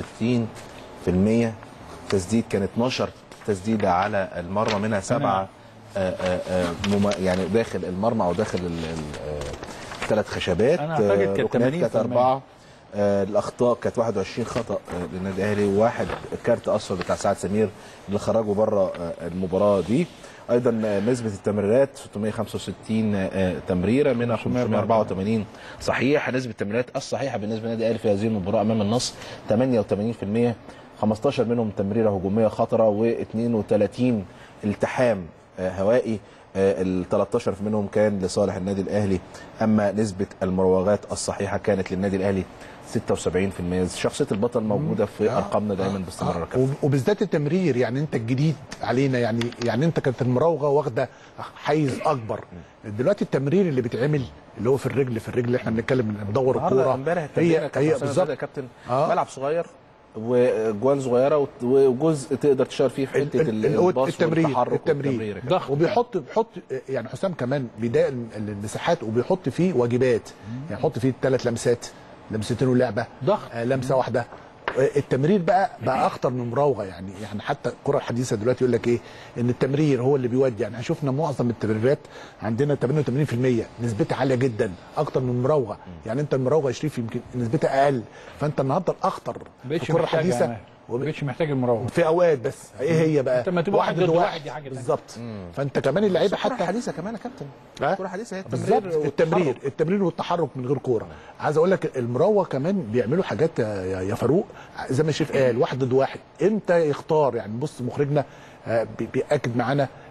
65% تسديد كان 12 تسديده على المرمى منها سبعه آه، آه، آه، مم- يعني داخل المرمى او داخل الثلاث خشبات أنا أعتقد كانت ركنات كانت 80%. اربعه آه، الاخطاء كانت 21 خطا آه، للنادي الاهلي وواحد كارت اصفر بتاع سعد سمير اللي خرجوا بره آه، المباراه دي ايضا آه، نسبه التمريرات 665 آه، تمريره منها 584 صحيح نسبه التمريرات الصحيحه بالنسبه للنادي الاهلي في هذه المباراه امام النصر 88% 15 منهم تمريره هجوميه خطره و32 التحام آه، هوائي ال 13 منهم كان لصالح النادي الاهلي اما نسبه المراوغات الصحيحه كانت للنادي الاهلي 76% شخصيه البطل موجوده في ارقامنا دايما باستمرار آه، كابتن. وب- وبالذات التمرير يعني انت الجديد علينا يعني يعني انت كانت المراوغه واخده حيز اكبر دلوقتي التمرير اللي بيتعمل اللي هو في الرجل في الرجل اللي احنا بنتكلم بدور النهارده الكوره امبارح التمريره هي كانت هي حسام بالظبط يا كابتن آه. ملعب صغير وجوان صغيره وت- وجزء تقدر تشتغل فيه في حته ال- ال- ال- الباص التمرير والتحرك التمرير والتمرير كده. ضغط وبيحط بيحط يعني حسام كمان بيضايق الم- المساحات وبيحط فيه واجبات يعني يحط فيه ثلاث لمسات لمستين ولعبه ضغط. آه لمسه واحده آه، التمرير بقى بقى اخطر من مراوغه يعني يعني حتى الكره الحديثه دلوقتي يقول لك ايه ان التمرير هو اللي بيودي يعني احنا شفنا معظم التمريرات عندنا 88% نسبتها عاليه جدا اكتر من المراوغه يعني انت المراوغه يا شريف يمكن نسبتها اقل فانت النهارده الاخطر ما بقتش في الكره محتاجة الحديثه ما بقتش محتاج المراوغه في اوقات بس ايه هي بقى انت لما تبقى واحد ضد واحد دي حاجة تانية. بالظبط فانت كمان اللعيبه الكره حتى الحديثه كمان يا كابتن ها؟ الكره الحديثه هي التمرير بالظبط التمرير والتحرك. التمرير والتحرك من غير كوره عايز اقول لك المراوغه كمان بيعملوا حاجات يا يا فاروق زي ما الشريف قال واحد ضد واحد امتى يختار يعني بص مخرجنا آه، بي- بياكد معانا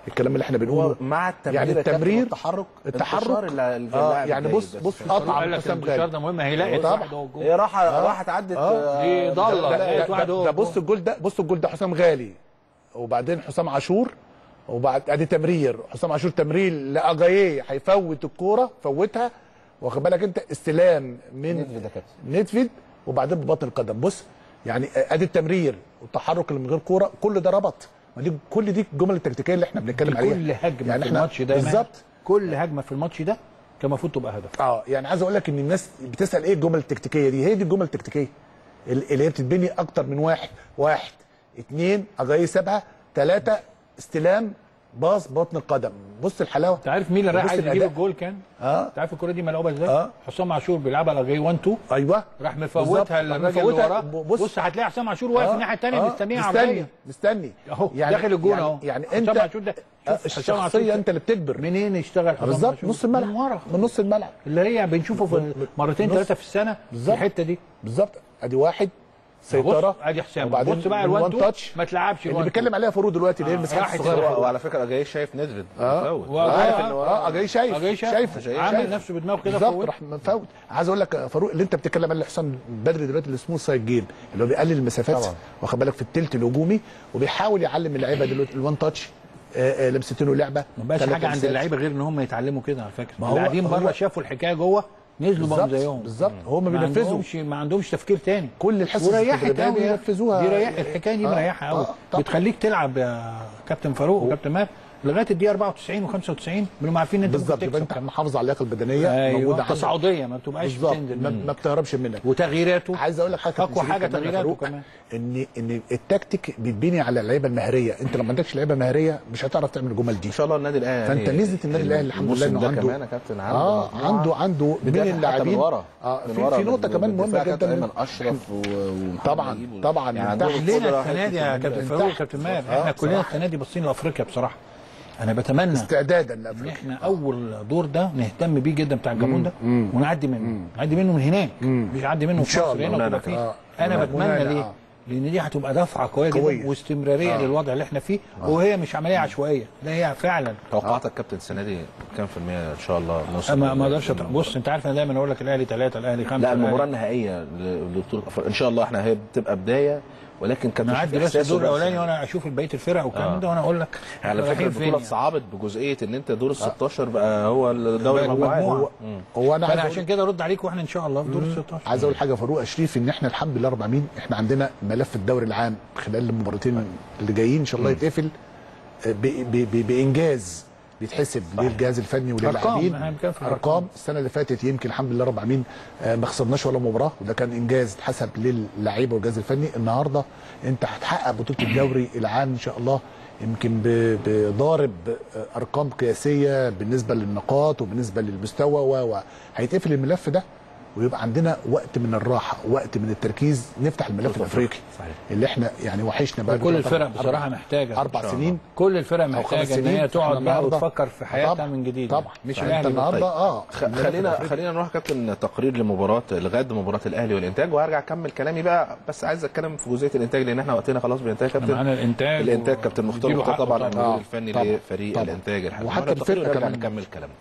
الكلام اللي احنا بنقوله مع التمرير يعني يا كابتن التمرير والتحرك التحرك انتشار ال- ال- اه اللاعب يعني الجيد بص بس. بص قطع قال من لك حسام الانتشار غالي ده مهم هيلاقي طبعا. واحد هو الجول هي راحه راحت عدت آه. دي آه، ضالة. لا، لا، لقيت ده, واحد ده, هو ده الجول. بص الجول ده بص الجول ده حسام غالي وبعدين حسام عاشور وبعد ادي تمرير حسام عاشور تمرير لاجاييه هيفوت الكوره فوتها واخد بالك انت استلام من ندفد يا كابتن. نتفيد وبعدين ببطن القدم بص يعني ادي التمرير والتحرك اللي من غير كوره كل ده ربط ما دي كل دي الجمل التكتيكيه اللي احنا بنتكلم عليها كل هجمه يعني في احنا الماتش ده يا مان، بالظبط كل هجمه في الماتش ده كان المفروض تبقى هدف اه يعني عايز اقول لك ان الناس بتسال ايه الجمل التكتيكيه دي هي دي الجمل التكتيكيه اللي هي بتتبني اكتر من واحد واحد اثنين اجاي سابها ثلاثه استلام باص بطن القدم بص الحلاوه انت عارف مين اللي راح بص عايز يجيب الأداء. الجول كان؟ اه انت عارف الكوره دي ملعوبه ازاي؟ آه. حسام عاشور بيلعبها على جاي 1 2 ايوه راح بالظبط. مفوتها للراجل اللي مفوتها. وراه بص- بص, هتلاقي حسام عاشور واقف آه، الناحيه الثانيه آه، مستنيه مستني عرضيه مستني اهو داخل الجون يعني اهو يعني حسام انت عاشور ده آه، شوف حسام عاشور الشخصيه انت اللي بتجبر منين اشتغل حسام بالظبط عاشور؟ نص الملعب من ورا من نص الملعب اللي هي بنشوفه في مرتين نص- ثلاثه في السنه في بالظبط. الحته دي بالظبط ادي واحد سيطره بص ادي حسام وبعدين بص بقى الوان الوان تو تاتش ما تلعبش اللي الوان بيتكلم عليها فاروق دلوقتي اللي هي آه، المساحات راحت الصغيره هو وعلى فكره جاي شايف ندفد اه مفوت. و- عارف آه، ان اه اجاي شايف أجاي شايف. شايفه عامل شايف. نفسه بدماغه كده بالظبط فوت. راح مفوت عايز اقول لك يا فاروق اللي انت بتتكلم عليه حسام بدري دلوقتي اللي اسمه سايد جيم اللي هو بيقلل المسافات طبعا. واخد بالك في التلت الهجومي وبيحاول يعلم اللعيبه دلوقتي الوان تاتش آه، آه، لمستين ولعبه ما بقاش ثلاث حاجه عند لمسات. اللعيبه غير ان هم يتعلموا كده على فكره ما هو- اللي قاعدين هو- بره شافوا الحكايه جوه نزلوا بقوا بالظبط زيهم بالظبط هم ما بينفذوا عندهمش ما عندهمش تفكير تاني كل الحصص وريحت التدريبية قوي بينفذوها دي ريحت الحكايه دي آه، مريحه قوي آه، طبعا. بتخليك تلعب يا كابتن فاروق وكابتن ماهر لغايه الدقيقه 94 و95 بنبقى عارفين ان انت بالظبط ممكن يبقى تكسب انت محافظ على اللياقه البدنيه ايوه موجوده عندك تصاعديه ما بتبقاش بالظبط بتنزل ما, منك. ما بتهربش منك وتغييراته عايز اقول لك حاجه اقوى كابتن حاجه شريف كمان يا تغييراته فاروق، كمان ان ان التكتيك بيتبني على اللعيبه المهريه انت لو ما عندكش لعيبه مهريه مش هتعرف تعمل الجمل دي ان شاء الله النادي الاهلي فانت ميزه النادي الاهلي الحمد لله الموسم انه ده عنده كمان يا كابتن عنده اه مجموعة عنده عنده من بتدافع حتى اللاعبين من ورا اه من في, ورا في نقطه بال- كمان مهمه بالدفاع كابتن جدا ايمن اشرف و- ومحمد طبعا نجيب و- طبعا يعني من عندهم تحت. لينا قدرة السنه دي يا من كابتن تحت. فاروق وكابتن ماهر آه، احنا كلنا بصراحة. السنه دي باصين لافريقيا بصراحه انا بتمنى استعدادا ان لافريقيا احنا اول دور ده نهتم بيه جدا بتاع الجابون ده ونعدي منه نعدي منه من هناك مش نعدي منه إن في شاء مصر الله. هنا مولانا وتبقى فيه آه. انا مولانا، بتمنى ليه آه. لان دي هتبقى دفعه قويه قوية. جدا واستمراريه آه. للوضع اللي احنا فيه وهي مش عمليه عشوائيه لا هي فعلا توقعاتك كابتن السنه دي كام في المية ان شاء الله نوصل ما ما اقدرش أت- بص انت عارف انا دايما اقول لك الاهلي ثلاثه الاهلي خمسه لا المباراه الأهلي- النهائيه ل- لبطوله أفريقيا ان شاء الله احنا هي بتبقى بدايه ولكن كابتن نعدي شريف بس إحساسه الدور بقى الاولاني السنة دي. وانا اشوف بقيه الفرق والكلام آه. ده وانا اقول لك على فكره رايحين فين البطوله يعني. اتصعبت بجزئيه ان انت دور ال 16 بقى هو الدوري بقى المجموعات المجموعة. مم. هو انا عايز فانا أقول- عشان كده ارد عليك واحنا ان شاء الله في دور ال 16 عايز اقول حاجه فاروق يا شريف ان احنا الحمد لله رب العالمين احنا عندنا ملف الدوري العام خلال المباراتين اللي جايين ان شاء الله يتقفل آه، ب- ب- ب- بانجاز بيتحسب للجهاز الفني وللاعبين إحنا بنتكلم في الأرقام. ارقام السنه اللي فاتت يمكن الحمد لله رب العالمين آه، ما خسرناش ولا مباراه وده كان انجاز اتحسب للعيبه والجهاز الفني النهارده انت هتحقق بطوله الدوري العام ان شاء الله يمكن ب- بضارب آه، ارقام قياسيه بالنسبه للنقاط وبالنسبه للمستوى و و- هيتقفل الملف ده ويبقى عندنا وقت من الراحه وقت من التركيز نفتح الملف الافريقي صحيح. اللي احنا يعني وحشنا بقى كل له الفرق أربع- بصراحه محتاجه اربع سنين كل الفرق أو خمس محتاجه ان سنين. هي تقعد إحنا بقى النهاردة- وتفكر في حياتها طبعاً. من جديد طبعا مش فأنت الاهلي النهارده بس. اه خ- الملف خلينا الأفريقي. خلينا نروح كابتن تقرير لمباراه الغد مباراه الاهلي والانتاج وهرجع اكمل كلامي بقى بس عايز اتكلم في جزئيه الانتاج لان احنا وقتنا خلاص بينتهي يا كابتن معانا الانتاج الانتاج و- كابتن مختار نديله مختار حقه طبعا طبعاً. المدير آه، الفني طبعاً، لفريق طبعاً. الانتاج الحقيقي وحتى مرة تقرير الفرقة ونرجع كمان. نكمل كلامنا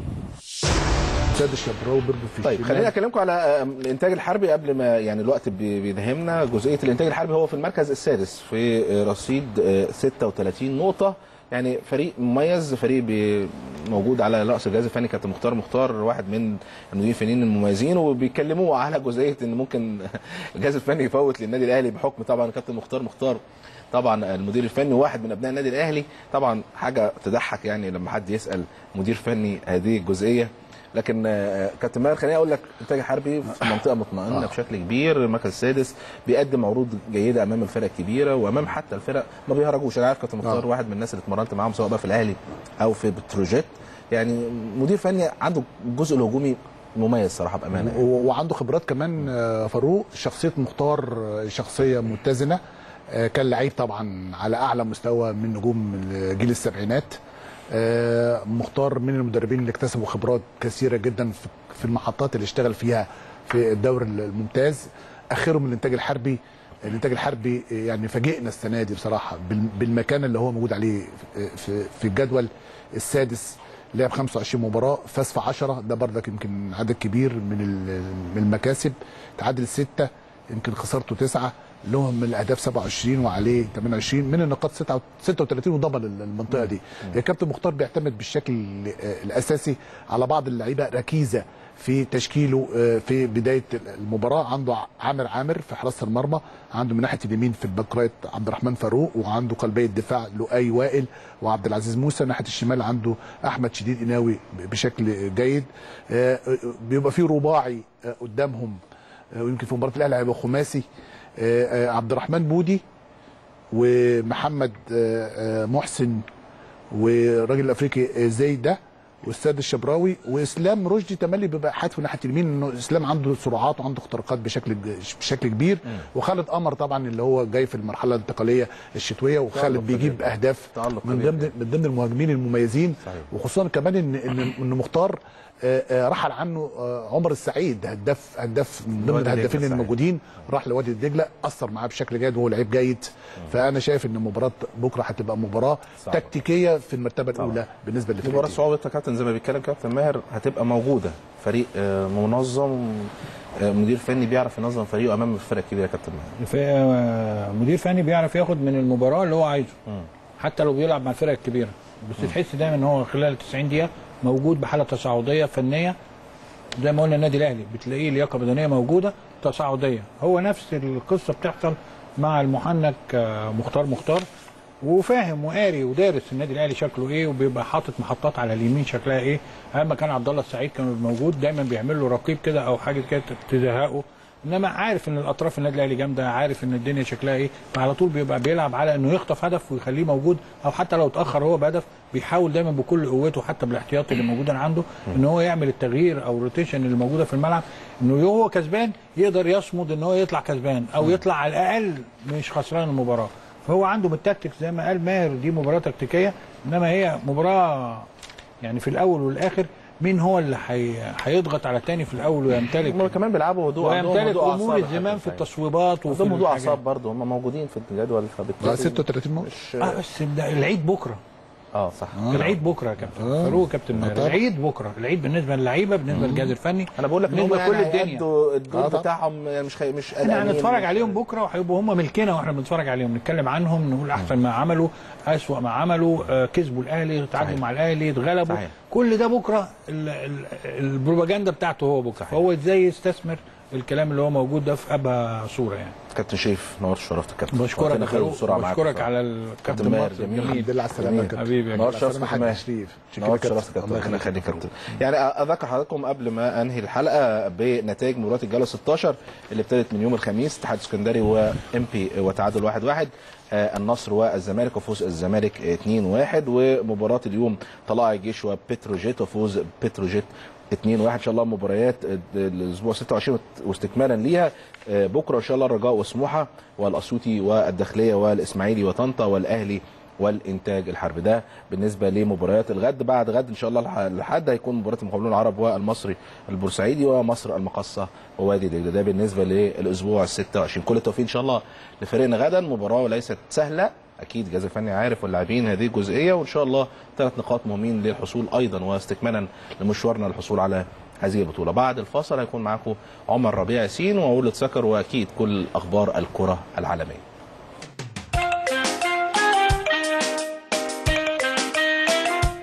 سيد الشبراوي برضه في طيب الشمال. خليني اكلمكم على آه، الانتاج الحربي قبل ما يعني الوقت بي- بيدهمنا جزئيه الانتاج الحربي هو في المركز السادس في آه، رصيد آه، 36 نقطه يعني فريق مميز فريق بي- موجود على راس الجهاز الفني كابتن مختار مختار واحد من المديرين الفنيين المميزين وبيكلموه على جزئيه ان ممكن الجهاز الفني يفوت للنادي الاهلي بحكم طبعا كابتن مختار مختار طبعا المدير الفني واحد من ابناء النادي الاهلي طبعا حاجه تضحك يعني لما حد يسال مدير فني هذه الجزئيه لكن آه، كابتن ماهر خليني اقول لك انتاج حربي في منطقه مطمئنه آه. بشكل كبير المركز السادس بيقدم عروض جيده امام الفرق الكبيره وامام حتى الفرق ما بيهرجوش انا عارف كابتن مختار آه. واحد من الناس اللي اتمرنت معاهم سواء بقى في الاهلي او في بتروجيت يعني مدير فني عنده الجزء الهجومي مميز صراحه بامانه و- وعنده خبرات كمان آه، فاروق شخصيه مختار آه، شخصيه متزنه آه، كان لعيب طبعا على اعلى مستوى من نجوم جيل السبعينات آه، مختار من المدربين اللي اكتسبوا خبرات كثيره جدا في- في المحطات اللي اشتغل فيها في الدوري الممتاز اخرهم الانتاج الحربي الانتاج الحربي يعني فاجئنا السنه دي بصراحه بال- بالمكان اللي هو موجود عليه في في الجدول السادس لعب 25 مباراه فاز في 10 ده برضك يمكن عدد كبير من ال- من المكاسب تعادل سته يمكن خسارته تسعه لهم من الاهداف 27 وعليه 28 من النقاط 36 وضمن المنطقه دي الكابتن مختار بيعتمد بالشكل آه، الاساسي على بعض اللعيبه ركيزه في تشكيله آه، في بدايه المباراه عنده عامر عامر في حراسه المرمى عنده من ناحيه اليمين في الباك رايت عبد الرحمن فاروق وعنده قلبي الدفاع لؤي وائل وعبد العزيز موسى ناحيه الشمال عنده احمد شديد قناوي بشكل جيد آه، آه، بيبقى في رباعي آه، قدامهم آه، ويمكن في مباراه الاهلي هيبقى خماسي آه، آه، عبد الرحمن بودي ومحمد آه، آه، محسن والراجل الافريقي آه، زي ده والسيد الشبراوي واسلام رشدي تملي بيبقى حاتف ناحيه اليمين انه اسلام عنده سرعات وعنده اختراقات بشكل بشكل كبير وخالد قمر طبعا اللي هو جاي في المرحله الانتقاليه الشتويه وخالد تألق بيجيب كبير. اهداف تألق من كبير. ضمن من ضمن المهاجمين المميزين صحيح. وخصوصا كمان ان ان ان مختار آه، آه، رحل عنه آه، عمر السعيد هداف هداف من ضمن وادي دجلة الهدافين صحيح. الموجودين راح لوادي دجله اثر معاه بشكل جيد وهو لعيب جيد فانا شايف ان مباراه بكره هتبقى مباراه صعبة. تكتيكيه في المرتبه الاولى بالنسبه مباراه للفريق صعوبتها كابتن زي ما بيتكلم كابتن ماهر هتبقى موجوده فريق آه، منظم آه، مدير فني بيعرف ينظم فريقه امام الفرق الكبيره يا كابتن ماهر ف- مدير فني بيعرف ياخد من المباراه اللي هو عايزه حتى لو بيلعب مع الفرق الكبيره بس تحس دايما ان هو خلال 90 دقيقه موجود بحاله تصاعديه فنيه زي ما قلنا النادي الاهلي بتلاقيه لياقه بدنيه موجوده تصاعديه هو نفس القصه بتحصل مع المحنك آه، مختار مختار وفاهم وقاري ودارس النادي الاهلي شكله ايه وبيبقى حاطط محطات على اليمين شكلها ايه اما كان عبد الله السعيد كان موجود دايما بيعمل له رقيب كده او حاجه كده تزهقه انما عارف ان الاطراف النادي الاهلي جامده عارف ان الدنيا شكلها ايه فعلى طول بيبقى بيلعب على انه يخطف هدف ويخليه موجود او حتى لو اتاخر هو بهدف بيحاول دايما بكل قوته حتى بالاحتياطي اللي موجوده عنده ان هو يعمل التغيير او الروتيشن اللي موجوده في الملعب انه هو كسبان يقدر يصمد ان هو يطلع كسبان او يطلع على الاقل مش خسران المباراه فهو عنده بالتكتيك زي ما قال ماهر دي مباراه تكتيكيه انما هي مباراه يعني في الاول والاخر مين هو اللي هي- هيضغط على الثاني في الاول ويمتلك هم كمان بيلعبوا هدوء عندهم ويمتلك هدوء امور أعصاب يا الزمام كابتن في سعيد. التصويبات وفي عندهم هدوء الحاجات. اعصاب برضه هم موجودين في الجدول فبالتالي 36 نقطه اه بس ده العيد بكره اه صح العيد بكره يا كابتن فاروق كابتن ماهر طبعا. العيد بكره العيد بالنسبه للعيبه بالنسبه للجهاز الفني انا بقول لك ان هم بالنسبه يعني لكل الدنيا هيأدوا الدور آه طبعا. بتاعهم يعني مش خي... مش احنا قلقانين. هنتفرج عليهم بكره وهيبقوا هم ملكنا واحنا بنتفرج عليهم نتكلم عنهم نقول احسن ما عملوا اسوأ ما عملوا آه، كسبوا الاهلي تعادلوا صحيح. مع الاهلي اتغلبوا صحيح. كل ده بكره ال- ال- البروباجندا بتاعته هو بكره صحيح. فهو ازاي يستثمر الكلام اللي هو موجود ده في ابهى صوره يعني كابتن شريف نورت شرفت الكابتن بشكرك وقتنا يا خلص فاروق بسرعه معاك بشكرك على الكابتن كابتن ماهر مصر جميل. الحمد لله على السلامه يا كابتن حبيبي يا نور كابتن. شرفت محمد كمان شريف شكرا نور كابتن. شرفت كابتن الله ربنا يخليك يخليك كابتن يعني اذكر حضراتكم قبل ما انهي الحلقه بنتائج مباراه الجوله 16 اللي ابتدت من يوم الخميس اتحاد اسكندري وام بي وتعادل 1 1 آه، النصر والزمالك وفوز الزمالك 2 1 ومباراه اليوم طلائع الجيش وبتروجيت وفوز بتروجيت 2 1 ان شاء الله مباريات الاسبوع 26 واستكمالا ليها آه، بكره ان شاء الله الرجاء وسموحه والاسيوطي والداخليه والاسماعيلي وطنطا والاهلي والانتاج الحربي ده بالنسبه لمباريات الغد بعد غد ان شاء الله الح- الحد هيكون مباراه المقاولون العرب والمصري البورسعيدي ومصر المقصه ووادي دجله ده بالنسبه للاسبوع ال 26 كل التوفيق ان شاء الله لفريقنا غدا مباراه ليست سهله اكيد الجهاز الفني عارف واللاعبين هذه الجزئيه وان شاء الله ثلاث نقاط مهمين للحصول ايضا واستكمالا لمشوارنا للحصول على هذه البطوله بعد الفاصل هيكون معاكم عمر ربيع ياسين وولد سكر واكيد كل اخبار الكره العالميه